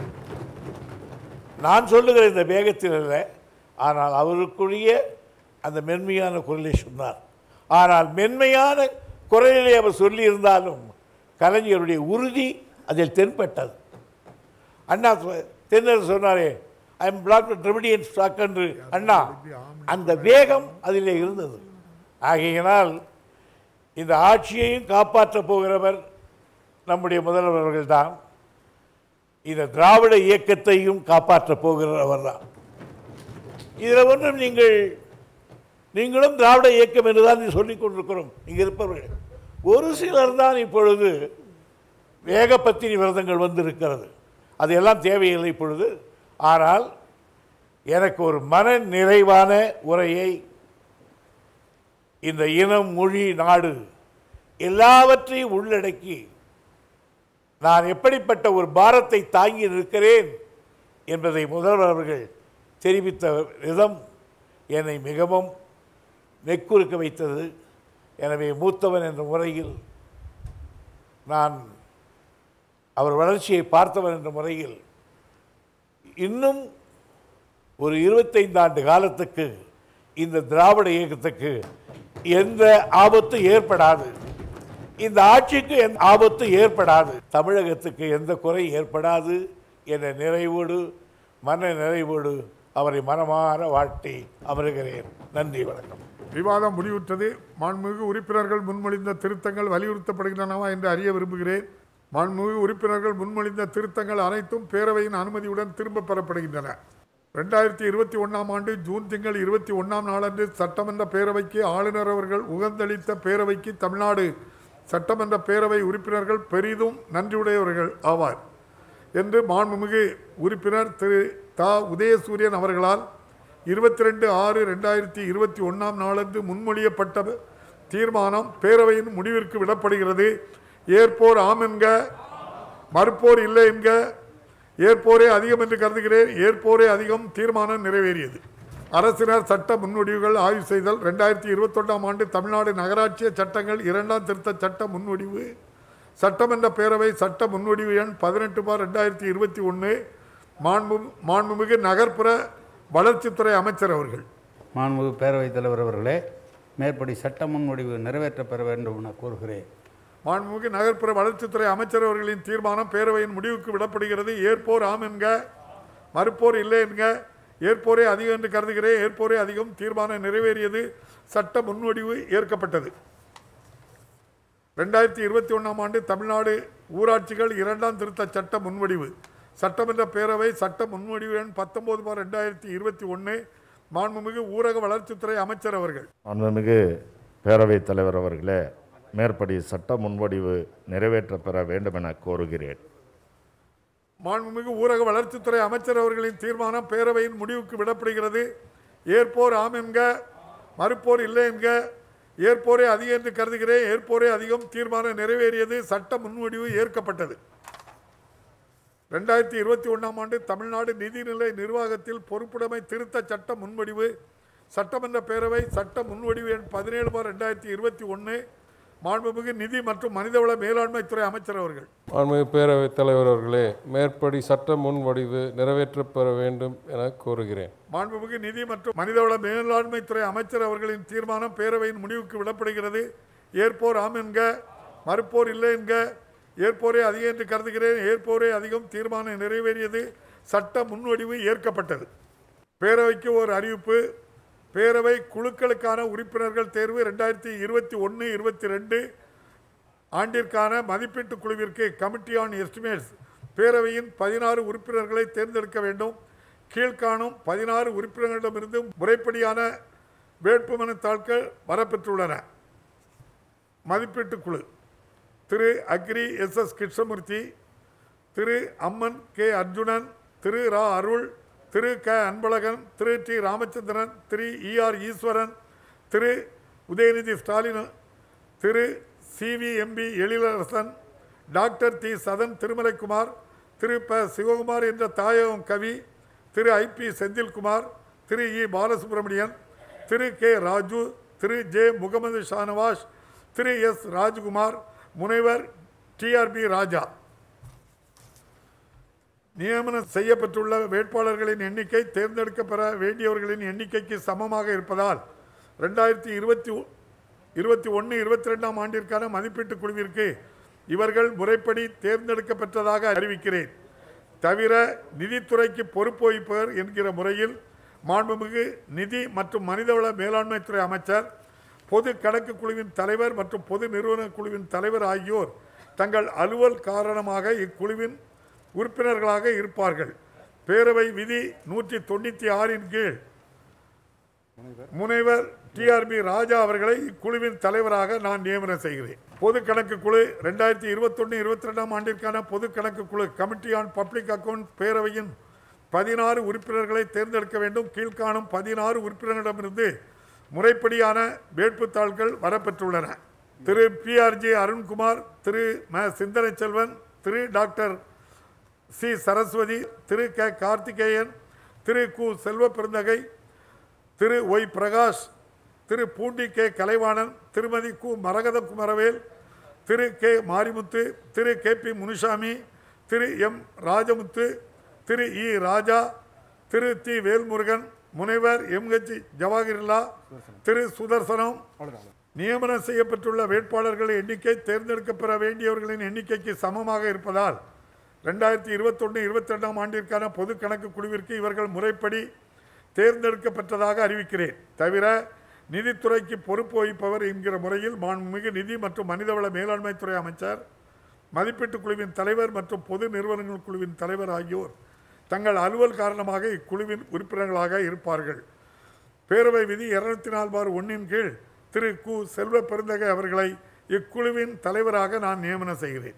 நான் சொல்லுகிற இந்த வேகத்தில் அல்ல ஆனால் அவருக்குரிய அந்த மென்மையான குரலை சொன்னார் ஆனால் மென்மையான குரலிலே அவர் சொல்லியிருந்தாலும் கலைஞருடைய உறுதி அதில் தென்பட்டது அண்ணா சொ- தென்னர் சொன்னாரே I am black Dravidian stock என்று அண்ணா அந்த வேகம் அதிலே இருந்தது ஆகையினால் இந்த ஆட்சியையும் காப்பாற்றப் போகிறவர் நம்முடைய முதல்வர்கள் தான் இந்த திராவிட இயக்கத்தையும் காப்பாற்றப் போகிறவர் தான் இதில் ஒன்றும் நீங்கள் நீங்களும் திராவிட இயக்கம் என்று தான் சொல்லிக் கொண்டிருக்கிறோம் இங்கே இருப்பவர்கள் ஒரு சிலர் தான் இப்பொழுது வேகப்பத்தினி விரதங்கள் வந்திருக்கிறது அதையெல்லாம் தேவையில்லை இப்பொழுது ஆனால் எனக்கு ஒரு மன நிறைவான உரையை இந்த இனம் மொழி நாடு எல்லாவற்றையும் உள்ளடக்கி நான் எப்படிப்பட்ட ஒரு பாரத்தை தாங்கி நிற்கிறேன் என்பதை முதல்வர் அவர்கள் தெரிவித்த விதம் என்னை மிகவும் நெக்குறுக்க வைத்தது எனவே மூத்தவன் என்ற முறையில் நான் அவர் வளர்ச்சியை பார்த்தவன் என்ற முறையில் இன்னும் ஒரு இருபத்தைந்து ஆண்டு காலத்துக்கு இந்த திராவிட இயக்கத்துக்கு எந்த ஆபத்தும் ஏற்படாது இந்த ஆட்சிக்கு எந்த ஆபத்தும் ஏற்படாது தமிழகத்துக்கு எந்த குறை ஏற்படாது என்ற நிறைவோடு மன நிறைவோடு அவரை மனமாற வாழ்த்தி அமருகிறேன் நன்றி வணக்கம் விவாதம் முடிவுற்றது மாண்புமிகு உறுப்பினர்கள் முன்மொழிந்த திருத்தங்கள் வலியுறுத்தப்படுகின்றனவா என்று அறிய விரும்புகிறேன் மாண்புமிகு உறுப்பினர்கள் முன்மொழிந்த திருத்தங்கள் அனைத்தும் பேரவையின் அனுமதியுடன் திரும்பப் பெறப்படுகின்றன ரெண்டாயிரத்தி இருபத்தி ஒன்றாம் ஆண்டு ஜூன் திங்கள் இருபத்தி ஒன்றாம் நாளன்று சட்டமன்ற பேரவைக்கு ஆளுநர் அவர்கள் உகந்தளித்த பேரவைக்கு தமிழ்நாடு சட்டமன்ற பேரவை உறுப்பினர்கள் பெரிதும் நன்றியுடையவர்கள் ஆவார் என்று மாண்புமிகு உறுப்பினர் திரு தா உதயசூரியன் அவர்களால் இருபத்தி ரெண்டு ஆறு ரெண்டாயிரத்தி இருபத்தி ஒன்றாம் நாளன்று முன்மொழியப்பட்ட தீர்மானம் பேரவையின் முடிவிற்கு விடப்படுகிறது ஏற்போர் ஆம் என்க மறுப்போர் இல்லை என்க ஏற்போரே அதிகம் என்று கருதுகிறேன் ஏற்போரே அதிகம் தீர்மானம் நிறைவேறியது அரசினர் சட்ட முன்வடிவுகள் ஆய்வு செய்தல் ரெண்டாயிரத்தி இருபத்தொன்னாம் ஆண்டு தமிழ்நாடு நகராட்சி சட்டங்கள் இரண்டாம் திருத்த சட்ட முன்வடிவு சட்டமன்ற பேரவை சட்ட முன்வடிவு எண் பதினெட்டு பார் ரெண்டாயிரத்தி இருபத்தி ஒன்று மாண்பு மாண்புமிகு நகர்ப்புற வளர்ச்சித்துறை அமைச்சர் அவர்கள் மாண்புமிகு பேரவைத் தலைவர் அவர்களே மேற்படி சட்ட முன்வடிவு நிறைவேற்றப் பெற வேண்டும் என கூறுகிறேன் மாண்புமிகு நகர்ப்புற வளர்ச்சித்துறை அமைச்சர் அவர்களின் தீர்மானம் பேரவையின் முடிவுக்கு விடப்படுகிறது ஏற்போர் ஆம் என்க மறுப்போர் இல்லை என்க ஏற்போரே அதிகம் என்று கருதுகிறேன் ஏற்போரே அதிகம் தீர்மானம் நிறைவேறியது சட்ட முன்வடிவு ஏற்கப்பட்டது ரெண்டாயிரத்தி இருபத்தி ஒன்றாம் ஆண்டு தமிழ்நாடு ஊராட்சிகள் இரண்டாம் திருத்த சட்ட முன்வடிவு சட்டமன்ற பேரவை சட்ட முன்வடிவு எண் பத்தொன்பது பார் ரெண்டாயிரத்தி இருபத்தி ஒன்று மாண்புமிகு ஊரக வளர்ச்சித்துறை அமைச்சர் அவர்கள் மாண்புமிகு பேரவைத் தலைவர் அவர்களே மேற்படி சட்ட முன்வடிவு நிறைவேற்றப் பெற வேண்டும் என கோருகிறேன் மாண்புமிகு ஊரக வளர்ச்சித்துறை அமைச்சர் அவர்களின் தீர்மானம் பேரவையின் முடிவுக்கு விடப்படுகிறது ஏற்போர் ஆம் என்க மறுப்போர் இல்லை என்க ஏற்போரே அதிகம் என்று கருதுகிறேன் ஏற்போரே அதிகம் தீர்மானம் நிறைவேறியது சட்ட முன்வடிவு ஏற்கப்பட்டது ரெண்டாயிரத்தி இருபத்தி ஒன்றாம் ஆண்டு தமிழ்நாடு நிதிநிலை நிர்வாகத்தில் பொறுப்புடைமை திருத்த சட்ட முன்வடிவு சட்டமன்ற பேரவை சட்ட முன்வடிவு எண் பதினேழு பார் ரெண்டாயிரத்தி இருபத்தி ஒன்று மாண்புமிகு நிதி மற்றும் மனிதவள மேலாண்மைத்துறை அமைச்சர் அவர்கள் மாண்புமிகு பேரவைத் தலைவர் அவர்களே மேற்படி சட்ட முன்வடிவு நிறைவேற்றப் பெற வேண்டும் என கோருகிறேன் மாண்புமிகு நிதி மற்றும் மனிதவள மேலாண்மைத்துறை அமைச்சர் அவர்களின் தீர்மானம் பேரவையின் முடிவுக்கு விடப்படுகிறது ஏற்போர் ஆம் என்க மறுப்போர் இல்லை என்க ஏற்போரே அதிகம் என்று கருதுகிறேன் ஏற்போரே அதிகம் தீர்மானம் நிறைவேறியது சட்ட முன்வடிவு ஏற்கப்பட்டது பேரவைக்கு ஒரு அறிவிப்பு பேரவை குழுக்களுக்கான உறுப்பினர்கள் தேர்வு ரெண்டாயிரத்தி இருபத்தி ஒன்று இருபத்தி ரெண்டு ஆண்டிற்கான மதிப்பீட்டு குழுவிற்கு கமிட்டி ஆன் எஸ்டிமேட்ஸ் பேரவையின் பதினாறு உறுப்பினர்களை தேர்ந்தெடுக்க வேண்டும் கீழ்காணும் பதினாறு உறுப்பினர்களிடமிருந்து முறைப்படியான வேட்புமனு தாட்கள் வரப்பெற்றுள்ளன மதிப்பீட்டு குழு Thiru Agri S S Krishnamurthy Thiru Amman K Arjunan Thiru ரா அருள் திரு க Anbazhagan Thiru T Ramachandran Thiru ER Eswaran Thiru Udhayanidhi Stalin Thiru CVMP Ezhilarasan doctor தி சதன் திருமலைக்குமார் திரு ப சிவகுமார் என்ற Thayagam Kavi Thiru I P Senthilkumar Thiru E Balasubramanian Thiru K Raju Thiru J Mohammed Shanavas Thiru S Rajkumar முனைவர் டிஆர்பி ராஜா நியமனம் செய்யப்பட்டுள்ள வேட்பாளர்களின் எண்ணிக்கை தேர்ந்தெடுக்கப்பெற வேண்டியவர்களின் எண்ணிக்கைக்கு சமமாக இருப்பதால் ரெண்டாயிரத்தி இருபத்தி இருபத்தி ஒன்று இருபத்தி ரெண்டாம் ஆண்டிற்கான மதிப்பீட்டு குழுவிற்கு இவர்கள் முறைப்படி தேர்ந்தெடுக்கப்பட்டதாக அறிவிக்கிறேன் தவிர நிதித்துறைக்கு பொறுப்பு வகிப்பவர் என்கிற முறையில் மாண்புமிகு நிதி மற்றும் மனிதவள மேலாண்மைத்துறை அமைச்சர் பொது கணக்கு குழுவின் தலைவர் மற்றும் பொது நிறுவன குழுவின் தலைவர் ஆகியோர் தங்கள் அலுவல் காரணமாக இக்குழுவின் உறுப்பினர்களாக இருப்பார்கள் பேரவை விதி நூற்றி தொண்ணூற்றி ஆறின் கீழ் முனைவர் டிஆர்பி ராஜா அவர்களை இக்குழுவின் தலைவராக நான் நியமனம் செய்கிறேன் பொது கணக்கு குழு ரெண்டாயிரத்தி இருபத்தொன்று இருபத்தி ரெண்டாம் ஆண்டிற்கான பொது கணக்கு குழு கமிட்டி ஆன் பப்ளிக் அக்கவுண்ட் பேரவையின் பதினாறு உறுப்பினர்களை தேர்ந்தெடுக்க வேண்டும் கீழ்காணும் பதினாறு உறுப்பினர்களிடமிருந்து முறைப்படியான வேட்புத்தாள்கள் வரப்பெற்றுள்ளன திரு பிஆர்ஜி அருண்குமார் திரு ம சிந்தனை செல்வன் திரு டாக்டர் சி சரஸ்வதி திரு க கார்த்திகேயன் திரு கு செல்வ பெருந்தகை திரு ஒய் பிரகாஷ் திரு பூண்டி கே கலைவாணன் திருமதி கு Maragatha Kumaravel Thiru K Marimuthu Thiru K P Munusamy Thiru M Rajamuthu Thiru E Raja Thiru தி வேல்முருகன் முனைவர் எம்ஹெச் ஜவாஹிர்லா திரு சுதர்சனம் நியமனம் செய்யப்பட்டுள்ள வேட்பாளர்கள் எண்ணிக்கை தேர்ந்தெடுக்கப்பெற வேண்டியவர்களின் எண்ணிக்கைக்கு சமமாக இருப்பதால் ரெண்டாயிரத்தி இருபத்தொன்று இருபத்தி ரெண்டாம் ஆண்டிற்கான பொது கணக்கு குழுவிற்கு இவர்கள் முறைப்படி தேர்ந்தெடுக்கப்பட்டதாக அறிவிக்கிறேன் தவிர நிதித்துறைக்கு பொறுப்பு வகிப்பவர் என்கிற முறையில் மாண்புமிகு நிதி மற்றும் மனிதவள மேலாண்மைத்துறை அமைச்சர் மதிப்பீட்டு குழுவின் தலைவர் மற்றும் பொது நிறுவனங்கள் குழுவின் தலைவர் ஆகியோர் தங்கள் அலுவல் காரணமாக இக்குழுவின் உறுப்பினர்களாக இருப்பார்கள் பேரவை விதி இருநூத்தி நாலு பார் ஒன்றின் கீழ் திரு கு செல்வ பெருந்தகை அவர்களை இக்குழுவின் தலைவராக நான் நியமனம் செய்கிறேன்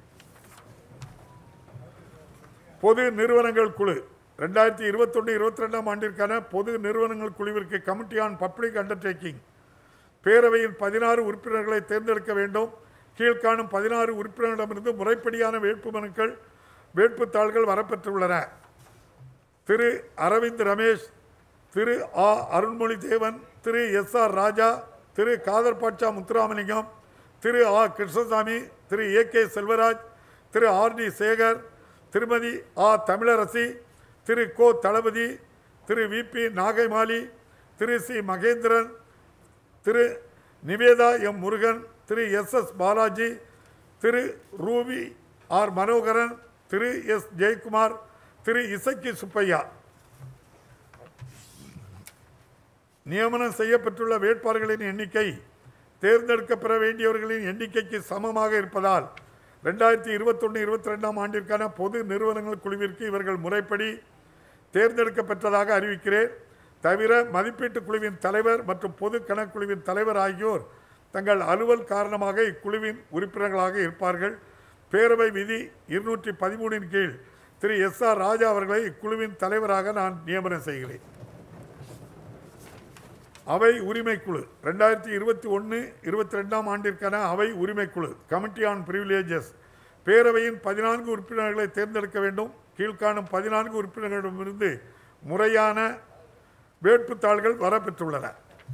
பொது நிறுவனங்கள் குழு ரெண்டாயிரத்தி இருபத்தொன்று இருபத்தி ரெண்டாம் ஆண்டிற்கான பொது நிறுவனங்கள் குழுவிற்கு கமிட்டி ஆன் பப்ளிக் அண்டர்டேக்கிங் பேரவையின் பதினாறு உறுப்பினர்களை தேர்ந்தெடுக்க வேண்டும் கீழ்காணும் பதினாறு உறுப்பினர்களிடமிருந்து முறைப்படியான வேட்புமனுக்கள் வேட்புத்தாள்கள் வரப்பெற்றுள்ளன திரு அரவிந்த் ரமேஷ் திரு ஆ அருண்மொழி தேவன் திரு எஸ் ஆர் ராஜா திரு காதர் பாட்சா முத்துராமலிங்கம் திரு ஆ Krishnasamy Thiru A K Selvaraj Thiru R T Sekar Thirumathi ஆ தமிழரசி திரு கோ Thalapathi Thiru V P Nagaimaali Thiru C Mahendran Thiru Nivedha M Murugan Thiru S S Balaji Thiru Ruby R Manoharan Thiru S Jayakumar Thiru Isakki Subbiah நியமனம் செய்யப்பட்டுள்ள வேட்பாளர்களின் எண்ணிக்கை தேர்ந்தெடுக்கப்பெற வேண்டியவர்களின் எண்ணிக்கைக்கு சமமாக இருப்பதால் ரெண்டாயிரத்தி இருபத்தொன்று இருபத்தி ரெண்டாம் ஆண்டிற்கான பொது நிறுவனங்கள் குழுவிற்கு இவர்கள் முறைப்படி தேர்ந்தெடுக்கப்பட்டதாக அறிவிக்கிறேன் தவிர மதிப்பீட்டு குழுவின் தலைவர் மற்றும் பொது கணக்குழுவின் தலைவர் ஆகியோர் தங்கள் அலுவல் காரணமாக இக்குழுவின் உறுப்பினர்களாக இருப்பார்கள் பேரவை விதி இருநூற்றி பதிமூணின் கீழ் திரு எஸ் ஆர் ராஜா அவர்களை இக்குழுவின் தலைவராக நான் நியமனம் செய்கிறேன் அவை உரிமைக்குழு ரெண்டாயிரத்தி இருபத்தி ஒன்று இருபத்தி ரெண்டாம் ஆண்டிற்கான அவை உரிமைக்குழு கமிட்டி ஆன் பிரிவிலேஜஸ் பேரவையின் பதினான்கு உறுப்பினர்களை தேர்ந்தெடுக்க வேண்டும் கீழ்காணும் பதினான்கு உறுப்பினர்களிடமிருந்து முறையான வேட்புத்தாள்கள் வரப்பெற்றுள்ளன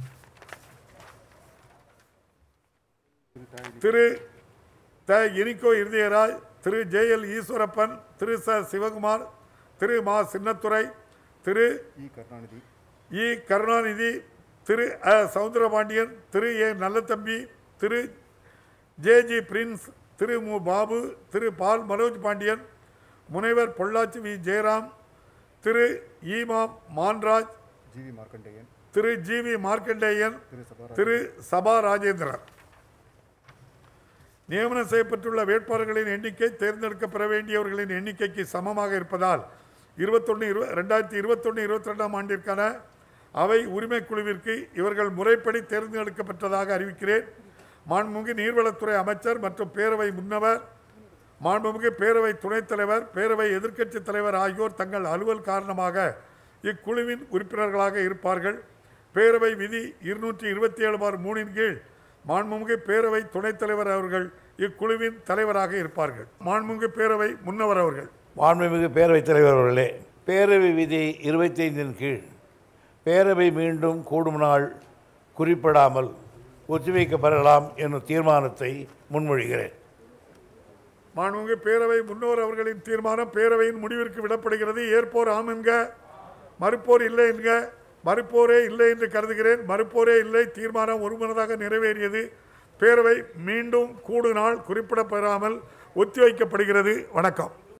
திரு த இனிகோ இருதயராஜ் திரு ஜே எல் ஈஸ்வரப்பன் திரு ச சிவகுமார் திரு மா சின்னத்துரை திரு இ கருணாநிதி திரு அ Soundarapandian Thiru A Nallathambi Thiru J G Prince Thiru மு பாபு திரு பால் மனோஜ் பாண்டியன் முனைவர் பொள்ளாச்சி வி ஜெயராம் திரு ஈமா Manraj GV Markandeyan Thiru G V Markandeyan Thiru Saba Rajendran நியமனம் செய்யப்பட்டுள்ள வேட்பாளர்களின் எண்ணிக்கை தேர்ந்தெடுக்கப்பெற வேண்டியவர்களின் எண்ணிக்கைக்கு சமமாக இருப்பதால் இருபத்தொன்று இரு ரெண்டாயிரத்தி இருபத்தொன்று இருபத்தி ரெண்டாம் ஆண்டிற்கான அவை உரிமைக் குழுவிற்கு இவர்கள் முறைப்படி தேர்ந்தெடுக்கப்பட்டதாக அறிவிக்கிறேன் மாண்புமிகு நீர்வளத்துறை அமைச்சர் மற்றும் பேரவை முன்னவர் மாண்புமிகு பேரவை துணைத் தலைவர் பேரவை எதிர்க்கட்சித் தலைவர் ஆகியோர் தங்கள் அலுவல் காரணமாக இக்குழுவின் உறுப்பினர்களாக இருப்பார்கள் பேரவை விதி இருநூற்றி இருபத்தி ஏழு பார் மூணின் கீழ் மாண்புமிகு பேரவை துணைத் தலைவர் அவர்கள் இக்குழுவின் தலைவராக இருப்பார்கள் மாண்புமிகு பேரவை முன்னவர் அவர்கள் மாண்புமிகு பேரவைத் தலைவர் அவர்களே பேரவை விதி இருபத்தைந்தின் கீழ் பேரவை மீண்டும் கூடும் நாள் குறிப்பிடாமல் ஒத்திவைக்கப்பெறலாம் என்னும் தீர்மானத்தை முன்மொழிகிறேன் மாண்புமிகு பேரவை முன்னோர் அவர்களின் தீர்மானம் பேரவையின் முடிவிற்கு விடப்படுகிறது ஏற்போர் ஆம் என்க மறுப்போர் இல்லை என்க மறுப்போரே இல்லை என்று கருதுகிறேன் மறுப்போரே இல்லை தீர்மானம் ஒருமனதாக நிறைவேறியது பேரவை மீண்டும் கூடு நாள் குறிப்பிடப்பெறாமல் ஒத்திவைக்கப்படுகிறது வணக்கம்